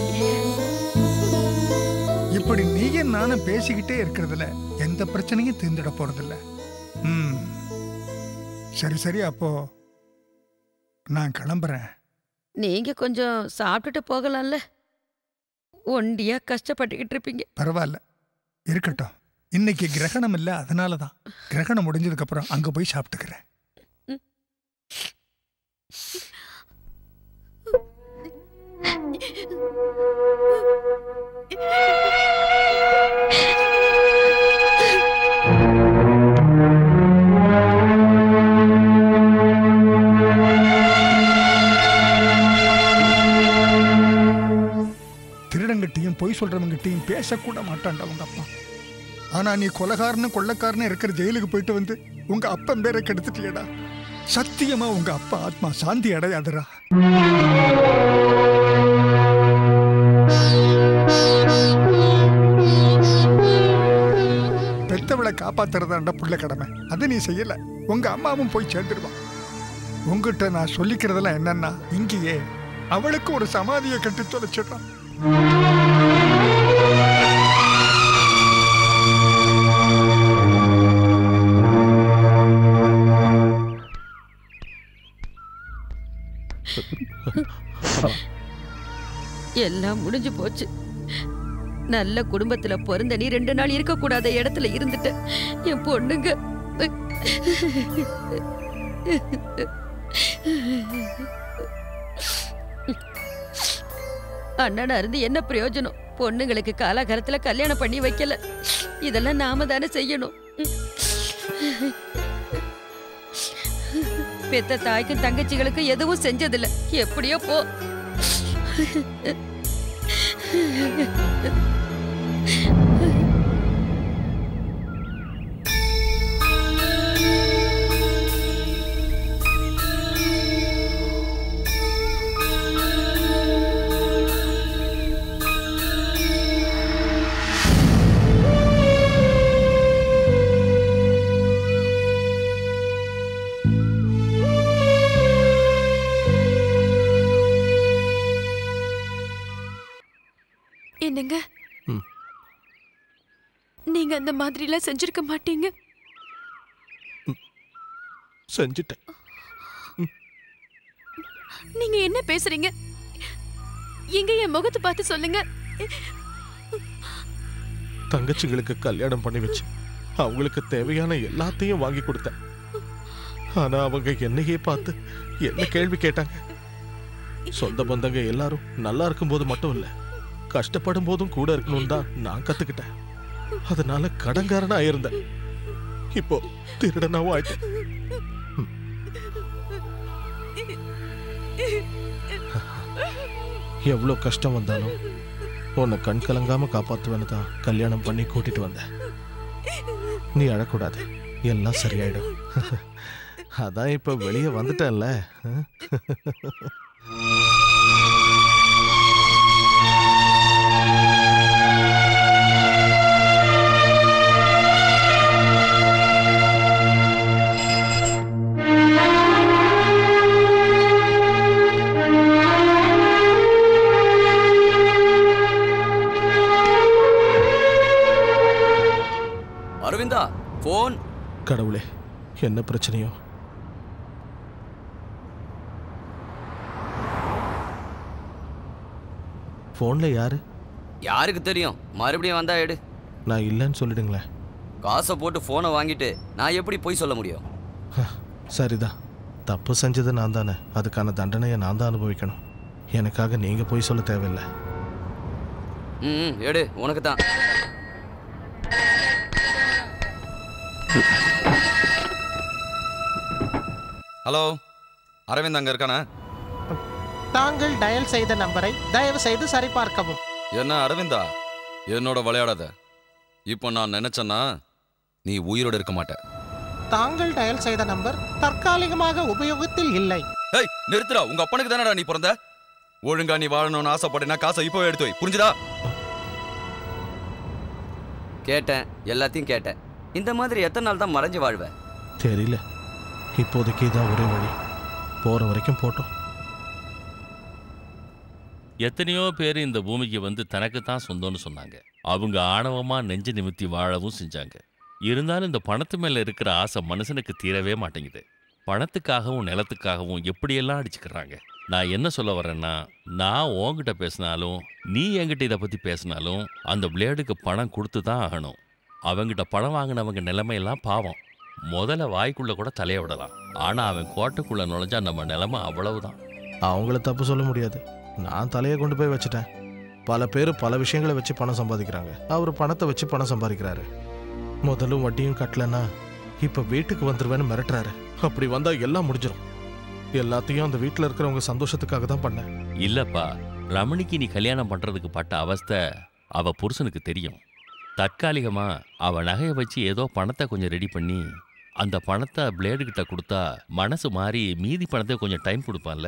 இப்படி நீயும் நானும் பேசிக்கிட்டே இருக்கிறதுல எந்த பிரச்சனையும் தீர்ந்துட போறதில்ல ம் சரி சரி அப்போ நான் கிளம்புறேன் நீங்க கொஞ்சம் சாப்பிட்டுட்டு போகலாம்ல ஒண்டியா கஷ்டப்பட்டுக்கிட்டு இருப்பீங்க பரவாயில்ல இருக்கட்டும் இன்னைக்கு கிரகணம் இல்லை அதனால தான் கிரகணம் முடிஞ்சதுக்கு அப்புறம் அங்க போய் சாப்பிட்டுக்கிறேன் திருடங்கிட்டையும் பொய் சொல்றவங்கிட்டையும் பேசக்கூட மாட்டான்டா உங்க அப்பா ஆனா நீ கொலகாரனு கொள்ளக்காரனு இருக்கிற ஜெயிலுக்கு போயிட்டு வந்து உங்க அப்பன் பேரை கெடுத்துட்டியடா சத்தியமா உங்க அப்பா ஆத்மா சாந்தி அடையாதுடா பெத்தவளை காப்பாத்துறதாண்டா புள்ள கடமை அதை நீ செய்யல உங்க அம்மாவும் போய் சேர்ந்துருவான் உங்ககிட்ட நான் சொல்லிக்கிறதெல்லாம் என்னன்னா இங்கேயே அவளுக்கு ஒரு சமாதியை கட்டி தொலைச்சிடுறான் எல்லாம் முடிஞ்சு போச்சு நல்ல குடும்பத்துல பிறந்த நீ ரெண்டு நாள் இருக்க கூடாத இடத்துல இருந்துட்ட என் பொண்ணுங்க அண்ணனா இருந்து என்ன பிரயோஜனம் பொண்ணுங்களுக்கு காலாகாலத்துல கல்யாணம் பண்ணி வைக்கல இதெல்லாம் நாம தானே செய்யணும் பெத்த தாய்க்கும் தங்கச்சிகளுக்கும் எதுவும் செஞ்சதில்ல எப்படியோ போ என்னங்க ம். நீங்க அந்த மாதிரிலாம் செஞ்சிருக்க மாட்டீங்க செஞ்சுட்டேன் நீங்க என்ன பேசுறீங்க எங்க என் முகத்தை பார்த்து சொல்லுங்க தங்கச்சிங்களுக்கு கல்யாணம் பண்ணி வச்சு அவங்களுக்கு தேவையான எல்லாத்தையும் வாங்கி கொடுத்தேன் ஆனா அவங்க என்னையே பார்த்து என்ன கேள்வி கேட்டாங்க சொந்த பந்தங்க எல்லாரும் நல்லா இருக்கும்போது மட்டும் இல்ல கஷ்டப்படும் போதும் கூட இருக்கணும் தான் நான் கத்துக்கிட்டேன் அதனால கடன்காரனா இருந்தேன் இப்போ திருடனாவும் ஆயிட்டேன் எவ்வளோ கஷ்டம் வந்தாலும் உன்னை கண் கலங்காம காப்பாத்துவேன்னு தான் கல்யாணம் பண்ணி கூட்டிட்டு வந்தேன் நீ அழக்கூடாது எல்லாம் சரியாயிடும் அதான் இப்ப வெளியே வந்துட்டேன்ல அஹ்? அரவிந்தா போன் கடவுளே என்ன பிரச்சனையோ ஃபோன்ல யாரு யாருக்கு தெரியும் மறுபடியும் வந்தா எடு நான் இல்லைன்னு சொல்லிடுங்களேன் காசை போட்டு போனை வாங்கிட்டு நான் எப்படி போய் சொல்ல முடியும் சரிதான் தப்பு செஞ்சது நான் தானே அதுக்கான தண்டனையை நான் தான் அனுபவிக்கணும் எனக்காக நீங்க போய் சொல்ல தேவையில்லை ம் ம், எடு உனக்கு தான் ஹலோ அரவிந்த் அங்க இருக்கானா தாங்கள் டயல் செய்த நம்பரை தயவு செய்து சரிபார்க்கவும் என்ன அரவிந்தா என்னோட விளையாடாத இப்போ நான் நினைச்சேன்னா நீ உயிரோட இருக்க மாட்ட தாங்கள் டயல் செய்த நம்பர் தற்காலிகமாக உபயோகத்தில் இல்லை ஏய் நிறுத்துடா உங்க அப்பனுக்கு தானடா நீ பிறந்த ஒழுங்கா நீ வாழணும்னு ஆசைப்பட்டேன்னா காசை இப்போ எடுத்து வை புரிஞ்சுதா கேட்டேன் எல்லாத்தையும் கேட்டேன் இந்த மாதிரி எத்தனை நாள் தான் மறைஞ்சு வாழ்வ தெரியல இப்போதைக்கு இதான் ஒரே வழி போற வரைக்கும் போட்டோம் எத்தனையோ பேர் இந்த பூமிக்கு வந்து தனக்கு தான் சொந்தம்னு சொன்னாங்க அவங்க ஆணவமா நெஞ்சு நிமித்தி வாழவும் செஞ்சாங்க இருந்தாலும் இந்த பணத்து மேல இருக்கிற ஆசை மனுஷனுக்கு தீரவே மாட்டேங்குது பணத்துக்காகவும் நிலத்துக்காகவும் எப்படியெல்லாம் அடிச்சுக்கிறாங்க நான் என்ன சொல்ல வரேன்னா நான் உன்கிட்ட பேசினாலும் நீ என்கிட்ட இதை பத்தி பேசினாலும் அந்த பிளேடுக்கு பணம் கொடுத்து தான் ஆகணும் அவங்கிட்ட பணம் வாங்கினவங்க நிலைமையெல்லாம் பாவம் முதல்ல வாய்க்குள்ள கூட தலைய விடலாம் ஆனா அவன் கோட்டைக்குள்ள நுழைஞ்சா நம்ம நிலைமை அவ்வளவுதான் அவங்கள தப்பு சொல்ல முடியாது நான் தலையை கொண்டு போய் வச்சுட்டேன் பல பேர் பல விஷயங்களை வச்சு பணம் சம்பாதிக்கிறாங்க அவர் பணத்தை வச்சு பணம் சம்பாதிக்கிறாரு முதலும் வட்டியும் கட்டலன்னா இப்ப வீட்டுக்கு வந்துருவேன்னு மிரட்டுறாரு அப்படி வந்தா எல்லாம் முடிஞ்சிடும் எல்லாத்தையும் அந்த வீட்டில் இருக்கிறவங்க சந்தோஷத்துக்காக தான் பண்ணேன் இல்லப்பா ரமணிக்கு நீ கல்யாணம் பண்றதுக்கு பட்ட அவஸ்தை அவ புருஷனுக்கு தெரியும் தற்காலிகமா அவ நகையை வச்சு ஏதோ பணத்தை கொஞ்சம் ரெடி பண்ணி அந்த பணத்தை பிளேடு கிட்ட கொடுத்தா மனசு மாறி மீதி பணத்தை கொஞ்சம் டைம் கொடுப்பான்ல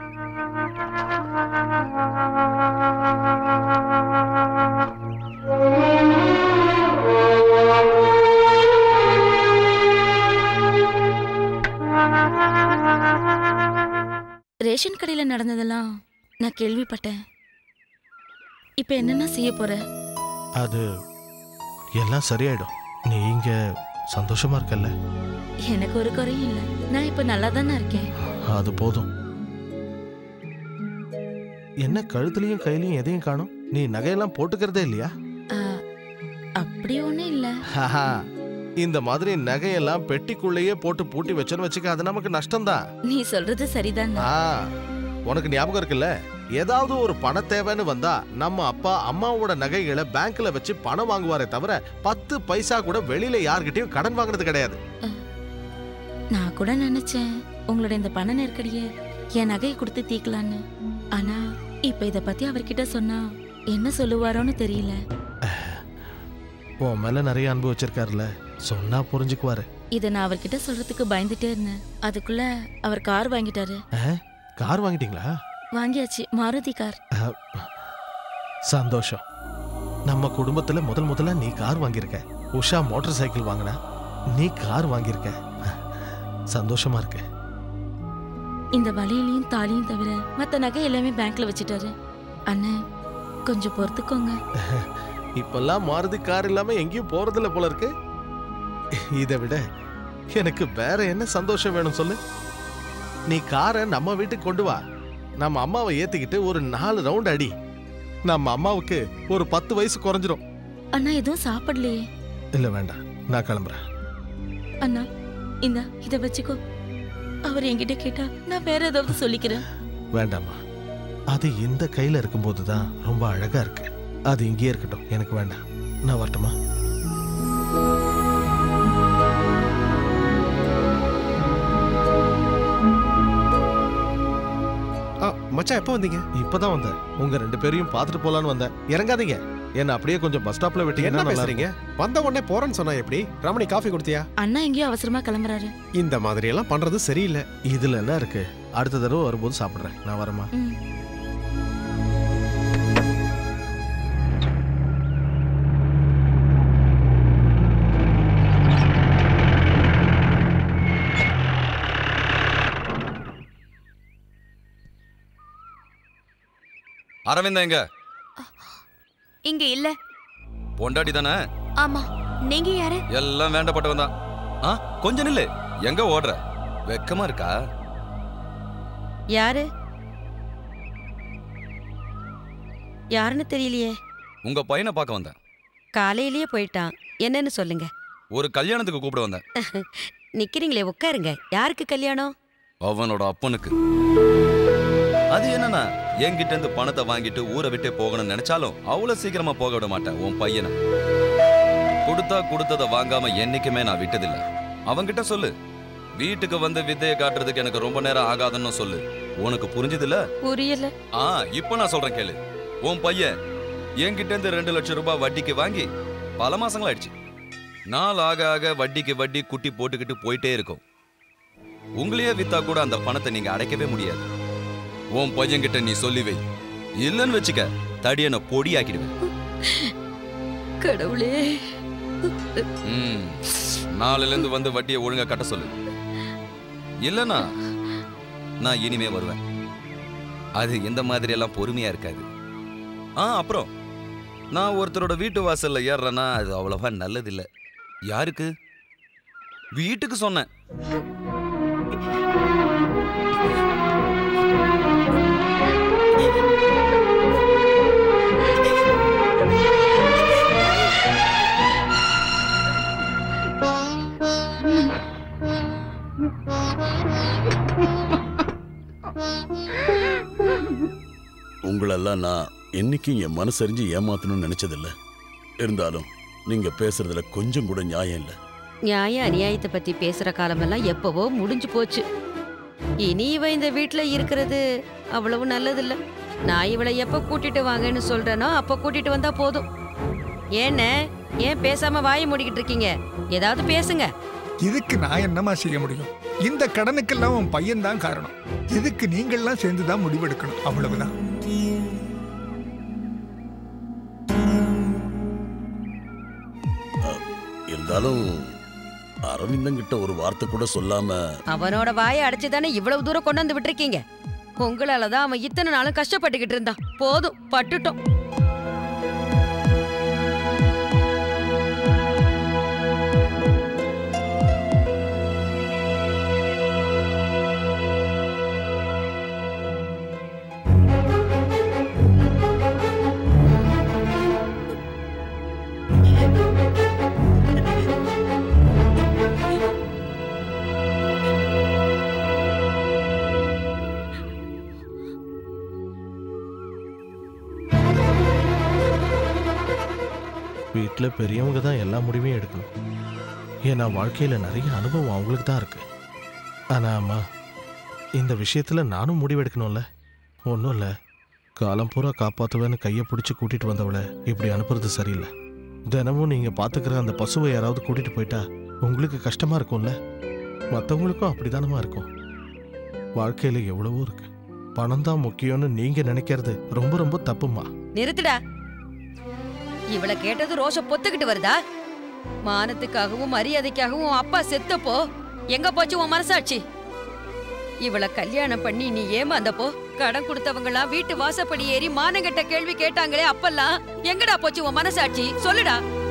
ரேஷன் கடையில் நடந்ததெல்லாம் நான் கேள்விப்பட்டேன் இப்போ என்னென்ன செய்ய போற அது எல்லாம் சரியாயிடும் நீ இங்க சந்தோஷமா இருக்கல்ல எனக்கு ஒரு குறையும் இல்லை நான் இப்போ நல்லா தானே இருக்கேன் அது போதும் என்ன கழுத்துலயும் கையிலயும் எதையும் காணும் நீ நகையெல்லாம் போட்டுக்கிறதே இல்லையா ஆ, அப்படி ஒண்ணும் இல்ல ஹஹா, இந்த மாதிரி நகையெல்லாம் பெட்டிக்குள்ளேயே போட்டு பூட்டி வச்சோன்னு வச்சுக்க அது நமக்கு நஷ்டம்தான் நீ சொல்றது சரிதான் ஆ உனக்கு ஞாபகம் இருக்குல்ல ஏதாவது ஒரு பண தேவைன்னு வந்தா நம்ம அப்பா அம்மாவோட நகைகளை பேங்க்ல வச்சு பணம் வாங்குவாரே தவிர பத்து பைசா கூட வெளியில யார்கிட்டயும் கடன் வாங்குறது கிடையாது நான் கூட நினைச்சேன் உங்களோட இந்த பண நெருக்கடிய என் நகையை கொடுத்து தீக்கலான்னு ஆனா இப்ப இத பத்தி அவர்கிட்ட சொன்னா என்ன சொல்லுவாரோன்னு தெரியல உன் மேல நிறைய அன்பு வச்சிருக்காருல்ல சொன்னா புரிஞ்சுக்குவாரு இத நான் அவர்கிட்ட சொல்றதுக்கு பயந்துட்டே இருந்தேன் அதுக்குள்ள அவர் கார் வாங்கிட்டாரு ஆ, கார் வாங்கிட்டீங்களா வாங்கியாச்சு மாருதி கார் ஆ, சந்தோஷம் நம்ம குடும்பத்துல முதல் முதல்ல நீ கார் வாங்கியிருக்க உஷா மோட்டார் சைக்கிள் வாங்கினா நீ கார் வாங்கியிருக்க சந்தோஷமா இருக்கு இந்த வளையலையும் தாலியும் தவிர மத்த நகை எல்லாமே பேங்க்ல வச்சுட்டாரு அண்ணன் கொஞ்சம் பொறுத்துக்கோங்க இப்பெல்லாம் மாருதி கார் இல்லாம எங்கேயும் போறதில்ல போல இருக்கு இதை விட எனக்கு வேற என்ன சந்தோஷம் வேணும் சொல்லு நீ காரை நம்ம வீட்டுக்கு கொண்டு வா நம்ம அம்மாவை ஏத்திக்கிட்டு ஒரு நாலு ரவுண்ட் அடி நம்ம அம்மாவுக்கு ஒரு பத்து வயசு குறைஞ்சிரும் அண்ணா எதுவும் சாப்பிடலையே இல்ல வேண்டாம் நான் கிளம்புறேன் அண்ணா இந்தா இத வச்சுக்கோ அவர் என்கிட்ட கேட்டா நான் வேற ஏதாவது சொல்லிக்கிறேன் வேண்டாம்மா அது இந்த கையில இருக்கும்போது தான் ரொம்ப அழகா இருக்கு அது இங்கேயே இருக்கட்டும் எனக்கு வேண்டாம் நான் வரட்டுமா ஆ, மச்சான் எப்போ வந்தீங்க இப்பதான் வந்தேன் உங்க ரெண்டு பேரையும் பார்த்துட்டு போலான்னு வந்தேன் இறங்காதீங்க என்ன அப்படியே கொஞ்சம் பஸ் ஸ்டாப்ல என்ன விட்டீங்கன்னா நல்லா பேசுறீங்க வந்த உடனே போறேன்னு சொன்னா எப்படி ரமணி காஃபி கொடுத்தியா அண்ணா எங்கேயோ அவசரமா கிளம்புறாரு இந்த மாதிரி எல்லாம் பண்றது சரியில்லை இதுல என்ன இருக்கு அடுத்த தடவை வரும்போது சாப்பிடுறேன் நான் வரேம்மா ம். அரவிந்தா எங்க இங்க இல்ல பொண்டாடி தானே ஆமா நீங்க யாரு எல்லாம் வேண்டப்பட்டவன் தான் ஆ கொஞ்சம் நில்லு எங்க ஓடுற வெக்கமா இருக்கா யாரு யாருன்னு தெரியலையே உங்க பையனை பார்க்க வந்தேன் காலையிலேயே போயிட்டான் என்னன்னு சொல்லுங்க ஒரு கல்யாணத்துக்கு கூப்பிட வந்தேன் நிக்கிறீங்களே உட்காருங்க யாருக்கு கல்யாணம் அவனோட அப்பனுக்கு அது என்னன்னா என்கிட்ட இருந்து பணத்தை வாங்கிட்டு ஊரை விட்டே போகணும்னு நினைச்சாலும் அவ்வளவு சீக்கிரமா போக விட மாட்டேன் உன் பையனை கொடுத்தா கொடுத்ததை வாங்காம என்னைக்குமே நான் விட்டதில்லை அவன்கிட்ட சொல்லு வீட்டுக்கு வந்து வித்தையை காட்டுறதுக்கு எனக்கு ரொம்ப நேரம் ஆகாதுன்னு சொல்லு உனக்கு புரிஞ்சதில்ல புரியல ஆ இப்போ நான் சொல்றேன் கேளு உன் பையன் என்கிட்ட இருந்து ரெண்டு லட்சம் ரூபாய் வட்டிக்கு வாங்கி பல மாசங்கள் ஆயிடுச்சு நாள் ஆக ஆக வட்டிக்கு வட்டி குட்டி போட்டுக்கிட்டு போயிட்டே இருக்கும் உங்களையே வித்தா கூட அந்த பணத்தை நீங்க அடைக்கவே முடியாது உன் பையன்கிட்ட நீ சொல்லி வை இல்லைன்னு வச்சுக்க தடியனை பொடியாக்கிடுவேன் கடவுளே ம் நாளையில இருந்து வந்து வட்டியை ஒழுங்கா கட்ட சொல்லு இல்லனா நான் இனிமே வருவேன் அது எந்த மாதிரி எல்லாம் பொறுமையா இருக்காது ஆ அப்புறம் நான் ஒருத்தரோட வீட்டு வாசல்ல ஏறுறேன்னா அது அவ்வளவா நல்லதில்ல யாருக்கு வீட்டுக்கு சொன்னேன் உங்களெல்லாம் நான் என்னைக்கும் என் மனசறிஞ்சு ஏமாத்தணும்னு நினைச்சதில்ல இருந்தாலும் நீங்க பேசுறதுல கொஞ்சம் கூட நியாயம் இல்லை நியாய அநியாயத்தை பத்தி பேசுற காலமெல்லாம் எப்பவோ முடிஞ்சு போச்சு இனி இவ இந்த வீட்ல இருக்கிறது அவ்வளவு நல்லதில்ல நான் இவளை எப்ப கூட்டிட்டு வாங்கன்னு சொல்றேனோ அப்ப கூட்டிட்டு வந்தா போதும் ஏண்ணே ஏன் பேசாம வாயை மூடிக்கிட்டு இருக்கீங்க ஏதாவது பேசுங்க இதுக்கு நான் என்னமா செய்ய முடியும் இந்த கடனுக்கெல்லாம் உன் பையன் தான் காரணம் இதுக்கு நீங்கள்லாம் சேர்ந்து தான் முடிவெடுக்கணும் அவ்வளவுதான் இருந்தாலும் அரவிந்தன் கிட்ட ஒரு வார்த்தை கூட சொல்லாம அவனோட வாயை அடைச்சு தானே இவ்வளவு தூரம் கொண்டு வந்து விட்டுருக்கீங்க உங்களால தான் அவன் இத்தனை நாளும் கஷ்டப்பட்டுக்கிட்டு இருந்தான் போதும் பட்டுட்டோம் வீட்டில் பெரியவங்க தான் எல்லா முடிவையும் எடுக்கணும் ஏன்னா வாழ்க்கையில் நிறைய அனுபவம் அவங்களுக்கு தான் இருக்கு ஆனா அம்மா இந்த விஷயத்தில் நானும் முடிவெடுக்கணும்ல ஒன்றும் இல்லை காலம் பூரா காப்பாற்றுவேன்னு கையை பிடிச்சி கூட்டிட்டு வந்தவளை இப்படி அனுப்புறது சரியில்லை தினமும் நீங்கள் பார்த்துக்கிற அந்த பசுவை யாராவது கூட்டிட்டு போயிட்டா உங்களுக்கு கஷ்டமா இருக்கும்ல மற்றவங்களுக்கும் அப்படிதானமா இருக்கும் வாழ்க்கையில் எவ்வளவோ இருக்கு பணம் தான் முக்கியம்னு நீங்க நினைக்கிறது ரொம்ப ரொம்ப தப்புமா நிறுத்துடா இவள கேட்டது ரோஷம் பொத்துக்கிட்டு வருதா மானத்துக்காகவும் மரியாதைக்காகவும் உன் அப்பா செத்தப்போ எங்க போச்சு உன் மனசாட்சி இவளை கல்யாணம் பண்ணி நீ ஏமாந்தப்போ கடன் கொடுத்தவங்களாம் வீட்டு வாசப்படி ஏறி மானங்கெட்ட கேள்வி கேட்டாங்களே அப்பெல்லாம் எங்கடா போச்சு உன் மனசாட்சி சொல்லுடா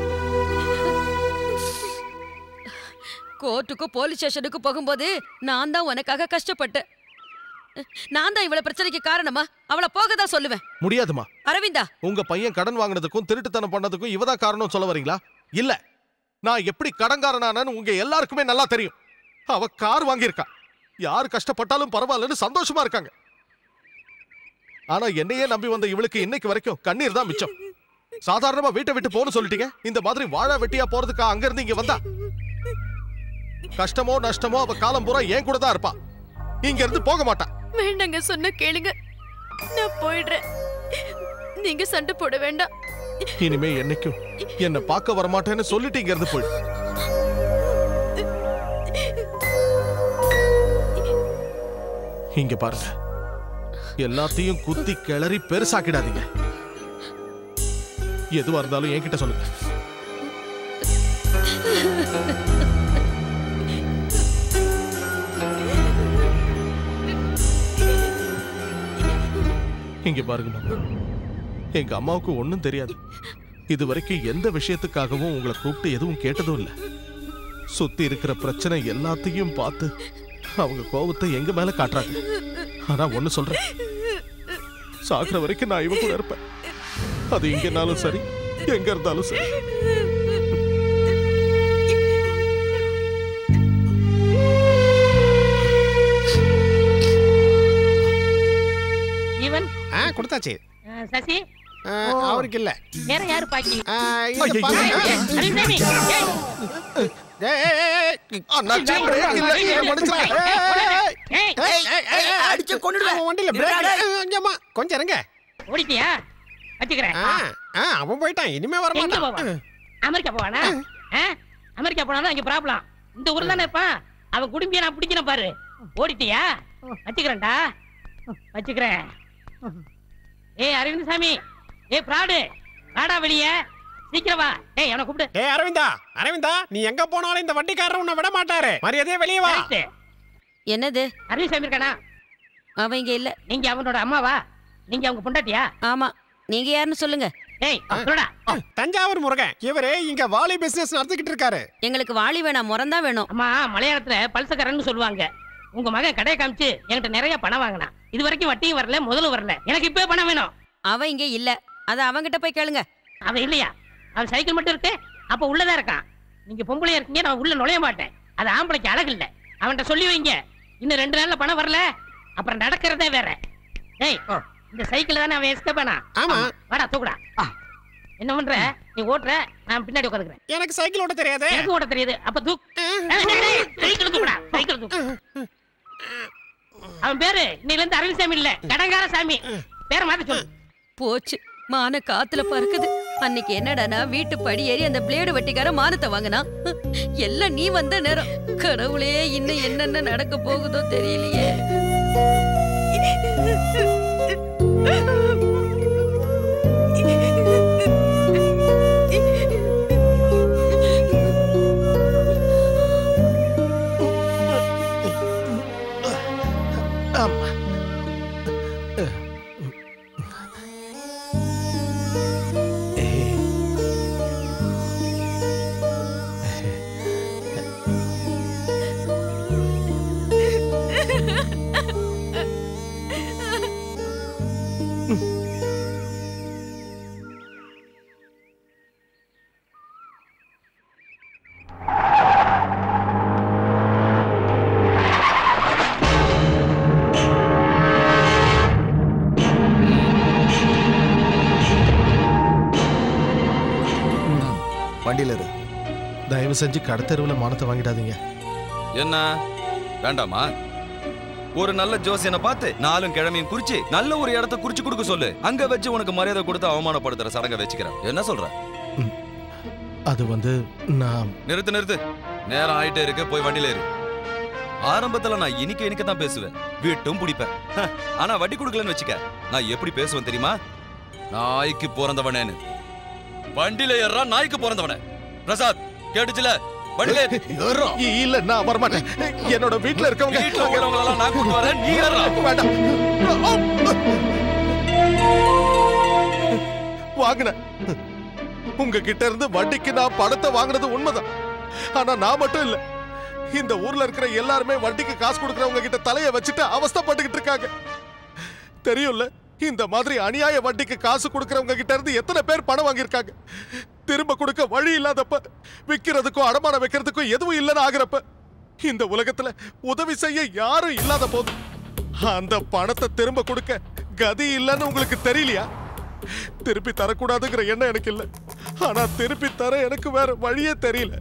கோர்ட்டுக்கு போலீஸ் ஸ்டேஷனுக்கு போகும்போது நான் தான் உனக்காக கஷ்டப்பட்டேன் நான் தான் இவள பிரச்சனைக்கு காரணமா அவளை போக தான் சொல்லுவேன் முடியாதுமா அரவிந்தா உங்க பையன் கடன் வாங்கினதுக்கும் திருட்டுத்தனம் பண்ணதுக்கும் இவதான் காரணம் சொல்ல வரீங்களா இல்ல நான் எப்படி கடன்காரனானு உங்க எல்லாருக்குமே நல்லா தெரியும் அவ கார் வாங்கியிருக்கா யார் கஷ்டப்பட்டாலும் பரவாயில்லன்னு சந்தோஷமா இருக்காங்க ஆனா என்னையே நம்பி வந்த இவளுக்கு இன்னைக்கு வரைக்கும் கண்ணீர் தான் மிச்சம் சாதாரணமா வீட்டை விட்டு போன்னு சொல்லிட்டீங்க இந்த மாதிரி வாழ வெட்டியா போறதுக்கா அங்க இருந்து இங்க வந்தா கஷ்டமோ நஷ்டமோ அவ காலம் பூரா என் கூட தான் இருப்பா இங்க இருந்து போக மாட்டா வேண்டாங்க சொன்ன கேளுங்க நான் போயிடுறேன் நீங்க சண்டை போட வேண்டாம் இனிமே என்னைக்கும் என்ன பார்க்க வரமாட்டேன்னு சொல்லிட்டு இங்க இருந்து போயிடு இங்க பாருங்க எல்லாத்தையும் குத்தி கிளறி பெருசாக்கிடாதீங்க எதுவா இருந்தாலும் என்கிட்ட சொல்லுங்க இங்க பாருங்க மாமா எங்க அம்மாவுக்கு ஒண்ணும் தெரியாது இது வரைக்கும் எந்த விஷயத்துக்காகவும் உங்களை கூப்பிட்டு எதுவும் கேட்டதும் இல்ல சுத்தி இருக்கிற பிரச்சனை எல்லாத்தையும் பார்த்து அவங்க கோபத்தை எங்க மேல காட்டுறாங்க ஆனா ஒண்ணு சொல்றேன் சாகுற வரைக்கும் நான் இவ கூட இருப்பேன் அது இங்கனாலும் சரி எங்க இருந்தாலும் சரி இவன் ஆ கொடுத்தாச்சு ஆ, சசி ஆ, அவருக்கு இல்ல வேற யாரு பாக்கி ஆ, இங்க ஐயோ, பாருங்க. ஏய், அரிசாமி, ஏய். ஏய், ஏய், ஏய், ஏய். அண்ணாச்சி, break இல்ல. ஏய், மனுஷன். ஏய், ஏய், ஏய், ஏய், ஏய், அடிச்சு கொன்னுடுவேன். அவன் வண்டியில break இருடா, இல்ல. கொஞ்சமா, கொஞ்சம் இருங்க ஓடிட்டியா வச்சுக்கிறேன் ஆ, ஆ, அவன் போயிட்டான் இனிமே வர எங்க மாட்டான் போவான் அமெரிக்கா போவானா ஆ? அமெரிக்கா போனா இங்க ப்ராப்ளம் இந்த ஊர்ல தானே இருப்பான் அவன் குடும்பிய நான் பிடிக்கிறேன் பாரு ஓடிட்டியா வச்சுக்கிறேன்டா வச்சுக்கிறேன் ஏய் அரவிந்த் சாமி ஏய் பிராடு வாடா வெளிய சீக்கிரம் வா ஏய் அவனை கூப்பிடு ஏய் அரவிந்தா அரவிந்தா நீ எங்க போனாலும் இந்த வண்டிக்காரர் உன்னை விட மாட்டாரு மரியாதையே வெளியே வா என்னது அரவிந்த் சாமி இருக்கானா அவன் இங்க இல்ல நீங்க அவனோட அம்மாவா நீங்க அவங்க பொண்டாட்டியா ஆமா நீங்க யாருன்னு சொல்லுங்க ஏய் சொல்லுடா தஞ்சாவூர் முருகன் இவரு இங்க வாலி பிசினஸ் நடத்திக்கிட்டு இருக்காரு எங்களுக்கு வாளி வேணாம் முறந்தா வேணும் அம்மா மலையாளத்துல பல்சக்காரன்னு சொல்லுவாங்க உங்க மகன் கடையை காமிச்சு என்கிட்ட நிறைய பணம் வாங்கினான் இது வரைக்கும் வட்டியும் வரல முதலும் வரல எனக்கு இப்பவே பணம் வேணும் அவன் இங்க இல்ல அத அவன்கிட்ட போய் கேளுங்க அவன் இல்லையா அவன் சைக்கிள் மட்டும் இருக்கு அப்ப உள்ளதா இருக்கான் நீங்க பொம்பளையா இருக்கீங்க நான் உள்ள நுழைய மாட்டேன் அது ஆம்பளைக்கு அழகு இல்ல அவன்கிட்ட சொல்லி வைங்க இன்னும் ரெண்டு நாள்ல பணம் வரல அப்புறம் நடக்கிறதே வேற டேய் இந்த சைக்கிள் தானே அவன் எஸ்கேப் ஆனா ஆமா வாடா தூக்குடா என்ன பண்ற நீ ஓட்டுற நான் பின்னாடி உட்காந்துக்கிறேன் எனக்கு சைக்கிள் ஓட்ட தெரியாது எனக்கு ஓட்ட தெரியுது அப்ப தூக் டேய், டேய், டேய், சைக்கிள் தூக்குடா சைக்கிள் தூக்கு அவன் பேரு இன்னையில இருந்து அரவிந்த் சாமி இல்ல கடங்கார சாமி பேரை மாத்த சொல்லு போச்சு மான காத்துல பறக்குது அன்னைக்கு என்னடானா வீட்டு படி ஏறி அந்த பிளேடு வட்டிக்கார மானத்தை வாங்கினா எல்லாம் நீ வந்த நேரம் கடவுளே இன்னும் என்னென்ன நடக்க போகுதோ தெரியலையே ஆமா Ha வண்டியில இரு தயவு செஞ்சு கடத்தெருவில் மானத்தை வாங்கிடாதீங்க என்ன வேண்டாமா ஒரு நல்ல ஜோசியனை பார்த்து நாலும் கிழமையும் குறிச்சு நல்ல ஒரு இடத்த குறிச்சு கொடுக்க சொல்லு அங்க வச்சு உனக்கு மரியாதை கொடுத்து அவமானப்படுத்துற சடங்கை வச்சுக்கிறேன் என்ன சொல்ற அது வந்து நான் நிறுத்து நிறுத்து நேரம் ஆயிட்டே இருக்கு போய் வண்டியில ஏறு ஆரம்பத்துல நான் இனிக்க இனிக்க தான் பேசுவேன் வீட்டும் பிடிப்பேன் ஹ, ஆனா வட்டி கொடுக்கலன்னு வச்சுக்க நான் எப்படி பேசுவேன் தெரியுமா நாய்க்கு பிறந்தவனேன்னு வண்டியில ஏறா நாய்க்கு பிறந்தவனே பிரசாத் கேட்டுச்சுல வண்டியில ஏறு. இ- இல்ல நான் வரமாட்டேன் என்னோட வீட்ல இருக்கவங்க வீட்ல இருக்கிறவங்க எல்லாம் நான் கூட்டு வரேன் நீ ஏறா. வாங்கினேன் உங்ககிட்ட இருந்து வட்டிக்கு நான் பணத்தை வாங்கினது உண்மைதான் ஆனா நான் மட்டும் இல்ல இந்த ஊர்ல இருக்கிற எல்லாருமே வட்டிக்கு காசு கொடுக்கறவங்க கிட்ட தலைய வச்சுட்டு அவஸ்தைப்பட்டுக்கிட்டு இருக்காங்க தெரியும்ல இந்த மாதிரி அநியாய வட்டிக்கு காசு கொடுக்கறவங்க கிட்ட இருந்து எத்தனை பேர் பணம் வாங்கியிருக்காங்க திரும்ப கொடுக்க வழி இல்லாதப்ப விக்கிறதுக்கும் அடமானம் வைக்கிறதுக்கும் எதுவும் இல்லைன்னு ஆகுறப்ப இந்த உலகத்துல உதவி செய்ய யாரும் இல்லாத போது அந்த பணத்தை திரும்ப கொடுக்க கதி இல்லைன்னு உங்களுக்கு தெரியலையா திருப்பி தரக்கூடாதுங்கிற எண்ணம் எனக்கு இல்ல ஆனா திருப்பி தர எனக்கு வேற வழியே தெரியல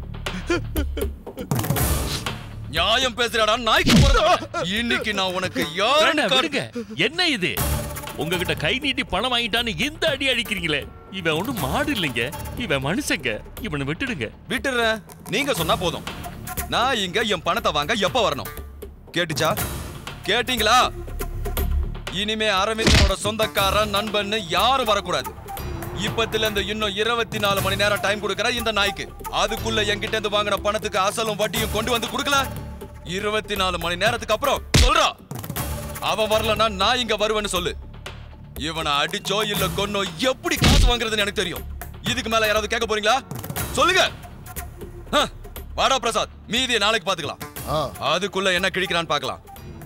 நியாயம் பேசுறடா நாய்க்கு பிறந்தவன் இன்னைக்கு நான் உனக்கு வேண்டாம், யாருன்னு விடுங்க என்ன இது உங்ககிட்ட கை நீட்டி பணம் வாங்கிட்டான்னு இந்த அடி அடிக்கிறீங்களே இவன் ஒண்ணும் மாடு இல்லைங்க இவன் மனுஷங்க இவனை விட்டுடுங்க விட்டுறேன் நீங்க சொன்னா போதும் நான் இங்க என் பணத்தை வாங்க எப்ப வரணும் கேட்டுச்சா கேட்டீங்களா இனிமே அரவிந்தனோட சொந்தக்காரன் நண்பன்னு யாரும் வரக்கூடாது இப்பத்துல இருந்து இன்னும் இருபத்தி நாலு மணி நேரம் டைம் கொடுக்கற இந்த நாய்க்கு அதுக்குள்ள என்கிட்ட இருந்து வாங்கின பணத்துக்கு அசலும் வட்டியும் கொண்டு வந்து கொடுக்கல இருபத்தி நாலு மணி நேரத்துக்கு அப்புறம் சொல்றா அவன் வரலன்னா நான் இங்க வருவேன்னு சொல்லு இவனை அடிச்சோ இல்ல கொன்னோ எப்படி காசு வாங்குறதுன்னு எனக்கு தெரியும் இதுக்கு மேல யாராவது கேட்க போறீங்களா சொல்லுங்க ஆ, வாடா பிரசாத் மீதியை நாளைக்கு பாத்துக்கலாம் அதுக்குள்ள என்ன கிழிக்கிறான்னு பார்க்கலாம்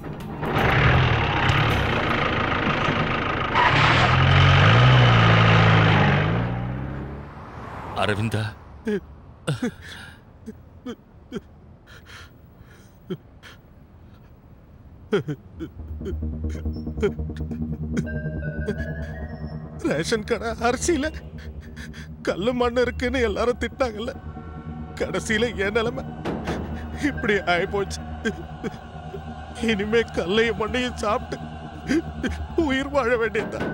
அரவிந்தா ரேஷன் கடை அரிசியில கல்லு மண்ணு இருக்குன்னு எல்லாரும் திட்டாங்கல்ல கடைசியில என் நிலைமை இப்படி ஆயிப்போச்சு இனிமே கல்லையும் மண்ணையும் சாப்பிட்டு உயிர் வாழ வேண்டியதுதான்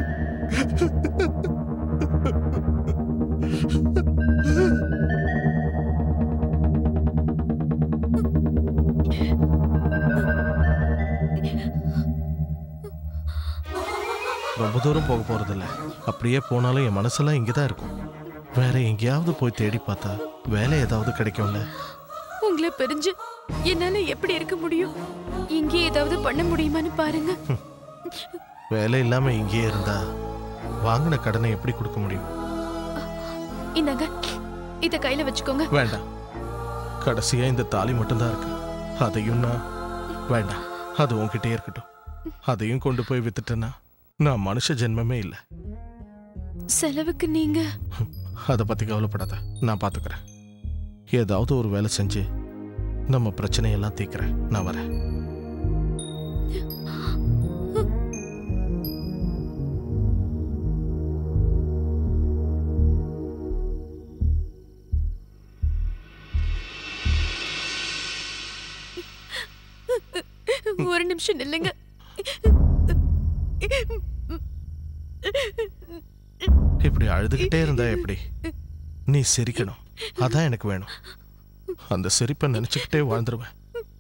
ரொம்ப தூரம் போக போறதில்ல அப்படியே போனாலும் என் மனசெல்லாம் இங்கே தான் இருக்கும் வேற எங்கேயாவது போய் தேடி பார்த்தா வேலை ஏதாவது கிடைக்கும்ல உங்களை பிரிஞ்சு என்னால எப்படி இருக்க முடியும் இங்கே ஏதாவது பண்ண முடியுமான்னு பாருங்க வேலை இல்லாம இங்கேயே இருந்தா வாங்கின கடனை எப்படி கொடுக்க முடியும் இந்தாங்க இத கையில வச்சுக்கோங்க வேண்டாம் கடைசியா இந்த தாலி மட்டும்தான் இருக்கு அதையும் நான் வேண்டாம் அது உன்கிட்டயே இருக்கட்டும் அதையும் கொண்டு போய் வித்துட்டேன்னா நான் மனுஷ ஜென்மமே இல்லை செலவுக்கு நீங்க அதை பத்தி கவலைப்படாத நான் பாத்துக்கிறேன் ஏதாவது ஒரு வேலை செஞ்சு நம்ம பிரச்சனையெல்லாம் தீர்க்கிறேன் நான் வரேன் ஒரு நிமிஷம் நில்லுங்க இப்படி அழுதுகிட்டே இருந்தா எப்படி நீ சிரிக்கணும் அதான் எனக்கு வேணும் அந்த சிரிப்பை நினைச்சுக்கிட்டே வாழ்ந்துருவேன்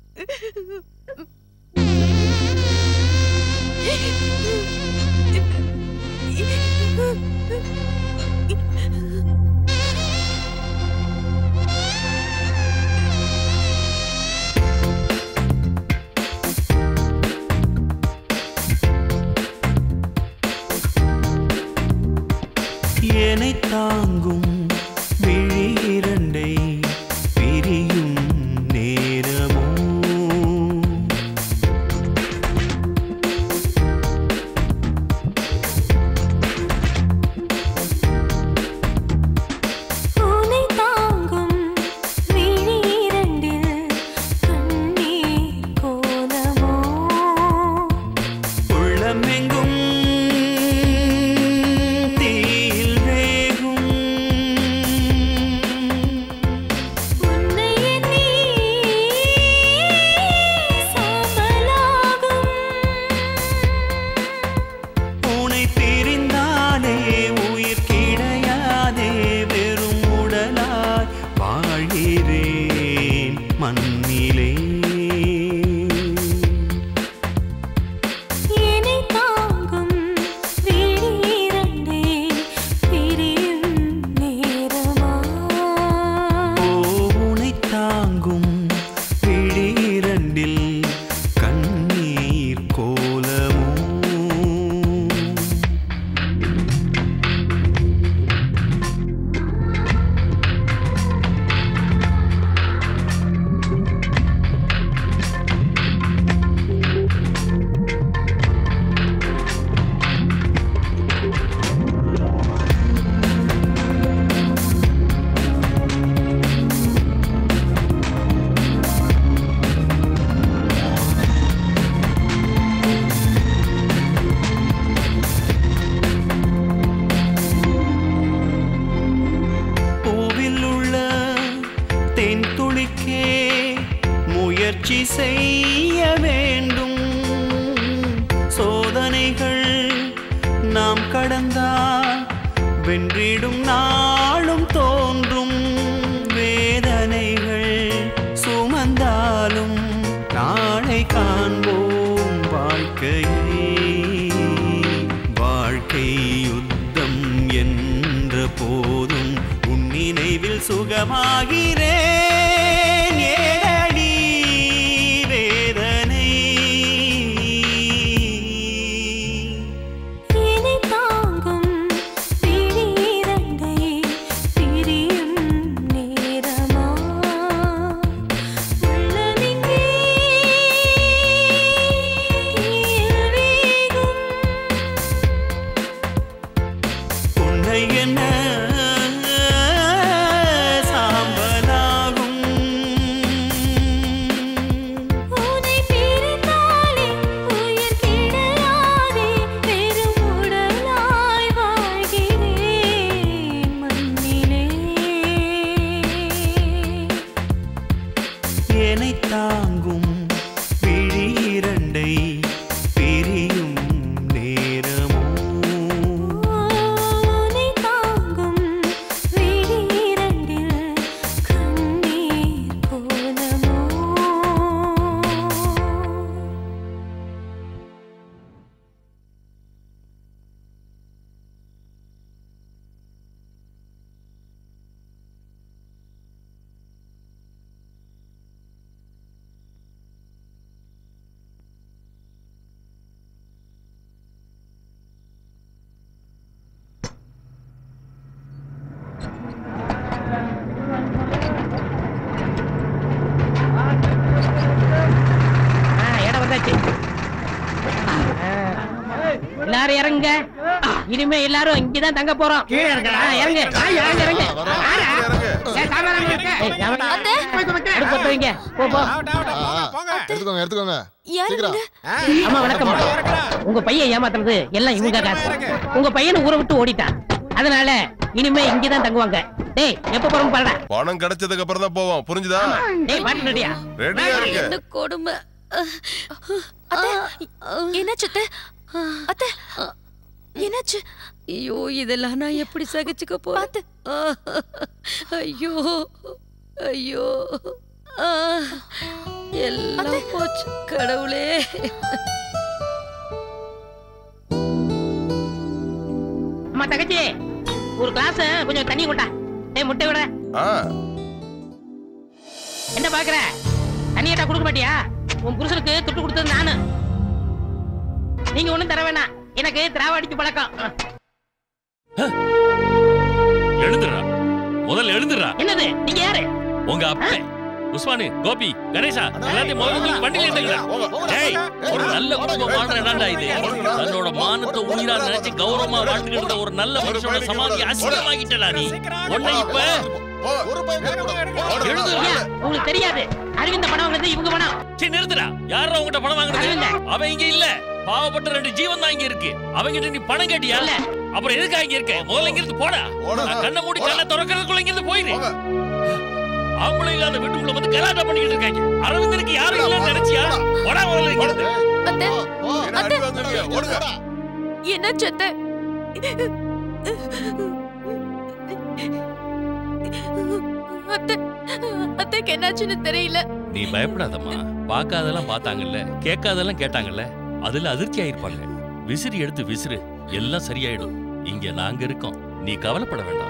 என்னை தாங்கும் விழி இரண்டை பிரியும் நேரமோ உனை தாங்கும் விழிரண்டில் கண்ணீர் கோலமோ உள்ளமெங்கும் தீயில் வேகும் செய்ய வேண்டும் சோதனைகள் நாம் கடந்தால் வென்றிடும் நாளும் தோன்றும் வேதனைகள் சுமந்தாலும் நாளை காண்போம் வாழ்க்கையை வாழ்க்கை யுத்தம் என்ற போதும் உன் நினைவில் சுகமாகிறேன் ஏதடி வேதனை இனி தாங்கும் பிடியிரண்டை பிரியும் நேரமா உள்ளமிங்கே தீயில் வேகும் உன்னை என்ன சாம்பலாகும் உன்னை பிரிந்தாலே உயிர் கிடையாதே வெறும் உடலாய் வாழ்கிறேன் மண்ணிலே என்னை தாங்கும் விழி இரண்டை பிரியும் நேரமோ உன்னை தாங்கும் விழிரண்டில் கண்ணீர் கோலமோ ஆ, இடம் வந்தாச்சு ஆ, எல்லாரும் இறங்குங்க இனிமே எல்லாரும் இங்கதான் தங்க போறோம் கீழே இருக்கா இறங்கு ஆ, இறங்கு இறங்கு ஆறா? ஏய், சாமான் அங்க இருக்கு. ஏய், சாமான். அடுப்பு பத்த வைங்க. போ, போ. எடுத்துக்கோங்க எடுத்துக்கோங்க சீக்கிரம் அம்மா வணக்கம் உங்க பையன் ஏமாத்துறது எல்லாம் இவங்க காசு உங்க பையனை ஊரை விட்டு ஓடிட்டான் அதனால இனிமே இங்கதான் தங்குவாங்க டேய் எப்ப போறோம் பாருடா பணம் கிடைச்சதுக்கு அப்புறம் தான் போவோம் புரிஞ்சுதா டேய் பாட்டு ரெடியா ரெடியா இருக்கு என்ன கொடுமை என்னாச்சு அத்தை? அத்தை என்னாச்சு ஐயோ இதெல்லாம் நான் எப்படி சகிச்சுக்க போறேன் ஐயோ ஐயோ ஆ, எல்லாம் போச்சு கடவுளே அம்மா தங்கச்சி ஒரு கிளாஸ் கொஞ்சம் தண்ணி கொண்டா டேய் முட்டை விட ஆ என்ன பாக்குற தண்ணி கேட்டா கொடுக்க மாட்டியா உன் புருஷனுக்கு துட்டு கொடுத்தது நானு நீங்க ஒண்ணும் தர வேணாம் எனக்கு திராவடிக்கு பழக்கம் எழுந்துடுறா முதல்ல எழுந்துடுறா என்னது நீங்க யாரு உங்க அப்பன் உஸ்மானு கோபி கணேசா எல்லாத்தையும் முதல்ல தூக்கி வண்டியில ஏத்துங்கடா. டேய் ஒரு நல்ல குடும்பம் வாழ்ற இடம்டா இது தன்னோட மானத்தை உயிரா நினைச்சு கௌரவமா வாழ்ந்துகிட்டு இருந்த ஒரு நல்ல மனுஷனோட சமாதி அசிங்கமாகிட்டடா நீ உன்னை இப்ப எழுந்துடுறா. ஐயா, உங்களுக்கு தெரியாது அரவிந்த பணம் வாங்குறது இவங்க பணம் சீ நிறுத்துடா யாரா உங்ககிட்ட பணம் வாங்குறது அவன் இங்க இல்ல பாவப்பட்ட ரெண்டு ஜீவன் தான் இங்க இருக்கு அவங்கிட்ட நீ பணம் கேட்டியா அப்புறம் எதுக்கா இங்க இருக்க முதல்ல இங்க இருந்து போடா நான் கண்ணை மூடி கண்ணை திறக்கிறதுக்குள்ள இங்க இருந்து போயிரு அவங்களும் இல்லாத வீட்டுக்குள்ள வந்து கலாட்டா பண்ணிக்கிட்டு இருக்காங்க அரவிந்தனுக்கு யாரும் இல்லன்னு நினைச்சியா போடா முதல்ல இங்க இருந்து அத்தை அத்தை என்னாச்சு அத்தை அத்தை அத்தைக்கு என்னாச்சுன்னு தெரியல நீ பயப்படாதம்மா பார்க்காதெல்லாம் பார்த்தாங்கல்ல கேட்காதெல்லாம் கேட்டாங்கல்ல அதுல அதிர்ச்சி ஆயிருப்பாங்க விசிறி எடுத்து விசிறு எல்லாம் சரியாயிடும் இங்க நாங்க இருக்கோம் நீ கவலைப்பட வேண்டாம்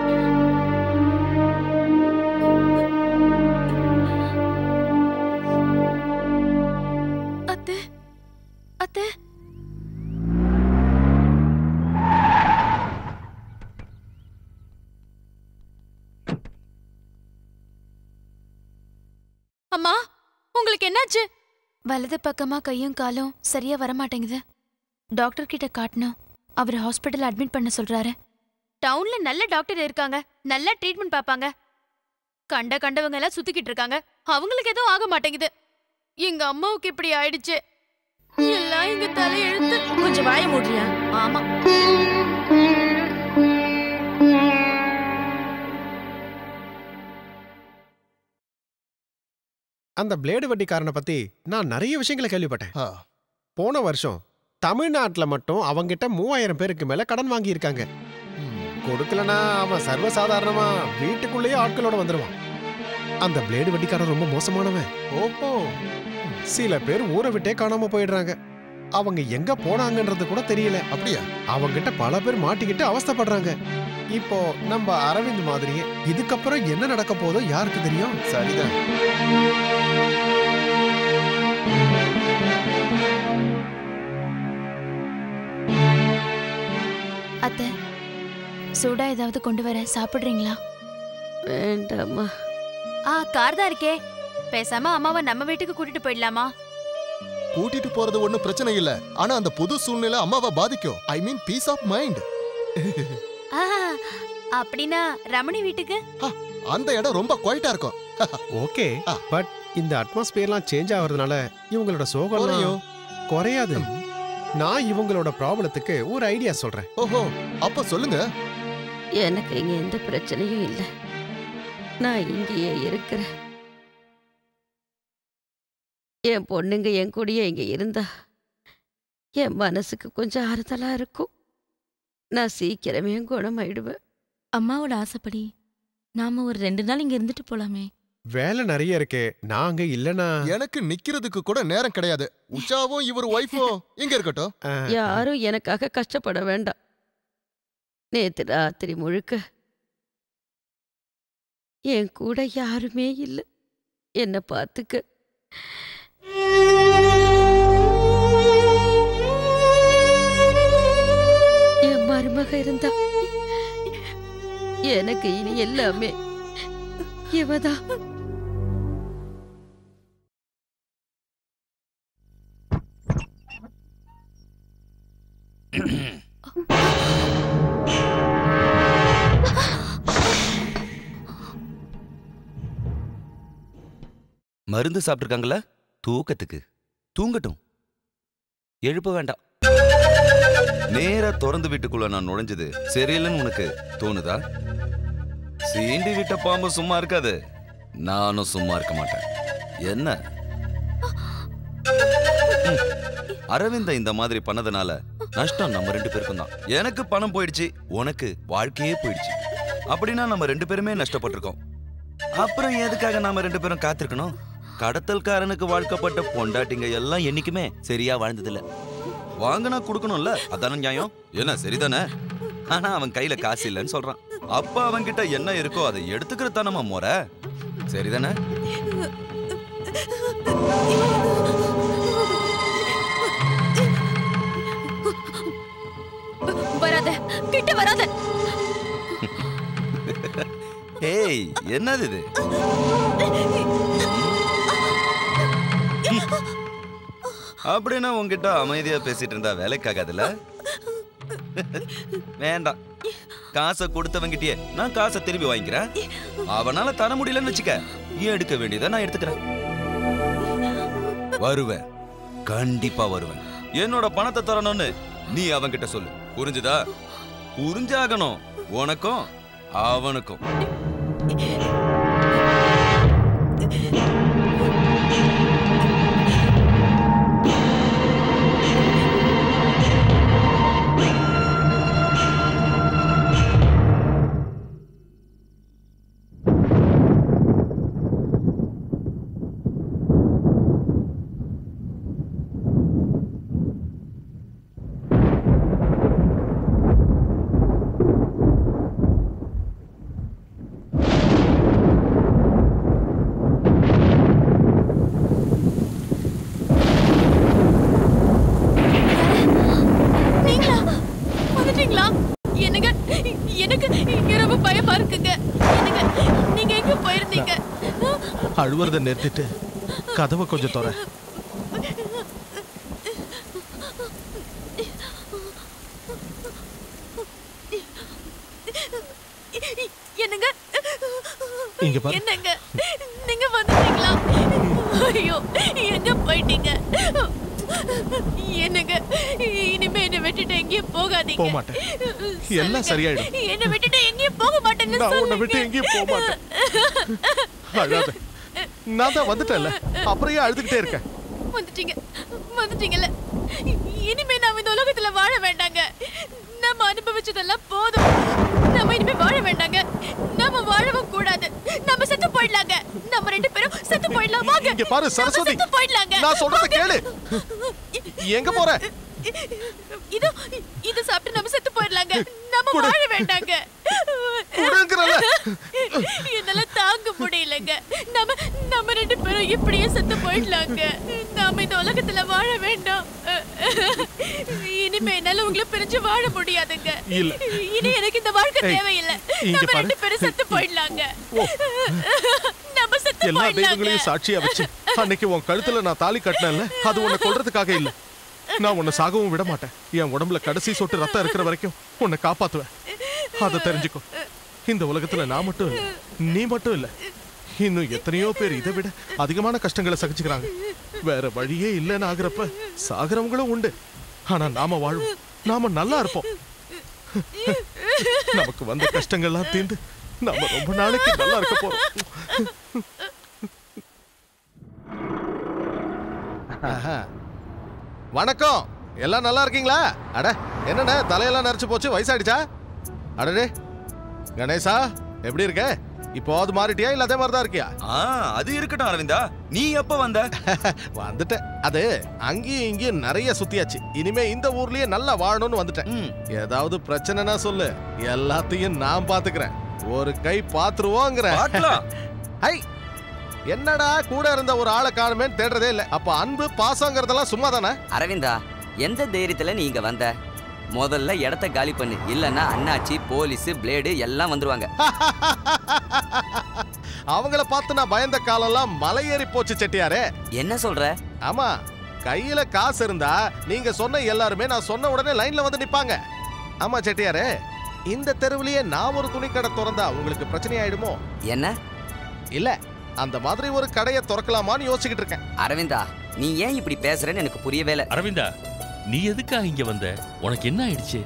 அத்தை அத்தை அம்மா உங்களுக்கு என்னாச்சு வலது பக்கமா கையும் காலும் சரியா வர மாட்டேங்குது டாக்டர் கிட்ட காட்டணும் அவர் ஹாஸ்பிட்டல் அட்மிட் பண்ண சொல்றாரு டவுன்ல நல்ல டாக்டர் இருக்காங்க நல்ல ட்ரீட்மெண்ட் பார்ப்பாங்க கண்ட கண்டவங்க எல்லாம் சுத்திக்கிட்டு இருக்காங்க அவங்களுக்கு எதுவும் ஆக மாட்டேங்குது எங்க அம்மாவுக்கு இப்படி ஆயிடுச்சு எல்லாம் எங்க தலையெழுத்து கொஞ்சம் வாய மூடுறியா ஆமா அந்த பிளேடு வட்டிக்காரனை பத்தி நான் நிறைய விஷயங்களை கேள்விப்பட்டேன் போன வருஷம் தமிழ்நாட்டுல மட்டும் அவங்கிட்ட மூவாயிரம் பேருக்கு மேல கடன் வாங்கியிருக்காங்க கொடுக்கலனா அவன் சர்வசாதாரணமா வீட்டுக்குள்ளேயே ஆட்களோட வந்துருவான் அந்த பிளேடு வட்டிக்காரன் ரொம்ப மோசமானவன் ஓஹோ சில பேர் ஊரை விட்டே காணாம போயிடுறாங்க அவங்க எங்க போனாங்கன்றது கூட தெரியல அப்படியா அவங்கிட்ட பல பேர் மாட்டிக்கிட்டு அவஸ்தைப்படுறாங்க இப்போ நம்ம அரவிந்த் மாதிரியே இதுக்கப்புறம் என்ன நடக்க போதோ யாருக்கு தெரியும் சரிதான் அத்தை சூடா ஏதாவது கொண்டு வரேன் சாப்பிடுறீங்களா வேண்டாம்மா ஆ கார் தான் இருக்கே பேசாம அம்மாவை நம்ம வீட்டுக்கு கூட்டிட்டு போயிடலாமா கூட்டிட்டு போறது ஒண்ணும் பிரச்சனை இல்ல ஆனா அந்த புது சூழ்நிலை அம்மாவை பாதிக்கும் I mean peace of mind ஆ, அப்படின்னா ரமணி வீட்டுக்கு அந்த இடம் ரொம்ப குவைட்டா இருக்கும் ஓகே பட் இந்த அட்மாஸ்பியர்லாம் சேஞ்ச் ஆகுறதுனால இவங்களோட சோகம் குறையும். குறையாது நான் இவங்களோட ப்ராப்ளத்துக்கு ஒரு ஐடியா சொல்றேன் ஓஹோ அப்ப சொல்லுங்க எனக்கு இங்க எந்த பிரச்சனையும் இல்லை நான் இங்கேயே இருக்கிறேன் என் பொண்ணுங்க என் கூடயே இங்க இருந்தா என் மனசுக்கு கொஞ்சம் ஆறுதலா இருக்கும் நான் சீக்கிரமே குணமாயிடுவேன் அம்மாவோட ஆசைப்படி நாம ஒரு ரெண்டு நாள் இங்க இருந்துட்டு போலாமே வேலை நிறைய இருக்கு நாங்க இல்லனா எனக்கு நிக்கிறதுக்கு கூட நேரம் கிடையாது உஷாவும் இவர் ஒய்ஃபும் இங்க இருக்கட்டும் யாரும் எனக்காக கஷ்டப்பட வேண்டாம் நேத்து ராத்திரி முழுக்க என் கூட யாருமே இல்லை என்னை பார்த்துக்க என் மருமக இருந்தா எனக்கு இனி எல்லாமே இவதான் மருந்து சாப்பிட்டுருக்காங்களா தூக்கத்துக்கு தூங்கட்டும் எழுப்ப வேண்டாம் நேரா திறந்து வீட்டுக்குள்ள நான் நுழைஞ்சது சரியில்லைன்னு உனக்கு தோணுதா சீண்டி விட்ட பாம்பு சும்மா இருக்காது நானும் சும்மா இருக்க மாட்டேன் என்ன ம். அரவிந்த இந்த மாதிரி பண்ணதுனால நஷ்டம் நம்ம ரெண்டு பேருக்கும் தான் எனக்கு பணம் போயிடுச்சு உனக்கு வாழ்க்கையே போயிடுச்சு அப்படின்னா நம்ம ரெண்டு பேருமே நஷ்டப்பட்டிருக்கோம் அப்புறம் எதுக்காக நாம ரெண்டு பேரும் காத்திருக்கணும் கடத்தல்காரனுக்கு வாழ்க்கப்பட்ட பொண்டாட்டிங்க எல்லாம் என்னைக்குமே சரியா வாழ்ந்ததில்ல வாங்கினா கொடுக்கணும்ல அதான நியாயம் என்ன சரிதானே ஆனா அவன் கையில காசு இல்லைன்னு சொல்றான் அப்ப அவன் கிட்ட என்ன இருக்கோ அதை எடுத்துக்கிறது தானே முறை சரிதானே வராத கிட்ட வராத ஏய் என்னது இது அப்படின்னா உன்கிட்ட அமைதியா பேசிட்டு இருந்தா வேலைக்காகாதுல்ல வேண்டாம் காசை கொடுத்தவங்கிட்டயே நான் காசை திருப்பி வாங்கிக்கிறேன் அவனால தர முடியலன்னு வச்சுக்க எடுக்க வேண்டியதை நான் எடுத்துக்கிறேன் வருவேன் கண்டிப்பா வருவேன் என்னோட பணத்தை தரணும்னு நீ அவன்கிட்ட சொல்லு புரிஞ்சுதா புரிஞ்சாகணும் உனக்கும் அவனுக்கும் நீங்களா வந்துட்டீங்களா என்னங்க எனக்கு இங்க ரொம்ப பயமா இருக்குங்க என்னங்க நீங்க எங்க போயிருந்தீங்க அழுவுறத நிறுத்திட்டு கதவை கொஞ்சம் தொற என்னங்க இங்க பாரு. என்னங்க நீங்க வந்துட்டீங்களா ஐயோ எங்க போயிட்டீங்க என்னங்க இனிமே என்ன விட்டுட்டு எங்கேயும் போகாதீங்க போக மாட்டேன். எல்லாம் சரியாயிடும். என்ன விட்டுட்டு எங்கேயும் போக மாட்டேன்னு நான் உன்னை சொல்லுங்க. விட்டு எங்கேயும் போக மாட்டேன். அழாத நான் தான் வந்துட்டேன்ல அப்புறம் ஏன் அழுதுகிட்டே இருக்கேன் வந்துட்டீங்க வந்துட்டீங்கல்ல இனிமே நாம இந்த உலகத்துல வாழ வேண்டாங்க நம்ம அனுபவிச்சதெல்லாம் போதும் நம்ம இனிமே வாழ வேண்டாங்க நம்ம வாழவும் கூடாது நம்ம செத்து போயிடலாங்க நம்ம ரெண்டு பேரும் செத்து போயிடலாம் வாங்க இங்க பாரு நம்ம சரஸ்வதி செத்து போயிடலாங்க நான் சொல்றத வாங்க. கேளு எங்க போற இது இது சாப்பிட்டு நம்ம செத்து போயிடலாங்க நம்ம வாழ வேண்டாங்க குடுங்கறல. என்னால தாங்க முடியலங்க நம்ம நம்ம ரெண்டு பேரும் இப்படியே செத்து போயிடலாங்க நாம இந்த உலகத்துல வாழ வேண்டாம் இனிமே என்னால உங்களை பிரிஞ்சு வாழ முடியாதுங்க இல்ல. இனி எனக்கு இந்த வாழ்க்கை ஏய், தேவையில்லை இங்க நம்ம பாரு. ரெண்டு பேரும் செத்து போயிடலாங்க ஓ. நம்ம செத்து எல்லா போயிடலாங்க தெய்வங்களையும் சாட்சியா வச்சு அன்னைக்கு உன் கழுத்துல நான் தாலி கட்டினேன்ல அது உன்னை கொல்றதுக்காக இல்ல நான் உன்னை சாகவும் விட மாட்டேன் என் உடம்புல கடைசி சொட்டு ரத்தம் இருக்கிற வரைக்கும் உன்னை காப்பாத்துவேன் அதை தெரிஞ்சுக்கோ இந்த உலகத்துல நான் மட்டும் இல்ல நீ மட்டும் இல்ல இன்னும் எத்தனையோ பேர் இதை விட அதிகமான கஷ்டங்களை சகிச்சுக்கிறாங்க வேற வழியே இல்லைன்னு ஆகுறப்ப சாகிறவங்களும் உண்டு ஆனா நாம வாழும் நாம நல்லா இருப்போம் நமக்கு வந்த கஷ்டங்கள்லாம் தீர்ந்து நாம ரொம்ப நாளைக்கு நல்லா இருக்க போறோம் ஆஹா. வணக்கம் எல்லாம் நல்லா இருக்கீங்களா அட என்னண்ணே தலையெல்லாம் நரைச்சு போச்சு வயசாயிடுச்சா அடடே கணேசா எப்படி இருக்க இப்போது மாறிட்டியா இல்ல அதே மாதிரி தான் இருக்கியா ஆ அது இருக்கட்டும் அரவிந்தா நீ எப்ப வந்த வந்துட்டேன் அது அங்கேயும் இங்கேயும் நிறைய சுத்தியாச்சு இனிமே இந்த ஊர்லயே நல்லா வாழணும்னு வந்துட்டேன் ஏதாவது பிரச்சனைனா சொல்லு எல்லாத்தையும் நான் பாத்துக்கிறேன் ஒரு கை பாத்துருவோங்கிற பாக்கலாம். ஹை என்னடா கூட இருந்த ஒரு ஆளை காணுமேன்னு தேடுறதே இல்ல அப்ப அன்பு பாசங்கிறதெல்லாம் சும்மா தானே அரவிந்தா எந்த தைரியத்துல நீ இங்க வந்த முதல்ல இடத்த காலி பண்ணு இல்லன்னா அண்ணாச்சி போலீஸ் பிளேடு எல்லாம் வந்துருவாங்க அவங்கள பார்த்து நான் பயந்த காலம்லாம் மலையேறி போச்சு செட்டியாரே என்ன சொல்ற ஆமா கையில காசு இருந்தா நீங்க சொன்ன எல்லாருமே நான் சொன்ன உடனே லைன்ல வந்து நிப்பாங்க ஆமா செட்டியாரே இந்த தெருவுலயே நான் ஒரு துணி கடை திறந்தா உங்களுக்கு பிரச்சனை ஆயிடுமோ என்ன இல்ல அந்த மாதிரி ஒரு கடையை திறக்கலாமான்னு யோசிச்சுக்கிட்டு இருக்கேன் அரவிந்தா நீ ஏன் இப்படி பேசுறேன்னு எனக்கு புரியவே இல்லை அரவிந்தா நீ எதுக்காக இங்க வந்த உனக்கு என்ன ஆயிடுச்சு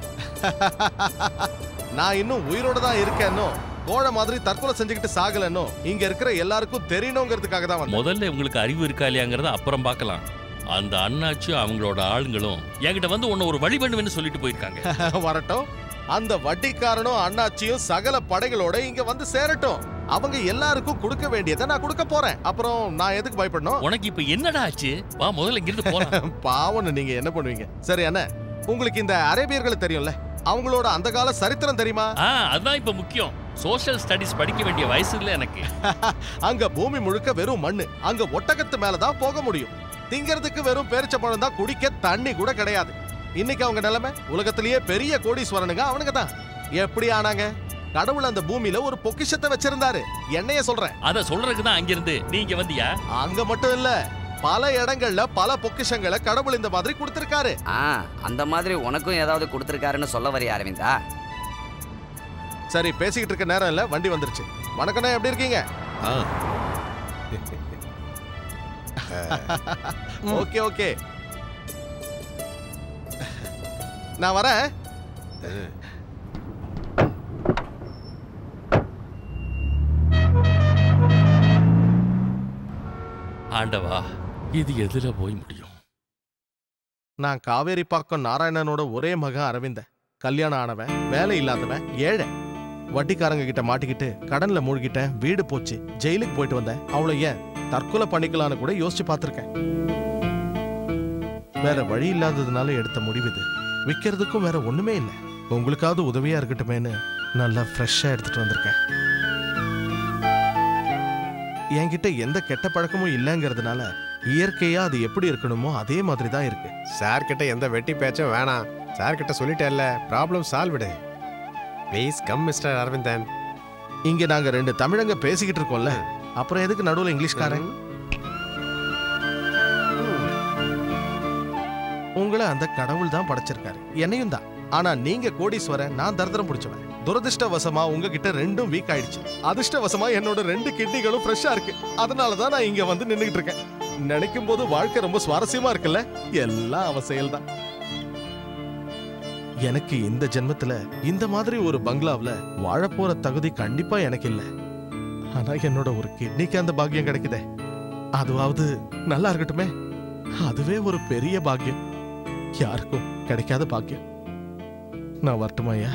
நான் இன்னும் உயிரோட தான் இருக்கேன்னோ கோழ மாதிரி தற்கொலை செஞ்சுக்கிட்டு சாகலன்னோ இங்க இருக்கிற எல்லாருக்கும் தெரியணுங்கிறதுக்காக தான் வந்தேன் முதல்ல உங்களுக்கு அறிவு இருக்கா இல்லையாங்கிறத அப்புறம் பார்க்கலாம் அந்த அண்ணாச்சும் அவங்களோட ஆளுங்களும் என்கிட்ட வந்து உன்னை ஒரு வழி பண்ணுவேன்னு சொல்லிட்டு போயிருக்காங்க வரட்டும் அந்த வட்டிக்காரனும் அண்ணாச்சியும் சகல படைகளோட இங்க வந்து சேரட்டும் அவங்க எல்லாருக்கும் கொடுக்க வேண்டியதை நான் கொடுக்க போறேன் அப்புறம் நான் எதுக்கு பயப்படணும் உனக்கு இப்ப என்னடா ஆச்சு வா முதல்ல இங்கிருந்து போலாம் பாவம்னு நீங்க என்ன பண்ணுவீங்க சரி அண்ணா உங்களுக்கு இந்த அரேபியர்களை தெரியும்ல அவங்களோட அந்த கால சரித்திரம் தெரியுமா ஆ அதான் இப்ப முக்கியம் சோஷியல் ஸ்டடிஸ் படிக்க வேண்டிய வயசு இல்ல எனக்கு அங்க பூமி முழுக்க வெறும் மண்ணு அங்க ஒட்டகத்து மேல தான் போக முடியும் திங்கிறதுக்கு வெறும் பேரிச்சப்பழம் தான் குடிக்க தண்ணி கூட கிடையாது இன்னைக்கு அவங்க நிலைமை உலகத்திலேயே பெரிய கோடீஸ்வரனுங்க அவனுங்க தான் எப்படி ஆனாங்க கடவுள் அந்த பூமியில ஒரு பொக்கிஷத்தை வச்சிருந்தாரு என்னைய சொல்றேன் அத சொல்றதுக்கு தான் அங்கிருந்து நீ இங்க வந்தியா அங்க மட்டும் இல்ல பல இடங்கள்ல பல பொக்கிஷங்களை கடவுள் இந்த மாதிரி கொடுத்திருக்காரு ஆ அந்த மாதிரி உனக்கும் ஏதாவது கொடுத்துருக்காருன்னு சொல்ல வரையா அரவிந்தா சரி பேசிக்கிட்டு இருக்க நேரம் இல்ல வண்டி வந்துருச்சு வணக்கண்ணே எப்படி இருக்கீங்க ஓகே ஓகே நான் வரேன் ஆண்டவா இது எதுல போய் முடியும் நான் காவேரி பாக்கம் நாராயணனோட ஒரே மகன் அரவிந்தன் கல்யாணம் ஆனவன் வேலை இல்லாதவன் ஏழை வட்டிக்காரங்க கிட்ட மாட்டிக்கிட்டு கடன்ல மூழ்கிட்டேன் வீடு போச்சு ஜெயிலுக்கு போயிட்டு வந்தேன் அவளை ஏன் தற்கொலை பண்ணிக்கலான்னு கூட யோசிச்சு பார்த்திருக்கேன் வேற வழி இல்லாததுனால எடுத்த முடிவு இது விற்கிறதுக்கும் வேற ஒண்ணுமே இல்லை உங்களுக்காவது உதவியா இருக்கட்டுமேன்னு நல்லா ஃப்ரெஷ்ஷா எடுத்துட்டு வந்திருக்கேன் என்கிட்ட எந்த கெட்ட பழக்கமும் இல்லைங்கிறதுனால இயற்கையா அது எப்படி இருக்கணுமோ அதே மாதிரி தான் இருக்கு சார் கிட்ட எந்த வெட்டி பேச்சும் வேணாம் சார் கிட்ட சொல்லிட்டேல்ல problem solved please come mister Aravindan இங்க நாங்க ரெண்டு தமிழங்க பேசிக்கிட்டு இருக்கோம்ல அப்புறம் எதுக்கு நடுவுல இங்கிலீஷ்காரன் உங்களை அந்த கடவுள் தான் படைச்சிருக்காரு என்னையும் தான் ஆனா நீங்க கோடீஸ்வரன் நான் தரித்திரம் பிடிச்சவன் துரதிர்ஷ்டவசமா உங்ககிட்ட ரெண்டும் வீக் ஆயிடுச்சு அதிர்ஷ்டவசமா என்னோட ரெண்டு கிட்னிகளும் ஃப்ரெஷ்ஷா இருக்கு அதனால தான் நான் இங்க வந்து நின்னுகிட்டு இருக்கேன் நினைக்கும் போது வாழ்க்கை ரொம்ப சுவாரஸ்யமா இருக்குல்ல எல்லாம் அவ செயல்தான் எனக்கு இந்த ஜென்மத்துல இந்த மாதிரி ஒரு பங்களாவுல வாழப்போற தகுதி கண்டிப்பா எனக்கு இல்ல ஆனா என்னோட ஒரு கிட்னிக்கு அந்த பாக்கியம் கிடைக்குதே அதுவாவது நல்லா இருக்கட்டுமே அதுவே ஒரு பெரிய பாக்கியம் யாருக்கும் கிடைக்காத பாக்கியம் நான் வரட்டுமா ஐயா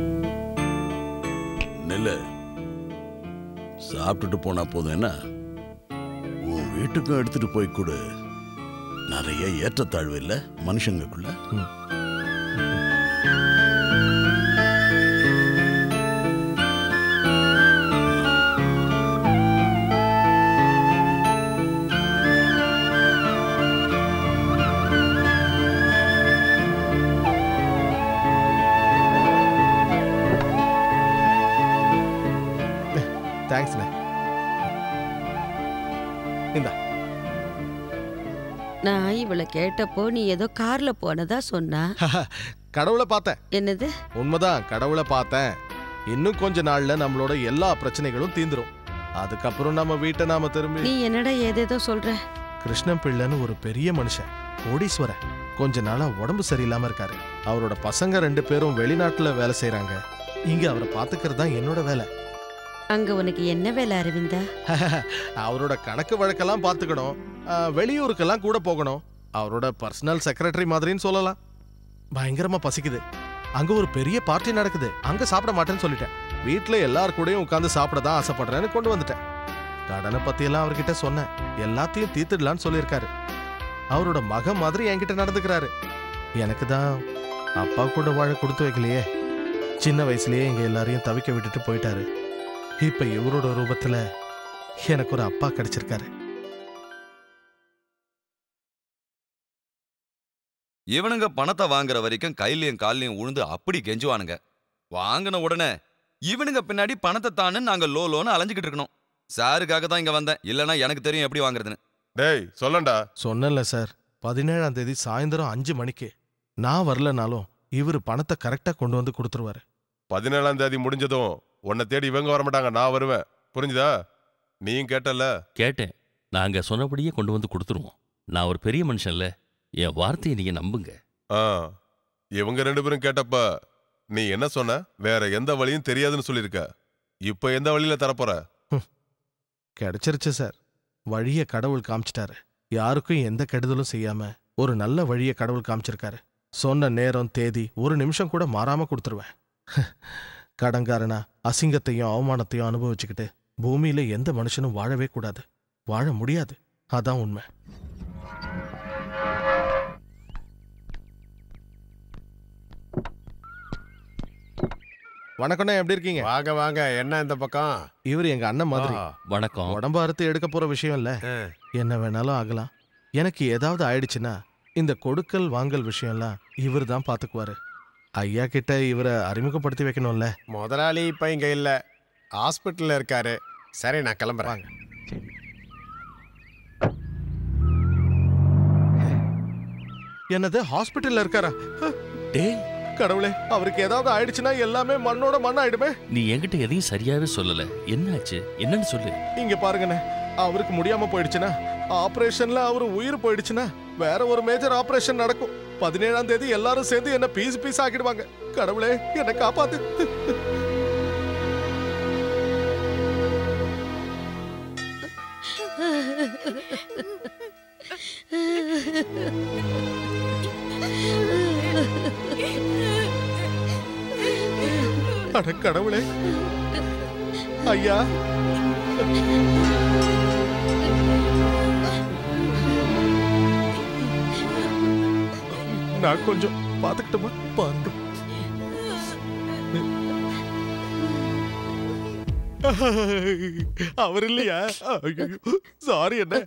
நெல்லு சாப்பிட்டுட்டு போனா போதும் என்ன உன் வீட்டுக்கும் எடுத்துட்டு போய் கொடு நிறைய ஏற்றத்தாழ்வு இல்ல மனுஷங்களுக்குள்ள தேங்க்ஸ்ண்ணே இந்தா நான் இவளை கேட்டப்போ நீ ஏதோ கார்ல போனதா சொன்னா கடவுளை பார்த்தேன் என்னது உண்மைதான் கடவுளை பார்த்தேன் இன்னும் கொஞ்ச நாள்ல நம்மளோட எல்லா பிரச்சனைகளும் தீந்துரும் அதுக்கப்புறம் நம்ம வீட்டை நாம திரும்பி நீ என்னடா ஏதேதோ சொல்ற கிருஷ்ணன் பிள்ளைன்னு ஒரு பெரிய மனுஷன் கோடீஸ்வரன் கொஞ்ச நாளா உடம்பு சரியில்லாம இருக்காரு அவரோட பசங்க ரெண்டு பேரும் வெளிநாட்டுல வேலை செய்றாங்க இங்க அவரை பாத்துக்கிறது தான் என்னோட வேலை அங்க உனக்கு என்ன வேலை அரவிந்தா அவரோட கணக்கு வழக்கெல்லாம் பார்த்துக்கணும் ஆஹ், வெளியூருக்கெல்லாம் கூட போகணும் அவரோட பர்சனல் செக்ரட்டரி மாதிரின்னு சொல்லலாம் பயங்கரமா பசிக்குது அங்க ஒரு பெரிய பார்ட்டி நடக்குது அங்க சாப்பிட மாட்டேன்னு சொல்லிட்டேன் வீட்ல எல்லார் கூடயும் உட்காந்து சாப்பிட தான் ஆசைப்படுறேன்னு கொண்டு வந்துட்டேன் கடனை பத்தி எல்லாம் அவர்கிட்ட சொன்னேன் எல்லாத்தையும் தீர்த்துடலான்னு சொல்லியிருக்காரு அவரோட மகன் மாதிரி என்கிட்ட நடந்துக்கிறாரு எனக்கு தான் அப்பா கூட வாழ கொடுத்து வைக்கலையே சின்ன வயசுலயே எங்க எல்லாரையும் தவிக்க விட்டுட்டு போயிட்டாரு இப்ப இவரோட ரூபத்துல எனக்கு ஒரு அப்பா கிடைச்சிருக்காரு இவனுங்க பணத்தை வாங்குற வரைக்கும் கையிலையும் கால்லையும் உழுந்து அப்படி கெஞ்சுவானுங்க வாங்கின உடனே இவனுங்க பின்னாடி பணத்தை தானு நாங்க லோ லோன்னு அலைஞ்சுக்கிட்டு இருக்கணும் சாருக்காக தான் இங்க வந்தேன் இல்லனா எனக்கு தெரியும் எப்படி வாங்குறதுன்னு டேய் சொல்லண்டா சொன்னல சார் பதினேழாம் தேதி சாயந்தரம் அஞ்சு மணிக்கு நான் வரலனாலும் இவர் பணத்தை கரெக்டா கொண்டு வந்து கொடுத்துருவாரு பதினேழாம் தேதி முடிஞ்சதும் உன்னை தேடி இவங்க வர மாட்டாங்க நான் வருவேன் புரிஞ்சுதா நீயும் கேட்டல கேட்டேன் நாங்க சொன்னபடியே கொண்டு வந்து கொடுத்துருவோம் நான் ஒரு பெரிய மனுஷன்ல என் வார்த்தையை நீங்க நம்புங்க ஆ இவங்க ரெண்டு பேரும் கேட்டப்ப நீ என்ன சொன்ன வேற எந்த வழியும் தெரியாதுன்னு சொல்லியிருக்க இப்ப எந்த வழியில தரப்போற கிடைச்சிருச்சு சார் வழிய கடவுள் காமிச்சிட்டாரு யாருக்கும் எந்த கெடுதலும் செய்யாம ஒரு நல்ல வழிய கடவுள் காமிச்சிருக்காரு சொன்ன நேரம் தேதி ஒரு நிமிஷம் கூட மாறாம கொடுத்துருவேன் கடங்காரனா அசிங்கத்தையும் அவமானத்தையும் அனுபவிச்சுக்கிட்டு பூமியில எந்த மனுஷனும் வாழவே கூடாது வாழ முடியாது அதான் உண்மை வணக்கம்ண்ணே எப்படி இருக்கீங்க வாங்க வாங்க என்ன இந்த பக்கம் இவர் எங்க அண்ணன் மாதிரி ஆ. வணக்கம் உடம்ப அறுத்து எடுக்க போற விஷயம் இல்ல என்ன வேணாலும் ஆகலாம் எனக்கு ஏதாவது ஆயிடுச்சுன்னா இந்த கொடுக்கல் வாங்கல் விஷயம்லாம் இவர் தான் பாத்துக்குவாரு ஐயா கிட்ட இவரை அறிமுகப்படுத்தி வைக்கணும்ல முதலாளி இப்ப இங்க இல்ல ஹாஸ்பிட்டல்ல இருக்காரு சரி நான் கிளம்புறேன் என்னது ஹாஸ்பிட்டல்ல இருக்காரா டேய் கடவுளே அவருக்கு ஏதாவது ஆயிடுச்சுன்னா எல்லாமே மண்ணோட மண் ஆயிடுமே நீ என்கிட்ட எதையும் சரியாவே சொல்லல என்னாச்சு என்னன்னு சொல்லு இங்க பாருங்கண்ணே அவருக்கு முடியாம போயிடுச்சுன்னா ஆபரேஷன்ல அவர் உயிர் போயிடுச்சுன்னா வேற ஒரு மேஜர் ஆபரேஷன் நடக்கும் பதினேழாம் தேதி எல்லாரும் சேர்ந்து என்ன பீஸ் பீஸ் ஆக்கிடுவாங்க கடவுளே என்ன காப்பாத்து அட கடவுளே ஐயா நான் கொஞ்சம் பாத்துக்கிட்டோமா பாருங்க அவர் இல்லையா சாரி என்ன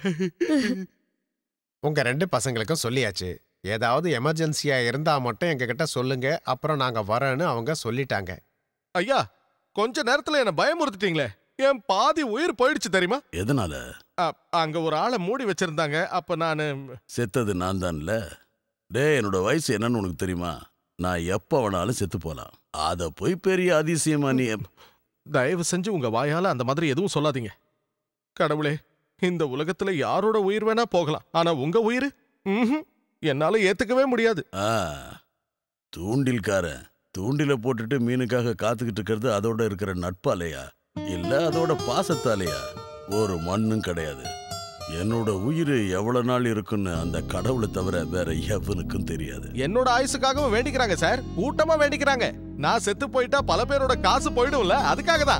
உங்க ரெண்டு பசங்களுக்கும் சொல்லியாச்சு ஏதாவது எமர்ஜென்சியா இருந்தா மட்டும் எங்க கிட்ட சொல்லுங்க அப்புறம் நாங்க வரேன்னு அவங்க சொல்லிட்டாங்க ஐயா கொஞ்ச நேரத்துல என்ன பயமுறுத்திட்டீங்களே என் பாதி உயிர் போயிடுச்சு தெரியுமா எதனால அ- அங்க ஒரு ஆளை மூடி வச்சிருந்தாங்க அப்ப நானு செத்தது நான் தான்ல டேய் என்னோட வயசு என்னன்னு உனக்கு தெரியுமா நான் எப்ப வேணாலும் செத்து போலாம் அத போய் பெரிய அதிசயமா நீ எப்- தயவு செஞ்சு உங்க வாயால அந்த மாதிரி எதுவும் சொல்லாதீங்க கடவுளே இந்த உலகத்துல யாரோட உயிர் வேணா போகலாம் ஆனா உங்க உயிர் ம்ஹும். என்னால ஏத்துக்கவே முடியாது ஆ தூண்டில்காரன் தூண்டில போட்டுட்டு மீனுக்காக காத்துக்கிட்டு இருக்கிறது அதோட இருக்கிற நட்பாலையா இல்ல அதோட பாசத்தாலையா ஒரு மண்ணும் கிடையாது என்னோட உயிர் எவ்வளவு நாள் இருக்குன்னு அந்த கடவுளை தவிர வேற எவனுக்கும் தெரியாது என்னோட ஆயுசுக்காகவும் வேண்டிக்கிறாங்க சார் கூட்டமா வேண்டிக்கிறாங்க நான் செத்து போயிட்டா பல பேரோட காசு போயிடும்ல அதுக்காக தான்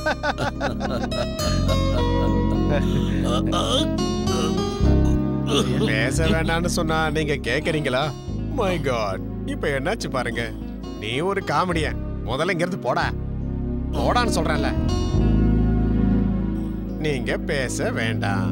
பேச வேண்டாம்னு சொன்னா நீங்க கேக்குறீங்களா மை காட் இப்ப என்னாச்சு பாருங்க நீ ஒரு காமெடியன் முதல்ல இங்க இருந்து போடா போடான்னு சொல்றேன்ல நீங்க பேச வேண்டாம்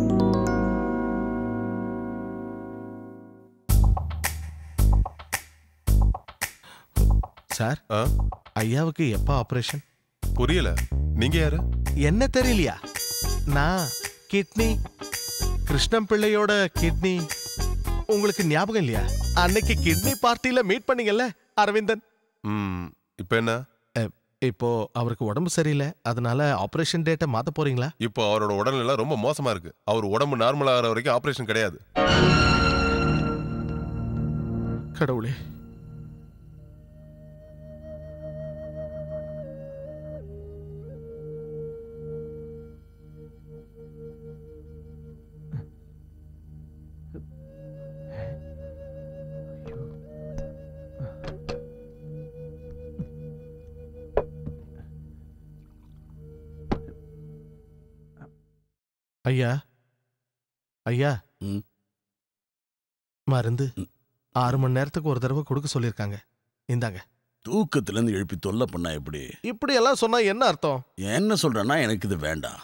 சார் ஐயாவுக்கு எப்ப ஆபரேஷன் புரியல நீங்க யாரு என்ன தெரியலையா நான் கிட்னி கிருஷ்ணன் பிள்ளையோட கிட்னி உங்களுக்கு ஞாபகம் இல்லையா அன்னைக்கு கிட்னி பார்ட்டில மீட் பண்ணீங்கல்ல அரவிந்தன் ம் இப்போ என்ன இப்போ அவருக்கு உடம்பு சரியில்லை அதனால ஆபரேஷன் டேட்டை மாத்த போறீங்களா இப்போ அவரோட உடல்நிலை ரொம்ப மோசமா இருக்கு அவர் உடம்பு நார்மல் ஆகிற வரைக்கும் ஆபரேஷன் கிடையாது கடவுளே ஐயா ஐயா மருந்து ஆறு மணி நேரத்துக்கு ஒரு தடவை கொடுக்க சொல்லியிருக்காங்க இந்தாங்க தூக்கத்துல இருந்து எழுப்பி தொல்லை பண்ணா எப்படி இப்படி எல்லாம் சொன்னா என்ன அர்த்தம் என்ன சொல்றேன்னா எனக்கு இது வேண்டாம்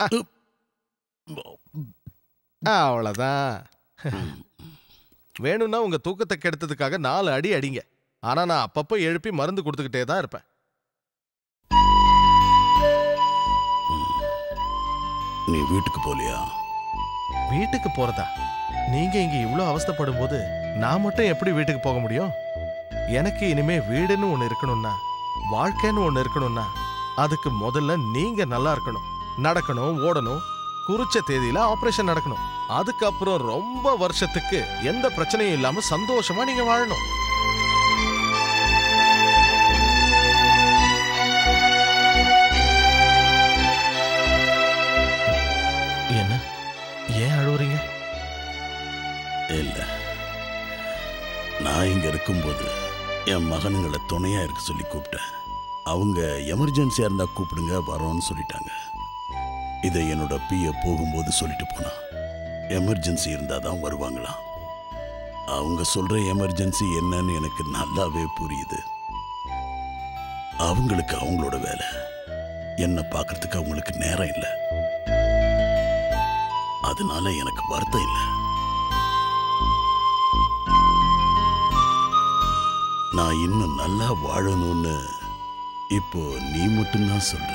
அவ்வளவுதான் வேணும்னா உங்க தூக்கத்தை கெடுத்ததுக்காக நாலு அடி அடிங்க ஆனா நான் அப்பப்போ எழுப்பி மருந்து கொடுத்துக்கிட்டே தான் இருப்பேன் நீ வீட்டுக்கு போலியா வீட்டுக்கு போறதா நீங்க இங்க இவ்ளோ அவஸ்தைப்படும் போது நான் மட்டும் எப்படி வீட்டுக்கு போக முடியும் எனக்கு இனிமே வீடுன்னு ஒண்ணு இருக்கணும்னா வாழ்க்கைன்னு ஒண்ணு இருக்கணும்னா அதுக்கு முதல்ல நீங்க நல்லா இருக்கணும் நடக்கணும் ஓடணும் குறிச்ச தேதியில ஆபரேஷன் நடக்கணும் அதுக்கப்புறம் ரொம்ப வருஷத்துக்கு எந்த பிரச்சனையும் இல்லாம சந்தோஷமா நீங்க வாழணும் என்ன ஏன் அழுவுறீங்க இல்ல நான் இங்க இருக்கும்போது என் மகனுங்களை துணையா இருக்க சொல்லி கூப்பிட்டேன் அவங்க எமர்ஜென்சியா இருந்தா கூப்பிடுங்க வரோன்னு சொல்லிட்டாங்க இதை என்னோட பிய போகும்போது சொல்லிட்டு போனா எமர்ஜென்சி இருந்தா தான் வருவாங்களாம் அவங்க சொல்ற எமர்ஜென்சி என்னன்னு எனக்கு நல்லாவே புரியுது அவங்களுக்கு அவங்களோட வேலை என்ன பார்க்கறதுக்கு அவங்களுக்கு நேரம் இல்லை அதனால எனக்கு வருத்தம் இல்லை நான் இன்னும் நல்லா வாழணும்னு இப்போ நீ மட்டும்தான் சொல்ற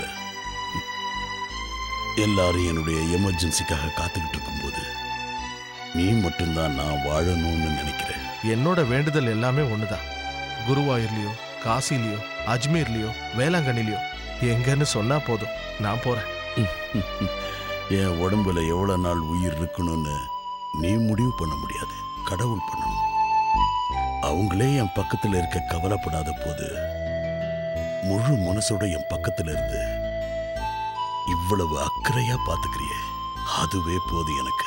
எல்லாரும் என்னுடைய எமர்ஜென்சிக்காக காத்துக்கிட்டு இருக்கும்போது நீ மட்டும்தான் நான் வாழணும்னு நினைக்கிறேன் என்னோட வேண்டுதல் எல்லாமே ஒண்ணுதான் குருவாயூர்லயோ காசிலயோ அஜ்மீர்லயோ வேளாங்கண்ணிலயோ எங்கன்னு சொன்னா போதும் நான் போறேன் என் உடம்புல எவ்வளவு நாள் உயிர் இருக்கணும்னு நீ முடிவு பண்ண முடியாது கடவுள் பண்ணணும் அவங்களே என் பக்கத்துல இருக்க கவலைப்படாத போது முழு மனசோட என் பக்கத்துல இருந்து இவ்வளவு அக்கறையா பாத்துக்கிறியே அதுவே போது எனக்கு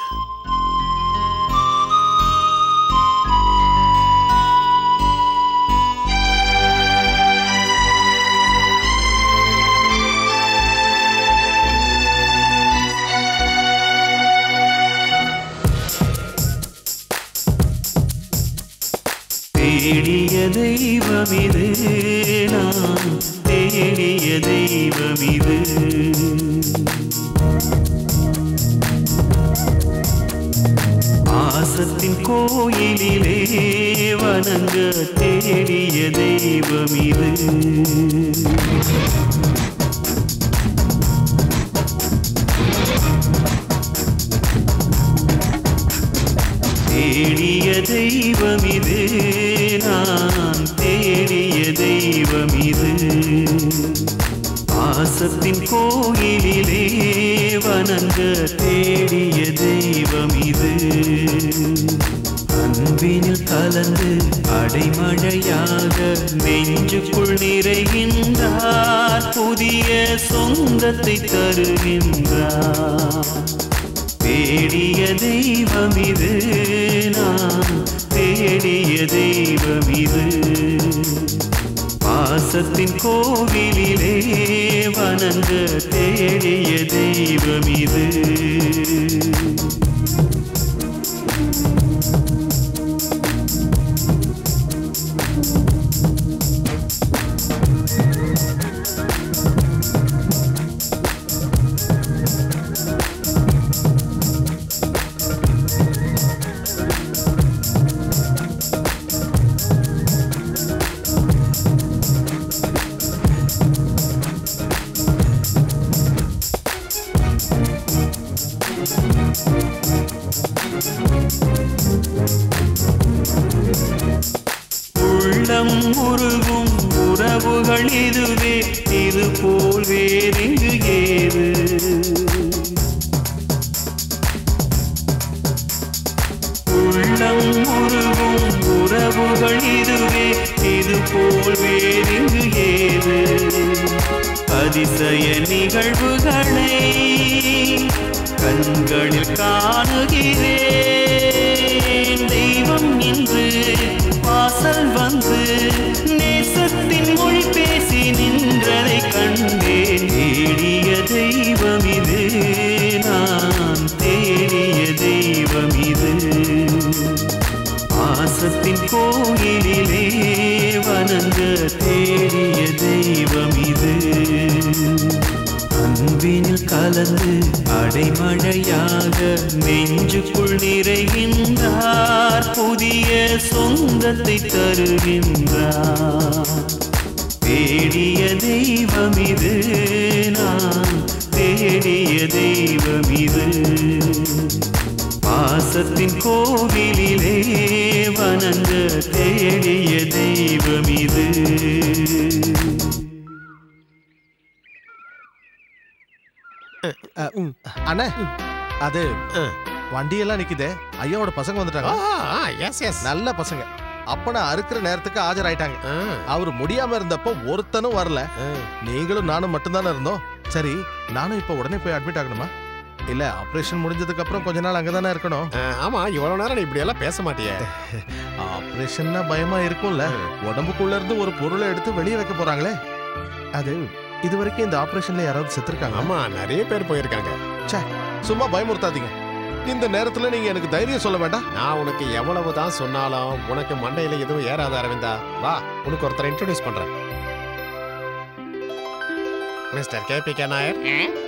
தேடிய தெய்வம் இது நான் தேடிய தெய்வம் இது ஆசத்தின் கோயிலிலே வணங்க தேடிய தெய்வம் இது தேடிய தெய்வம் இது நான் தேடிய தெய்வம் இது பாசத்தின் கோயிலிலே வணங்க தேடிய தெய்வம் இது அன்பினில் கலந்து அடைமழையாக நெஞ்சுக்குள் நிறைகின்றார் புதிய சொந்தத்தை தருகின்றார் தேடிய தெய்வம் இது நான் தேடிய தெய்வம் இது பாசத்தின் கோவிலிலே வணங்க தேடிய தெய்வம் இது உள்ளம் உருகும் உறவுகள் இதுவே இது போல் வேறெங்கு ஏது உள்ளம் உருகும் உறவுகள் இதுவே இது போல் வேறெங்கு ஏது அதிசய நிகழ்வுகளை கண்களில் காணுகிறேன் தெய்வம் என்று வாசல் வந்து நேசத்தின் மொழி பேசி நின்றதை கண்டேன் தேடிய தெய்வம் இது நான் தேடிய தெய்வம் இது பாசத்தின் கோயிலிலே வணங்க தேடிய தெய்வம் இது அன்பினில் கலந்து அடைமழையாக நெஞ்சுக்குள் நிறைகின்றார் புதிய சொந்தத்தை தருகின்றார் தேடிய தெய்வம் இது நான் தேடிய தெய்வம் இது பாசத்தின் கோவிலிலே வணங்க தேடிய தெய்வம் இது அண்ணே அது வண்டியெல்லாம் நிக்குதே ஐயாவோட பசங்க வந்துட்டாங்க எஸ் எஸ் நல்ல பசங்க அப்ப நான் அறுக்கிற நேரத்துக்கு ஆஜராயிட்டாங்க அவர் முடியாம இருந்தப்போ ஒருத்தனும் வரல நீங்களும் நானும் மட்டும்தானே இருந்தோம் சரி நானும் இப்ப உடனே போய் அட்மிட் ஆகணுமா இல்ல ஆபரேஷன் முடிஞ்சதுக்கு அப்புறம் கொஞ்ச நாள் அங்கதானே இருக்கணும் ஆமா இவ்வளவு நேரம் நீ இப்படி எல்லாம் பேச மாட்டியே ஆபரேஷன்னா பயமா இருக்கும்ல உடம்புக்குள்ள இருந்து ஒரு பொருளை எடுத்து வெளியே வைக்க போறாங்களே அது இது வரைக்கும் இந்த ஆபரேஷன்ல யாராவது செத்துருக்காங்க ஆமா நிறைய பேர் போயிருக்காங்க ச்சே சும்மா பயமுறுத்தாதீங்க இந்த நேரத்துல நீங்க எனக்கு தைரியம் சொல்ல வேண்டாம் நான் உனக்கு எவ்வளவு தான் சொன்னாலும் உனக்கு மண்டையில எதுவும் ஏறாத அரவிந்தா வா உனக்கு ஒருத்தரை இன்ட்ரோடியூஸ் பண்றேன் mister K P K Nair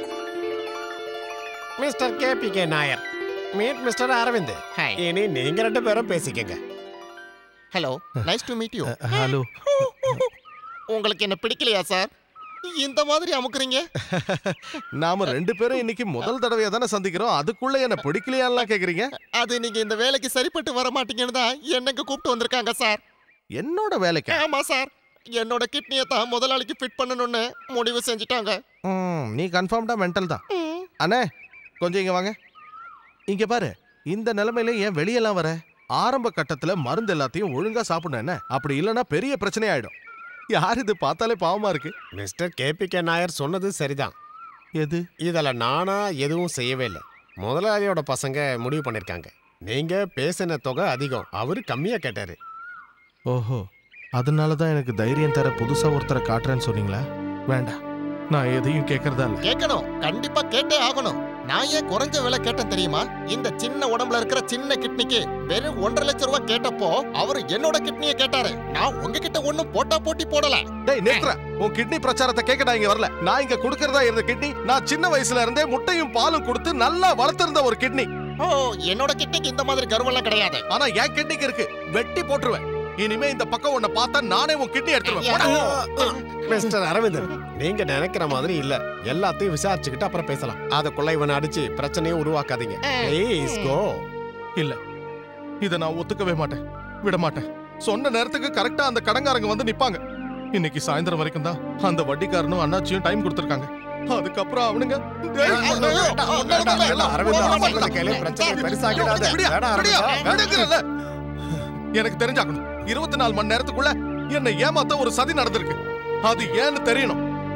mister K P K Nair meet mister Aravind இனி நீங்க ரெண்டு பேரும் பேசிக்கங்க hello nice to meet you hello உங்களுக்கு என்ன பிடிக்கலையா சார் இந்த மாதிரி அமுக்குறீங்க நாம ரெண்டு பேரும் இன்னைக்கு முதல் தடவையா தானே சந்திக்கிறோம் அதுக்குள்ள என்ன பிடிக்கலையாலாம் கேக்குறீங்க அது நீங்க இந்த வேலைக்கு சரிப்பட்டு வர மாட்டீங்கன்னு தான் என்னங்க கூப்பிட்டு வந்திருக்காங்க சார் என்னோட வேலைக்கு ஆமா சார் என்னோட கிட்னியை தான் முதலாளிக்கு ஃபிட் பண்ணணும்னு முடிவு செஞ்சுட்டாங்க ம், நீ கன்ஃபார்ம்டா மென்டல் தான் அண்ணே கொஞ்சம் இங்க வாங்க இங்க பாரு இந்த நிலைமையில ஏன் வெளியெல்லாம் வர ஆரம்ப கட்டத்துல மருந்து எல்லாத்தையும் ஒழுங்கா சாப்பிடணும் என்ன அப்படி இல்லைன்னா பெரிய பிரச்சனை ஆயிடும் யார் இது பார்த்தாலே பாவமா இருக்கு mister K P K Nair சொன்னது சரிதான் எது இதில் நானா எதுவும் செய்யவே இல்லை முதலாளியோட பசங்க முடிவு பண்ணிருக்காங்க நீங்க பேசின தொகை அதிகம் அவரு கம்மியா கேட்டாரு ஓஹோ அதனால தான் எனக்கு தைரியம் தர புதுசா ஒருத்தரை காட்டுறேன்னு சொன்னீங்களா வேண்டாம் நான் எதையும் கேட்கறதா இல்ல கேட்கணும் கண்டிப்பா கேட்டே ஆகணும் நான் ஏன் குறைஞ்ச விலை கேட்டேன் தெரியுமா இந்த சின்ன உடம்புல இருக்கிற சின்ன கிட்னிக்கு வெறும் ஒன்றரை லட்சம் ரூபாய் கேட்டப்போ அவரு என்னோட கிட்னியை கேட்டாரு நான் உங்ககிட்ட ஒண்ணும் போட்டா போட்டி போடல டேய் நிறுத்துற உன் கிட்னி பிரச்சாரத்தை கேட்க நான் இங்க வரல நான் இங்க கொடுக்கறதா இருந்த கிட்னி நான் சின்ன வயசுல இருந்தே முட்டையும் பாலும் கொடுத்து நல்லா வளர்த்திருந்த ஒரு கிட்னி ஓ என்னோட கிட்னிக்கு இந்த மாதிரி கர்வம்லாம் கிடையாது ஆனா என் கிட்னிக்கு இருக்கு வெட்டி போட்டுருவேன் இனிமே இந்த பக்கம் உன்னை பார்த்தா நானே உன் கிட்னி எடுத்துருவேன் போடா. மிஸ்டர் அரவிந்தன் நீங்க நினைக்கிற மாதிரி இல்ல எல்லாத்தையும் விசாரிச்சுக்கிட்டு அப்புறம் பேசலாம் அதுக்குள்ள இவனை அடிச்சு பிரச்சனையை உருவாக்காதீங்க ப்ளீஸ் கோ இல்ல இத நான் ஒத்துக்கவே மாட்டேன் விட மாட்டேன் சொன்ன நேரத்துக்கு கரெக்டா அந்த கடங்காரங்க வந்து நிப்பாங்க இன்னைக்கு சாயந்தரம் வரைக்கும் தான் அந்த வட்டிக்காரனும் அண்ணாச்சியும் டைம் கொடுத்திருக்காங்க அதுக்கப்புறம் அவனுங்க டேய், அரவிந்தா, சொல்றதை கேளு, பிரச்சனை பெருசாக்கிடாத. விடியா, வேணாம், விடியா, அரவிந்தா, வேணாம். விடுங்கறல்ல. எனக்கு தெரிஞ்சாகணும் இருபத்தி நாலு மணி நேரத்துக்குள்ள என்னை ஏமாத்த ஒரு சதி நடந்திருக்கு அது ஏன்னு தெரியணும்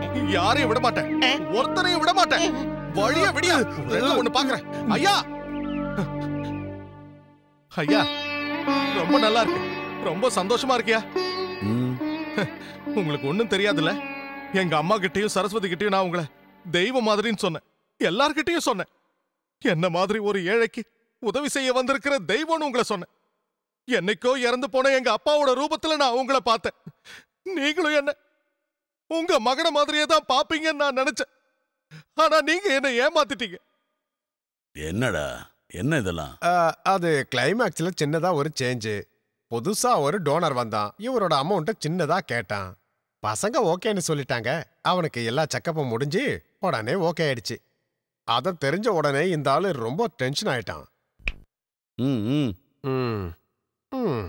யாரையும் விட மாட்டேன் ஒருத்தரையும் விட மாட்டேன் வழிய விடியா ரெண்டு ஒண்ணு பாக்குறேன் ஐயா ஐயா ரொம்ப நல்லா இருக்கு ரொம்ப சந்தோஷமா இருக்கியா உங்களுக்கு ஒண்ணும் தெரியாதுல்ல எங்க அம்மா கிட்டயும் சரஸ்வதி கிட்டயும் நான் உங்களை தெய்வ மாதிரின்னு சொன்னேன் எல்லார்கிட்டயும் சொன்னேன் என்ன மாதிரி ஒரு ஏழைக்கு உதவி செய்ய வந்திருக்கிற தெய்வம்னு உங்களை சொன்னேன் என்னைக்கோ இறந்து போன எங்க அப்பாவோட ரூபத்துல நான் உங்களை பார்த்தேன் நீங்களும் என்ன உங்க மகன மாதிரியே தான் பாப்பீங்கன்னு நான் நினைச்சேன் ஆனா நீங்க என்ன ஏமாத்திட்டீங்க என்னடா என்ன இதெல்லாம் ஆ, அது கிளைமேக்ஸ்ல சின்னதா ஒரு சேஞ்சு புதுசா ஒரு டோனர் வந்தான் இவரோட அமௌண்ட்டை சின்னதா கேட்டான் பசங்க ஓகேன்னு சொல்லிட்டாங்க அவனுக்கு எல்லா செக்கப்பும் முடிஞ்சு உடனே ஓகே ஆயிடுச்சு அதை தெரிஞ்ச உடனே இந்த ஆளு ரொம்ப டென்ஷன் ஆயிட்டான் ம் ம் ம் ம்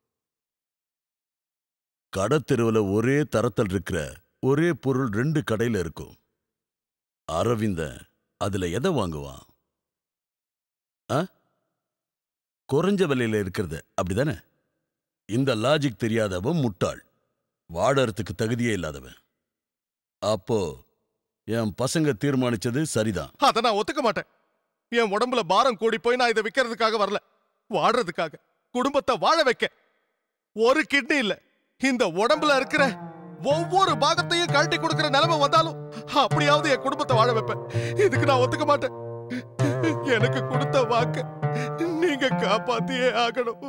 கடத்தெருவுல ஒரே தரத்தில் இருக்கிற ஒரே பொருள் ரெண்டு கடையில இருக்கும் அரவிந்தன் அதுல எதை வாங்குவான் ஆ? குறைஞ்ச விலையில இருக்கிறது அப்படிதானே இந்த லாஜிக் தெரியாதவன் முட்டாள் வாடறதுக்கு தகுதியே இல்லாதவன் அப்போ என் பசங்க தீர்மானிச்சது சரிதான் அதை நான் ஒத்துக்க மாட்டேன் என் உடம்புல பாரம் கூடி போய் நான் இதை விற்கிறதுக்காக வரல வாடுறதுக்காக குடும்பத்தை வாழ வைக்க ஒரு கிட்னி இல்ல இந்த உடம்புல இருக்கிற ஒவ்வொரு பாகத்தையும் கழட்டி கொடுக்கிற நிலைமை வந்தாலும் அப்படியாவது என் குடும்பத்தை வாழ வைப்பேன் இதுக்கு நான் ஒத்துக்க மாட்டேன் எனக்கு கொடுத்த வாக்க நீங்க காப்பாத்தியே ஆகணும்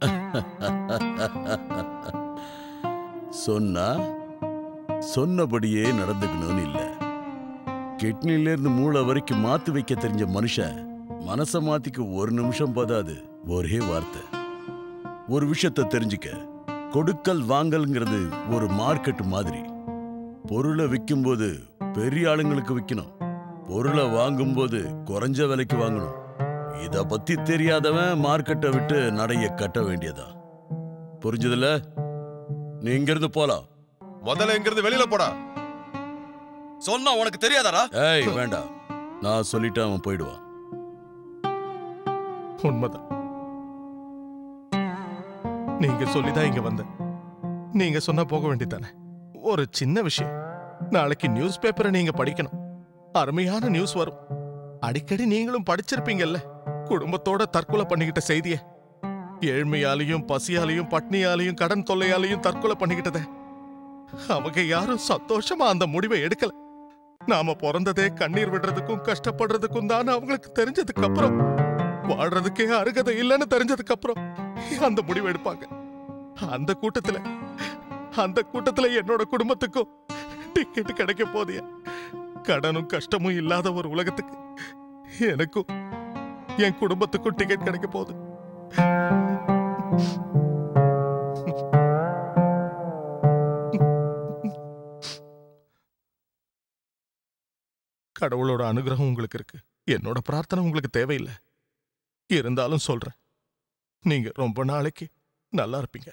சொன்னா சொன்னபடியே நடந்துக்கணும்னு இல்ல கிட்னில இருந்து மூளை வரைக்கும் மாத்து வைக்க தெரிஞ்ச மனுஷன் மனச மாத்திக்க ஒரு நிமிஷம் பதாது ஒரே வார்த்தை ஒரு விஷயத்த தெரிஞ்சுக்க கொடுக்கல் வாங்கல்ங்கிறது ஒரு மார்க்கெட் மாதிரி பொருளை விற்கும்போது பெரிய ஆளுங்களுக்கு விற்கணும் பொருளை வாங்கும்போது குறைஞ்ச விலைக்கு வாங்கணும் இத பத்தி தெரியாதவன் மார்க்கெட்டை விட்டு நடைய கட்ட வேண்டியதா புரிஞ்சதுல நீ இங்கிருந்து போலாம் முதல்ல இங்கிருந்து வெளியில போடா சொன்னா உனக்கு தெரியாதாடா ஏய் வேண்டாம் நான் சொல்லிட்டேன் அவன் போயிடுவான் உண்மைதான் நீங்க சொல்லிதான் இங்க வந்தேன் நீங்க சொன்னா போக வேண்டியதானே ஒரு சின்ன விஷயம் நாளைக்கு நியூஸ் பேப்பரை நீங்க படிக்கணும் அருமையான நியூஸ் வரும் அடிக்கடி நீங்களும் படிச்சிருப்பீங்கல்ல குடும்பத்தோட தற்கொலை பண்ணிக்கிட்ட செய்திய ஏழ்மையாலையும் பசியாலையும் பட்னியாலையும் கடன் தொல்லையாலையும் தற்கொலை பண்ணிக்கிட்டத அவங்க யாரும் சந்தோஷமா அந்த முடிவை எடுக்கல நாம பிறந்ததே கண்ணீர் விடுறதுக்கும் கஷ்டப்படுறதுக்கும் தான் அவங்களுக்கு தெரிஞ்சதுக்கு அப்புறம் வாழ்றதுக்கே அருகதை இல்லைன்னு தெரிஞ்சதுக்கு அப்புறம் அந்த முடிவு எடுப்பாங்க அந்த கூட்டத்துல அந்த கூட்டத்துல என்னோட குடும்பத்துக்கும் டிக்கெட் கிடைக்க போதிய கடனும் கஷ்டமும் இல்லாத ஒரு உலகத்துக்கு எனக்கும் என் குடும்பத்துக்கும் டிக்கெட் கிடைக்க போகுது கடவுளோட அனுகிரகம் உங்களுக்கு இருக்கு என்னோட பிரார்த்தனை உங்களுக்கு தேவையில்லை இருந்தாலும் சொல்றேன் நீங்க ரொம்ப நாளைக்கு நல்லா இருப்பீங்க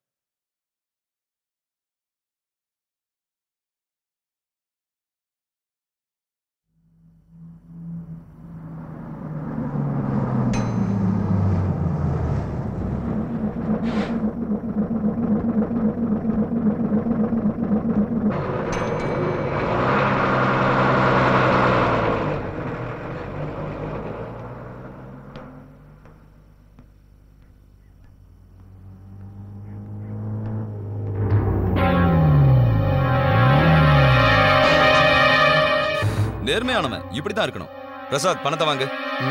நேர்மையானவன் இப்படிதான் இருக்கணும் பிரசாத் பணத்தை வாங்கு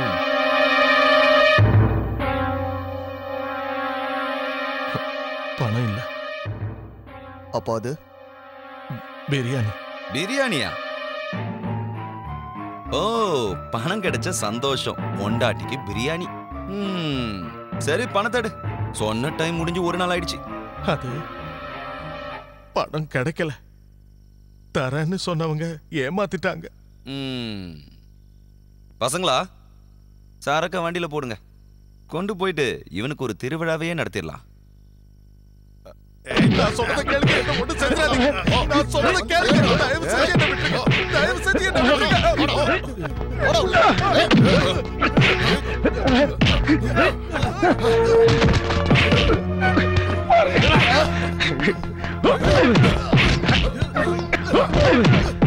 பணம் இல்ல அப்போ அது பிரியாணி பிரியாணியா ஓ பணம் கிடைச்ச சந்தோஷம் பொண்டாட்டிக்கு பிரியாணி ம், சரி பணத்தை எடு சொன்ன டைம் முடிஞ்சு ஒரு நாள் ஆயிடுச்சு அது பணம் கிடைக்கல தரேன்னு சொன்னவங்க ஏமாத்திட்டாங்க ம். பசங்களா சரக்க வண்டியில போடுங்க கொண்டு போயிட்டு இவனுக்கு ஒரு திருவிழாவையே நடத்திடலாம் நான் சொல்றத கேளுங்க என்ன ஒண்ணும் செஞ்சாதீங்க நான் சொல்றத கேளுங்க தயவு செஞ்சு என்ன விட்டுருங்க தயவு செஞ்சு என்ன விட்டுருங்க போடா உள்ள. Oh!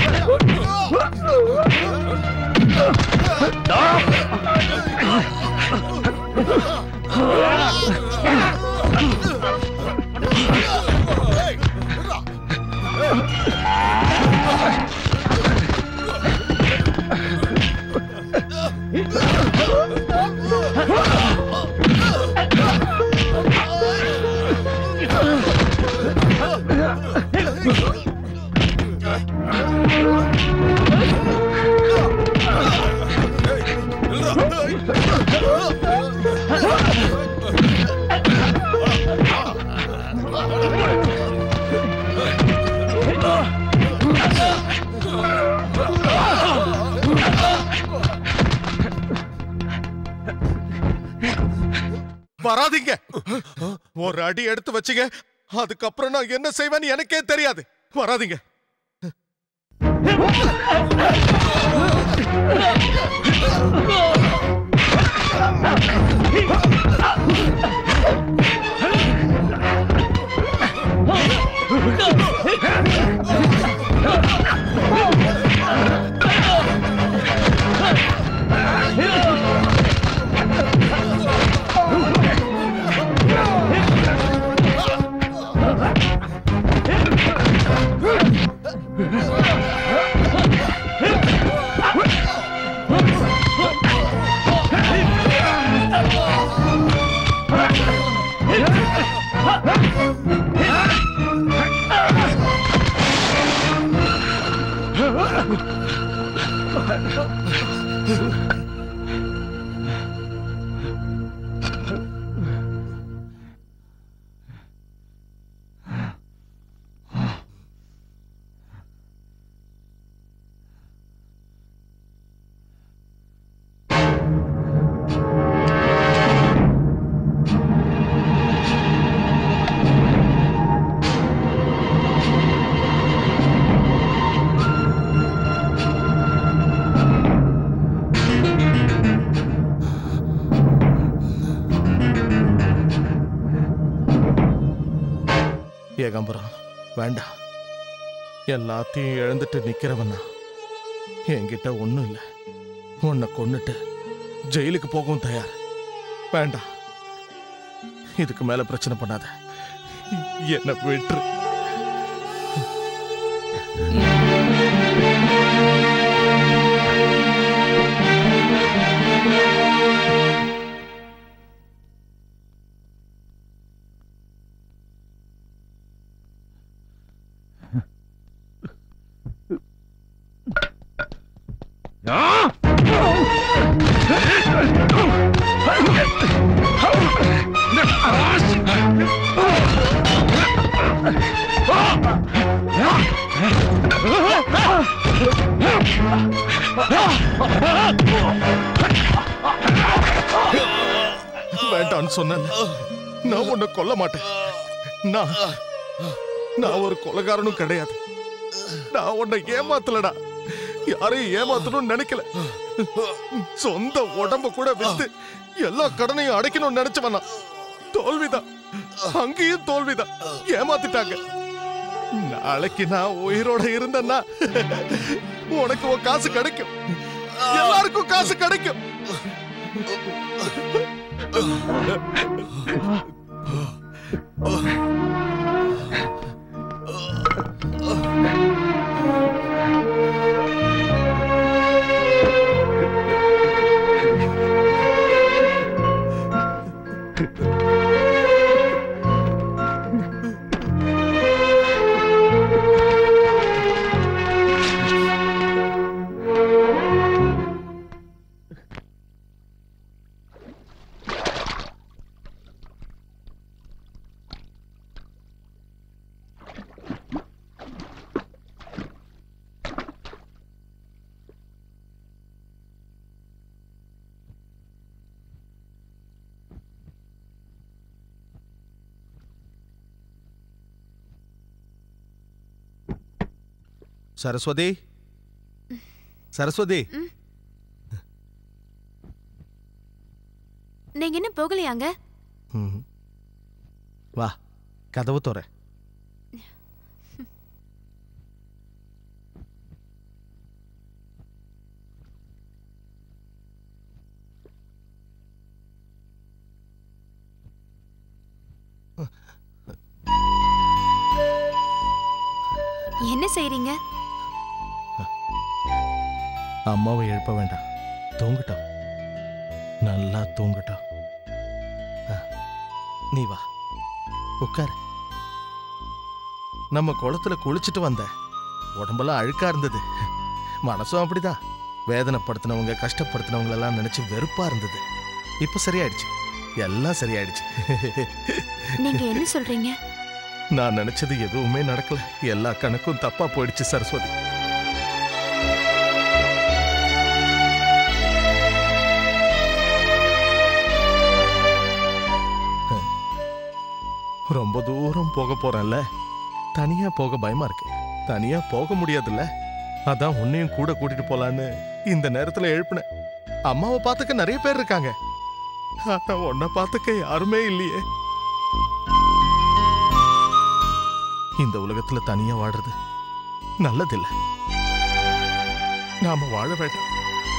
வராதீங்க ஒரு அடி எடுத்து வச்சுங்க அதுக்கப்புறம் நான் என்ன செய்வேன்னு எனக்கே தெரியாது வராதீங்க ஏகாம்பரம் வேண்டாம் எல்லாத்தையும் இழந்துட்டு நிக்கிறவனா என்கிட்ட ஒண்ணும் இல்லை உன்னை கொன்னுட்டு ஜெயிலுக்கு போகவும் தயார் வேண்டாம் இதுக்கு மேல பிரச்சனை பண்ணாத என்ன விட்டுரு வேண்டான்னு சொன்னேன் நான் உன்னை கொல்ல மாட்டேன் நான் நான் ஒரு கொலைகாரனும் கிடையாது நான் உன்னை ஏமாத்தலடா யாரையும் ஏமாத்தணும்னு நினைக்கல சொந்த உடம்ப கூட வித்து எல்லா கடனையும் அடைக்கணும்னு நினைச்சவன் நான். தோல்விதான் அங்கேயும் தோல்விதான் ஏமாத்திட்டாங்க நாளைக்கு நான் உயிரோட இருந்தேன்னா உனக்கு உன் காசு கிடைக்கும் எல்லாருக்கும் காசு கிடைக்கும் சரஸ்வதி சரஸ்வதி நீங்க இன்னும் போகலையாங்க ம். வா கதவு தோற என்ன செய்றீங்க அம்மாவை எழுப்ப வேண்டாம் தூங்கட்டும் நல்லா தூங்கட்டும் ஆ, நீ வா உட்காரு நம்ம குளத்துல குளிச்சுட்டு வந்த உடம்பெல்லாம் அழுக்கா இருந்தது மனசும் அப்படிதான் வேதனைப்படுத்தினவங்க கஷ்டப்படுத்தினவங்க எல்லாம் நினைச்சு வெறுப்பா இருந்தது இப்ப சரியாயிடுச்சு எல்லாம் சரியாயிடுச்சு நீங்க என்ன சொல்றீங்க நான் நினைச்சது எதுவுமே நடக்கல எல்லா கணக்கும் தப்பா போயிடுச்சு சரஸ்வதி போக போறேன்ல தனியா போக பயமா இருக்கு தனியா போக முடியாதுல்ல அதான் உன்னையும் கூட கூட்டிட்டு போலான்னு இந்த நேரத்துல எழுப்பினேன் அம்மாவை பார்த்துக்க நிறைய பேர் இருக்காங்க ஆனா உன்னை பார்த்துக்க யாருமே இல்லையே இந்த உலகத்துல தனியா வாடுறது நல்லதில்ல நாம வாழ வேண்டாம்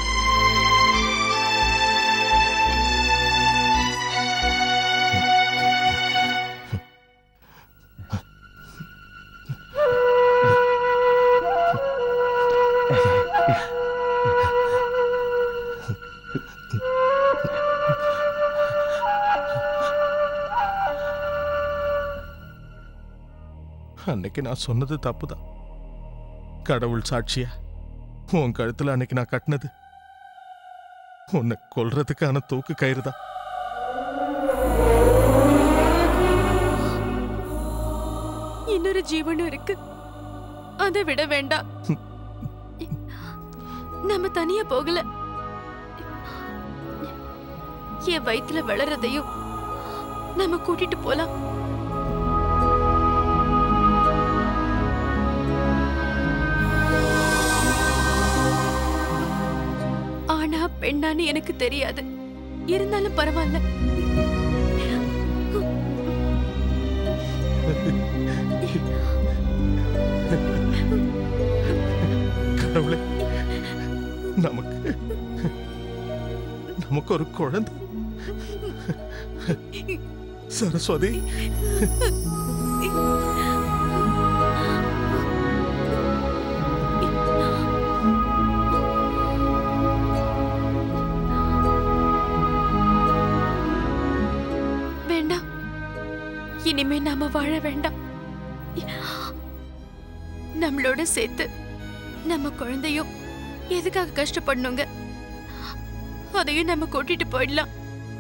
அன்னைக்கு நான் சொன்னது தப்புதான் கடவுள் சாட்சியா உன் கழுத்துல அன்னைக்கு நான் கட்டினது உன்னை கொல்றதுக்கான தூக்கு கயிறு தான் இன்னொரு ஜீவனும் இருக்கு அதை விட வேண்டாம் நம்ம தனியா போகல என் வயித்துல வளர்றதையும் நம்ம கூட்டிட்டு போலாம் ஆனா பெண்ணான்னு எனக்கு தெரியாது இருந்தாலும் பரவாயில்ல கடவுளே நமக்கு நமக்கு ஒரு குழந்தை சரஸ்வதி வேண்டாம் இனிமே நாம வாழ வேண்டாம் நம்மளோட சேர்த்து நம்ம குழந்தையும் எதுக்காக கஷ்டப்படணுங்க அதையும் நம்ம கூட்டிட்டு போயிடலாம்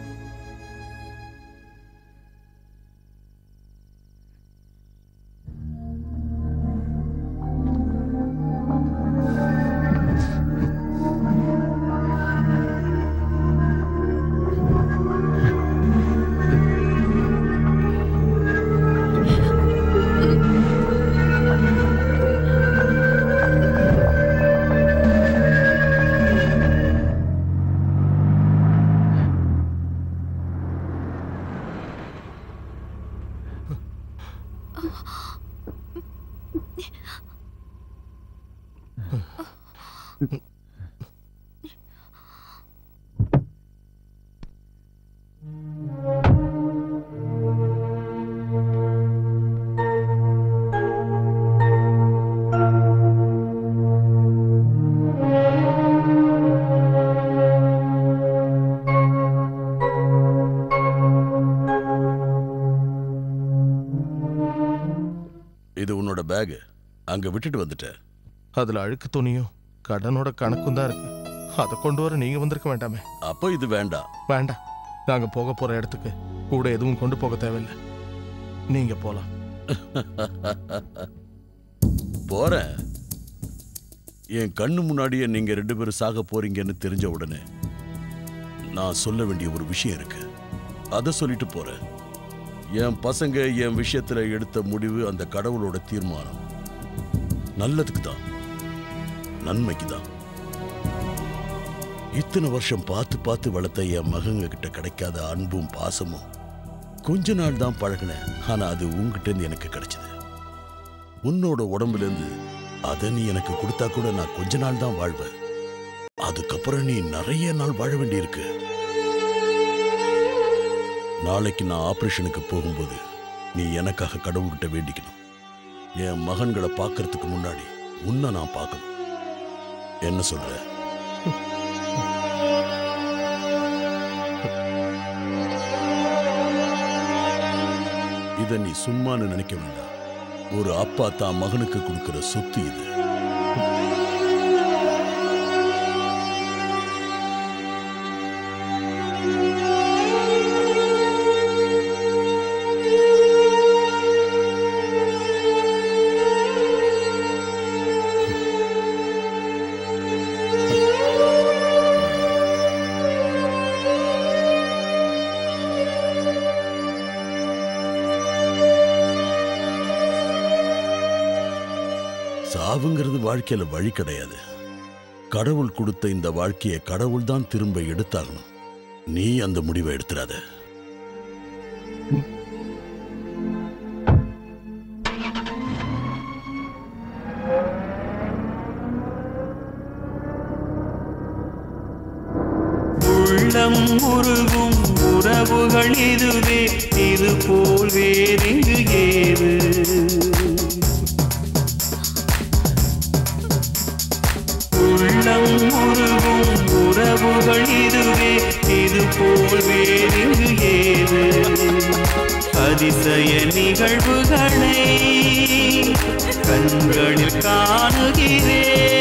இது உன்னோட பேகு அங்க விட்டுட்டு வந்துட்டேன் அதுல அழுக்கு துணியும் கடனோட கணக்கும் தான் இருக்கு அதை கொண்டு வர நீங்க வந்திருக்க வேண்டாமே அப்போ இது வேண்டாம் வேண்டாம் நாங்க போக போற இடத்துக்கு கூட எதுவும் கொண்டு போக தேவையில்லை நீங்க போலாம் போறேன் என் கண்ணு முன்னாடியே நீங்க ரெண்டு பேரும் சாக போறீங்கன்னு தெரிஞ்ச உடனே நான் சொல்ல வேண்டிய ஒரு விஷயம் இருக்கு அதை சொல்லிட்டு போறேன் என் பசங்க என் விஷயத்துல எடுத்த முடிவு அந்த கடவுளோட தீர்மானம் நல்லதுக்கு தான் நன்மைக்கு தான் இத்தனை வருஷம் பார்த்து பார்த்து வளர்த்த என் மகங்க கிட்ட கிடைக்காத அன்பும் பாசமும் கொஞ்ச நாள் தான் பழகினேன் ஆனா அது உங்ககிட்ட இருந்து எனக்கு கிடைச்சது உன்னோட உடம்புல இருந்து அதை நீ எனக்கு கொடுத்தா கூட நான் கொஞ்ச நாள் தான் வாழ்வேன் அதுக்கப்புறம் நீ நிறைய நாள் வாழ வேண்டியிருக்கு நாளைக்கு நான் ஆபரேஷனுக்கு போகும்போது நீ எனக்காக கடவுள்கிட்ட வேண்டிக்கணும் என் மகன்களை பார்க்கறதுக்கு முன்னாடி உன்னை நான் பார்க்கணும் என்ன சொல்ற இத நீ சும்மான்னு நினைக்க வேண்டாம் ஒரு அப்பா தான் மகனுக்கு கொடுக்கிற சொத்து இது சாவுங்கிறது வாழ்க்கையில வழி கிடையாது கடவுள் கொடுத்த இந்த வாழ்க்கையை கடவுள் தான் திரும்ப எடுத்தாகணும் நீ அந்த முடிவை எடுத்துறாத உள்ளம் உருகும் உறவுகள் இதுவே இது போல் வேறிங்கு ஏது உள்ளம் உருகும் உறவுகள் இதுவே இது போல் வேறிங்கு ஏது அதிசய நிகழ்வுகளை கண்களில் காணுகிறேன்